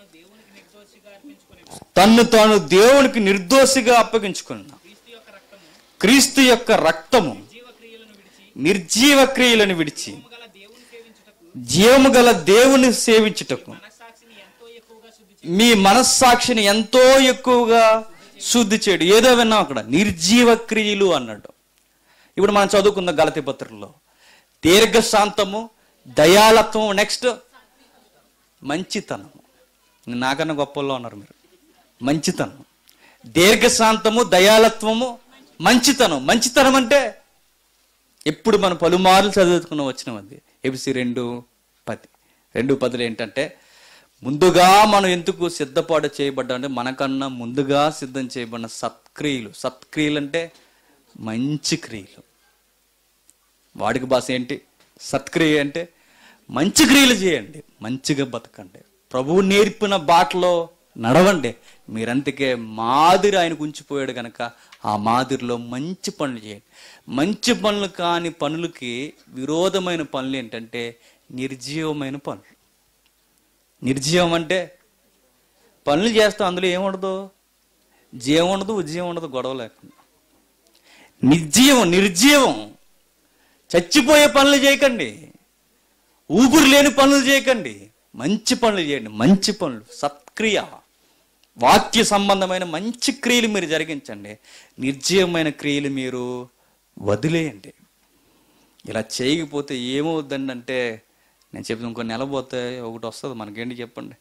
తన్ను తాను దేవునికి నిర్దోషిగా అప్పగించుకున్న క్రీస్తు యొక్క రక్తము నిర్జీవ క్రియలను విడిచి జీవము గల దేవుని సేవించుటకు మీ మనస్సాక్షిని ఎంతో ఎక్కువగా శుద్ధి చేయడు ఏదో విన్నాం అక్కడ నిర్జీవ క్రియలు అన్నాడు ఇప్పుడు మనం చదువుకున్న గలతి పత్రికలో దీర్ఘశాంతము దయాలత్వం నెక్స్ట్ మంచితనము నాకన్నా గొప్పల్లో ఉన్నారు మీరు మంచితనం దీర్ఘశాంతము దయాలత్వము మంచితనం మంచితనం అంటే ఎప్పుడు మనం పలుమార్లు చదువుకున్న వచ్చిన అది ఎబిసి రెండు పది రెండు పదులు ఏంటంటే ముందుగా మనం ఎందుకు సిద్ధపాటు చేయబడ్డా అంటే మనకన్నా ముందుగా సిద్ధం చేయబడిన సత్క్రియలు సత్క్రియలు అంటే మంచి క్రియలు వాడికి భాష ఏంటి సత్క్రియ అంటే మంచి క్రియలు చేయండి మంచిగా బతకండి ప్రభువు నేర్పిన బాటలో నడవండి మీరంతకే మాదిరి ఆయనకు ఉంచిపోయాడు కనుక ఆ మాదిరిలో మంచి పనులు చేయండి మంచి పనులు కాని పనులకి విరోధమైన పనులు ఏంటంటే నిర్జీవమైన పనులు నిర్జీవం అంటే పనులు చేస్తాం అందులో ఏముండదు జీవం ఉండదు ఉద్యమం ఉండదు గొడవ లేకుండా నిర్జీవం నిర్జీవం చచ్చిపోయే పనులు చేయకండి ఊపిరి లేని పనులు చేయకండి మంచి పనులు చేయండి మంచి పనులు సత్క్రియ వాక్య సంబంధమైన మంచి క్రియలు మీరు జరిగించండి నిర్జీవమైన క్రియలు మీరు వదిలేయండి ఇలా చేయకపోతే ఏమవుద్దండి అంటే నేను చెప్తాను ఇంకో నెల పోతే ఒకటి వస్తుంది మనకేంటి చెప్పండి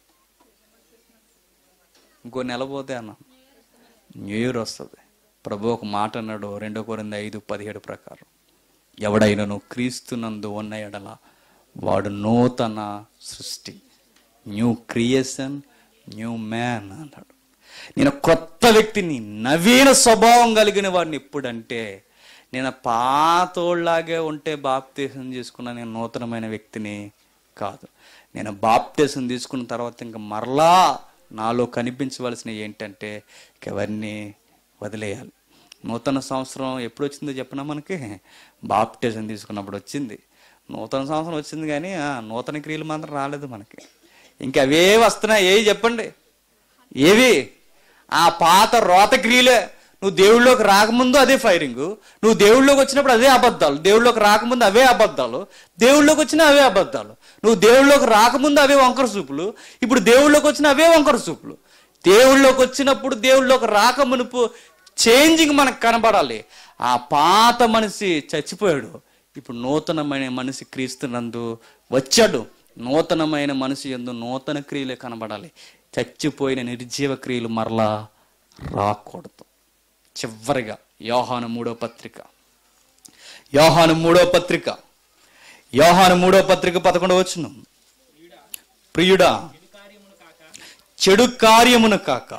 ఇంకో నెల పోతే అన్న న్యూ ఇయర్ వస్తుంది ప్రభు ఒక మాట అన్నాడు రెండో కొరింది ఐదు పదిహేడు ప్రకారం ఎవడైనను క్రీస్తునందు ఉన్న ఎడల వాడు నూతన సృష్టి న్యూ క్రియేషన్ న్యూ మ్యాన్ అన్నాడు నేను కొత్త వ్యక్తిని నవీన స్వభావం కలిగిన వాడిని ఎప్పుడంటే నేను పాతోళ్ళలాగే ఉంటే బాప్తీసం చేసుకున్న నేను నూతనమైన వ్యక్తిని కాదు నేను బాప్తీసం తీసుకున్న తర్వాత ఇంకా మరలా నాలో కనిపించవలసిన ఏంటంటే ఇక అవన్నీ వదిలేయాలి నూతన సంవత్సరం ఎప్పుడు వచ్చిందో చెప్పినా మనకి బాప్టిజం తీసుకున్నప్పుడు వచ్చింది నూతన సంవత్సరం వచ్చింది కానీ ఆ, నూతన క్రియలు మాత్రం రాలేదు మనకి ఇంకా అవే వస్తున్నాయి ఏవి చెప్పండి ఏవి ఆ పాత రోత క్రియలే నువ్వు దేవుళ్ళలోకి రాకముందు అదే ఫైరింగ్ నువ్వు దేవుళ్ళలోకి వచ్చినప్పుడు అదే అబద్ధాలు దేవుళ్ళలోకి రాకముందు అవే అబద్ధాలు దేవుళ్ళలోకి వచ్చిన అవే అబద్ధాలు నువ్వు దేవుళ్ళలోకి రాకముందు అవే వంకర చూపులు ఇప్పుడు దేవుళ్ళలోకి వచ్చిన అవే వంకర చూపులు దేవుళ్ళలోకి వచ్చినప్పుడు దేవుళ్ళలోకి రాకమునుపు చేంజింగ్ మనకు కనబడాలి ఆ పాత మనిషి చచ్చిపోయాడు ఇప్పుడు నూతనమైన మనిషి క్రీస్తునందు వచ్చాడు నూతనమైన మనిషి ఎందు నూతన క్రియలే కనబడాలి చచ్చిపోయిన నిర్జీవ క్రియలు మరలా రాకూడదు చివరిగా యోహాను మూడో పత్రిక యోహాను మూడో పత్రిక యోహాను మూడో పత్రిక పదకొండవ వచ్చును ప్రియుడా చెడు కార్యమును కాక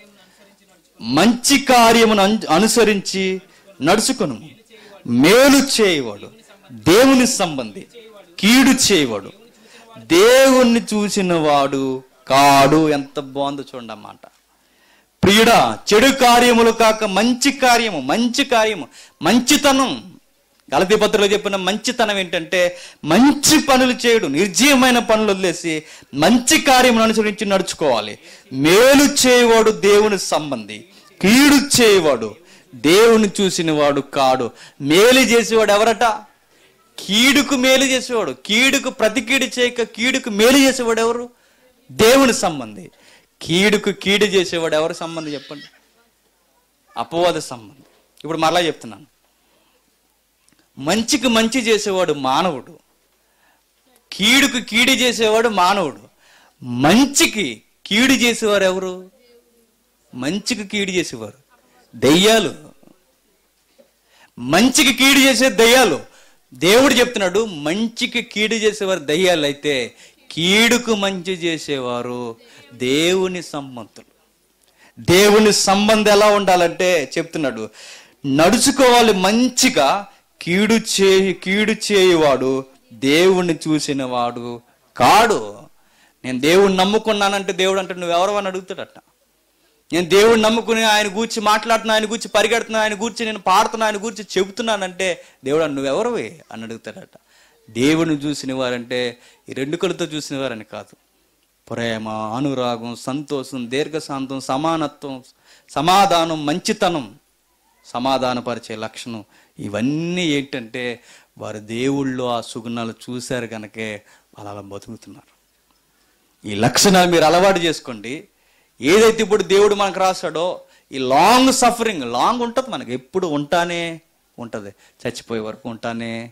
మంచి కార్యమును అను- అనుసరించి నడుచుకును మేలు చేయవాడు దేవుని సంబంధి కీడు చేయవాడు దేవుణ్ణి చూసిన వాడు కాడు ఎంత బాగుందో చూడండి అన్నమాట ప్రియుడా చెడు కార్యములు కాక మంచి కార్యము మంచి కార్యము మంచితనం గలతీ పత్రికలో చెప్పిన మంచితనం ఏంటంటే మంచి పనులు చేయడు నిర్జీవమైన పనులు వదిలేసి మంచి కార్యమును అనుసరించి నడుచుకోవాలి మేలు చేయవాడు దేవుని సంబంధి కీడు చేయవాడు దేవుని చూసిన వాడు కాడు మేలు చేసేవాడు ఎవరట కీడుకు మేలు చేసేవాడు కీడుకు ప్రతి కీడు చేయక కీడుకు మేలు చేసేవాడు ఎవరు దేవుని సంబంధి కీడుకు కీడు చేసేవాడు ఎవరి సంబంధం చెప్పండి అపవాద సంబంధం ఇప్పుడు మరలా చెప్తున్నాను మంచికి మంచి చేసేవాడు మానవుడు కీడుకు కీడు చేసేవాడు మానవుడు మంచికి కీడు చేసేవారు ఎవరు మంచికి కీడు చేసేవారు దెయ్యాలు మంచికి కీడు చేసే దయ్యాలు దేవుడు చెప్తున్నాడు మంచికి కీడు చేసేవారు దయ్యాలు అయితే కీడుకు మంచి చేసేవారు దేవుని సంబంధులు దేవుని సంబంధం ఎలా ఉండాలంటే చెప్తున్నాడు నడుచుకోవాలి మంచిగా కీడు చేయి కీడు చేయువాడు దేవుణ్ణి చూసిన వాడు కాడు నేను దేవుణ్ణి నమ్ముకున్నానంటే దేవుడు అంటే నువ్వెవరు అని అడుగుతాడట నేను దేవుడిని నమ్ముకుని ఆయన గూర్చి మాట్లాడుతున్నా ఆయన గూర్చి పరిగెడుతున్నా ఆయన గూర్చి నేను పాడుతున్నా ఆయన గూర్చి చెబుతున్నానంటే దేవుడు అన్న నువ్వెవరువే అని అడుగుతాడట దేవుని చూసిన వారంటే ఈ రెండు కళ్ళతో చూసిన వారని కాదు ప్రేమ అనురాగం సంతోషం దీర్ఘశాంతం సమానత్వం సమాధానం మంచితనం సమాధానపరిచే లక్షణం ఇవన్నీ ఏంటంటే వారు దేవుళ్ళు ఆ సుగుణాలు చూశారు కనుకే వాళ్ళు అలా బతుకుతున్నారు ఈ లక్షణాలు మీరు అలవాటు చేసుకోండి ఏదైతే ఇప్పుడు దేవుడు మనకు రాశాడో ఈ లాంగ్ సఫరింగ్ లాంగ్ ఉంటుంది మనకి ఎప్పుడు ఉంటానే ఉంటుంది చచ్చిపోయే వరకు ఉంటానే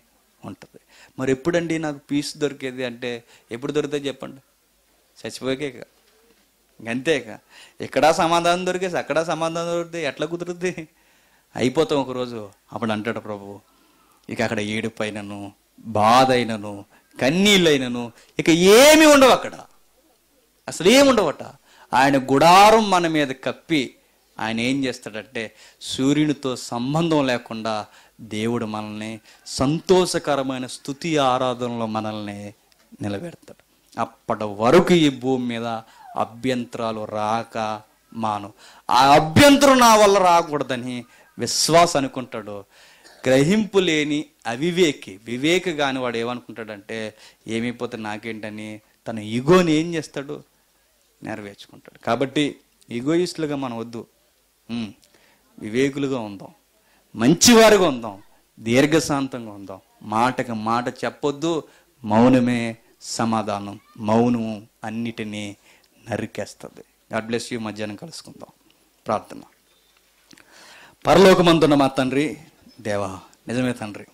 ఉంటుంది మరి ఎప్పుడండి నాకు పీస్ దొరికేది అంటే ఎప్పుడు దొరుకుతుంది చెప్పండి చచ్చిపోయాకే ఇక. అంతే ఇక ఎక్కడా సమాధానం దొరికేసి అక్కడా సమాధానం దొరికితే ఎట్లా కుదురుద్ది అయిపోతాం ఒకరోజు అప్పుడు అంటాడు ప్రభు ఇక అక్కడ ఏడుపు అయినను బాధ అయినను కన్నీళ్ళైనను ఇక ఏమి ఉండవు అక్కడ అసలు ఏమి ఉండవట ఆయన గుడారం మన మీద కప్పి ఆయన ఏం చేస్తాడంటే సూర్యునితో సంబంధం లేకుండా దేవుడు మనల్ని సంతోషకరమైన స్థుతి ఆరాధనలో మనల్ని నిలబెడతాడు అప్పటి వరకు ఈ భూమి మీద అభ్యంతరాలు రాక మాను ఆ అభ్యంతరం నా వల్ల రాకూడదని విశ్వాస అనుకుంటాడు గ్రహింపు లేని అవివేకి వివేక కాని వాడు ఏమనుకుంటాడంటే ఏమైపోతే నాకేంటని తన ఈగోని ఏం చేస్తాడు నెరవేర్చుకుంటాడు కాబట్టి ఈగోయిస్టులుగా మనం వద్దు ఉమ్, వివేకులుగా ఉందాం మంచివారుగా ఉందాం దీర్ఘశాంతంగా ఉందాం మాటకి మాట చెప్పొద్దు మౌనమే సమాధానం మౌనము అన్నిటినీ నరికేస్తుంది గాడ్ బ్లెస్ యూ మధ్యాహ్నం కలుసుకుందాం ప్రార్థన పరలోకమందున్న మా తండ్రి దేవా నిజమే తండ్రి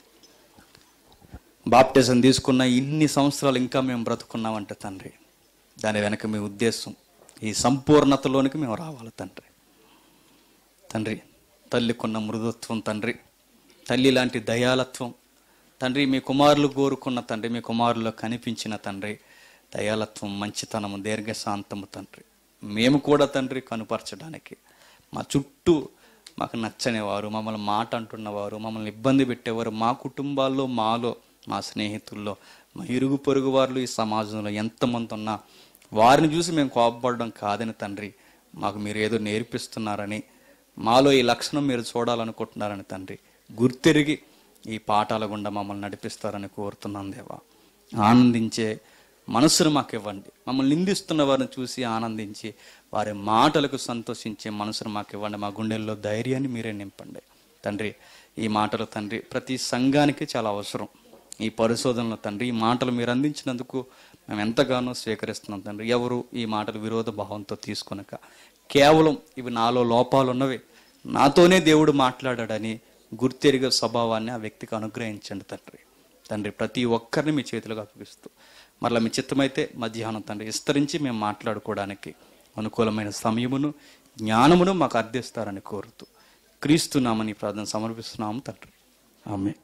బాప్టిజం తీసుకున్న ఇన్ని సంవత్సరాలు ఇంకా మేము బ్రతుకున్నామంటే తండ్రి దాని వెనక మీ ఉద్దేశం ఈ సంపూర్ణతలోనికి మేము రావాలి తండ్రి తండ్రి తల్లికున్న మృదుత్వం తండ్రి తల్లి లాంటి దయాలత్వం తండ్రి మీ కుమారులు కోరుకున్న తండ్రి మీ కుమారులో కనిపించిన తండ్రి దయాలత్వం మంచితనము దీర్ఘశాంతము తండ్రి మేము కూడా తండ్రి కనుపరచడానికి మా చుట్టూ మాకు నచ్చని వారు మమ్మల్ని మాట అంటున్నవారు మమ్మల్ని ఇబ్బంది పెట్టేవారు మా కుటుంబాల్లో మాలో మా స్నేహితుల్లో మా ఇరుగు పొరుగు వారు ఈ సమాజంలో ఎంతమంది ఉన్నా వారిని చూసి మేము కోపపడడం కాదని తండ్రి మాకు మీరు ఏదో నేర్పిస్తున్నారని మాలో ఈ లక్షణం మీరు చూడాలనుకుంటున్నారని తండ్రి గుర్తెరిగి ఈ పాఠాల గుండా మమ్మల్ని నడిపిస్తారని కోరుతున్నాం దేవా ఆనందించే మనసును మాకు ఇవ్వండి మమ్మల్ని నిందిస్తున్న వారిని చూసి ఆనందించి వారి మాటలకు సంతోషించే మనసును మాకు ఇవ్వండి మా గుండెల్లో ధైర్యాన్ని మీరే నింపండి తండ్రి ఈ మాటలు తండ్రి ప్రతి సంఘానికి చాలా అవసరం ఈ పరిశోధనలో తండ్రి ఈ మాటలు మీరు అందించినందుకు మేము ఎంతగానో స్వీకరిస్తున్నాం తండ్రి ఎవరు ఈ మాటలు విరోధ భావంతో తీసుకొనక కేవలం ఇవి నాలో లోపాలు ఉన్నవి నాతోనే దేవుడు మాట్లాడాడని గుర్తెరిగే స్వభావాన్ని ఆ వ్యక్తికి అనుగ్రహించండి తండ్రి తండ్రి ప్రతి ఒక్కరిని మీ చేతులకు అప్పగిస్తూ మరలా మీ చిత్తమైతే మధ్యాహ్నం తండ్రి విస్తరించి మేము మాట్లాడుకోవడానికి అనుకూలమైన సమయమును జ్ఞానమును మాకు అర్థిస్తారని కోరుతూ క్రీస్తు నామని ప్రార్థన సమర్పిస్తున్నాము తండ్రి ఆమె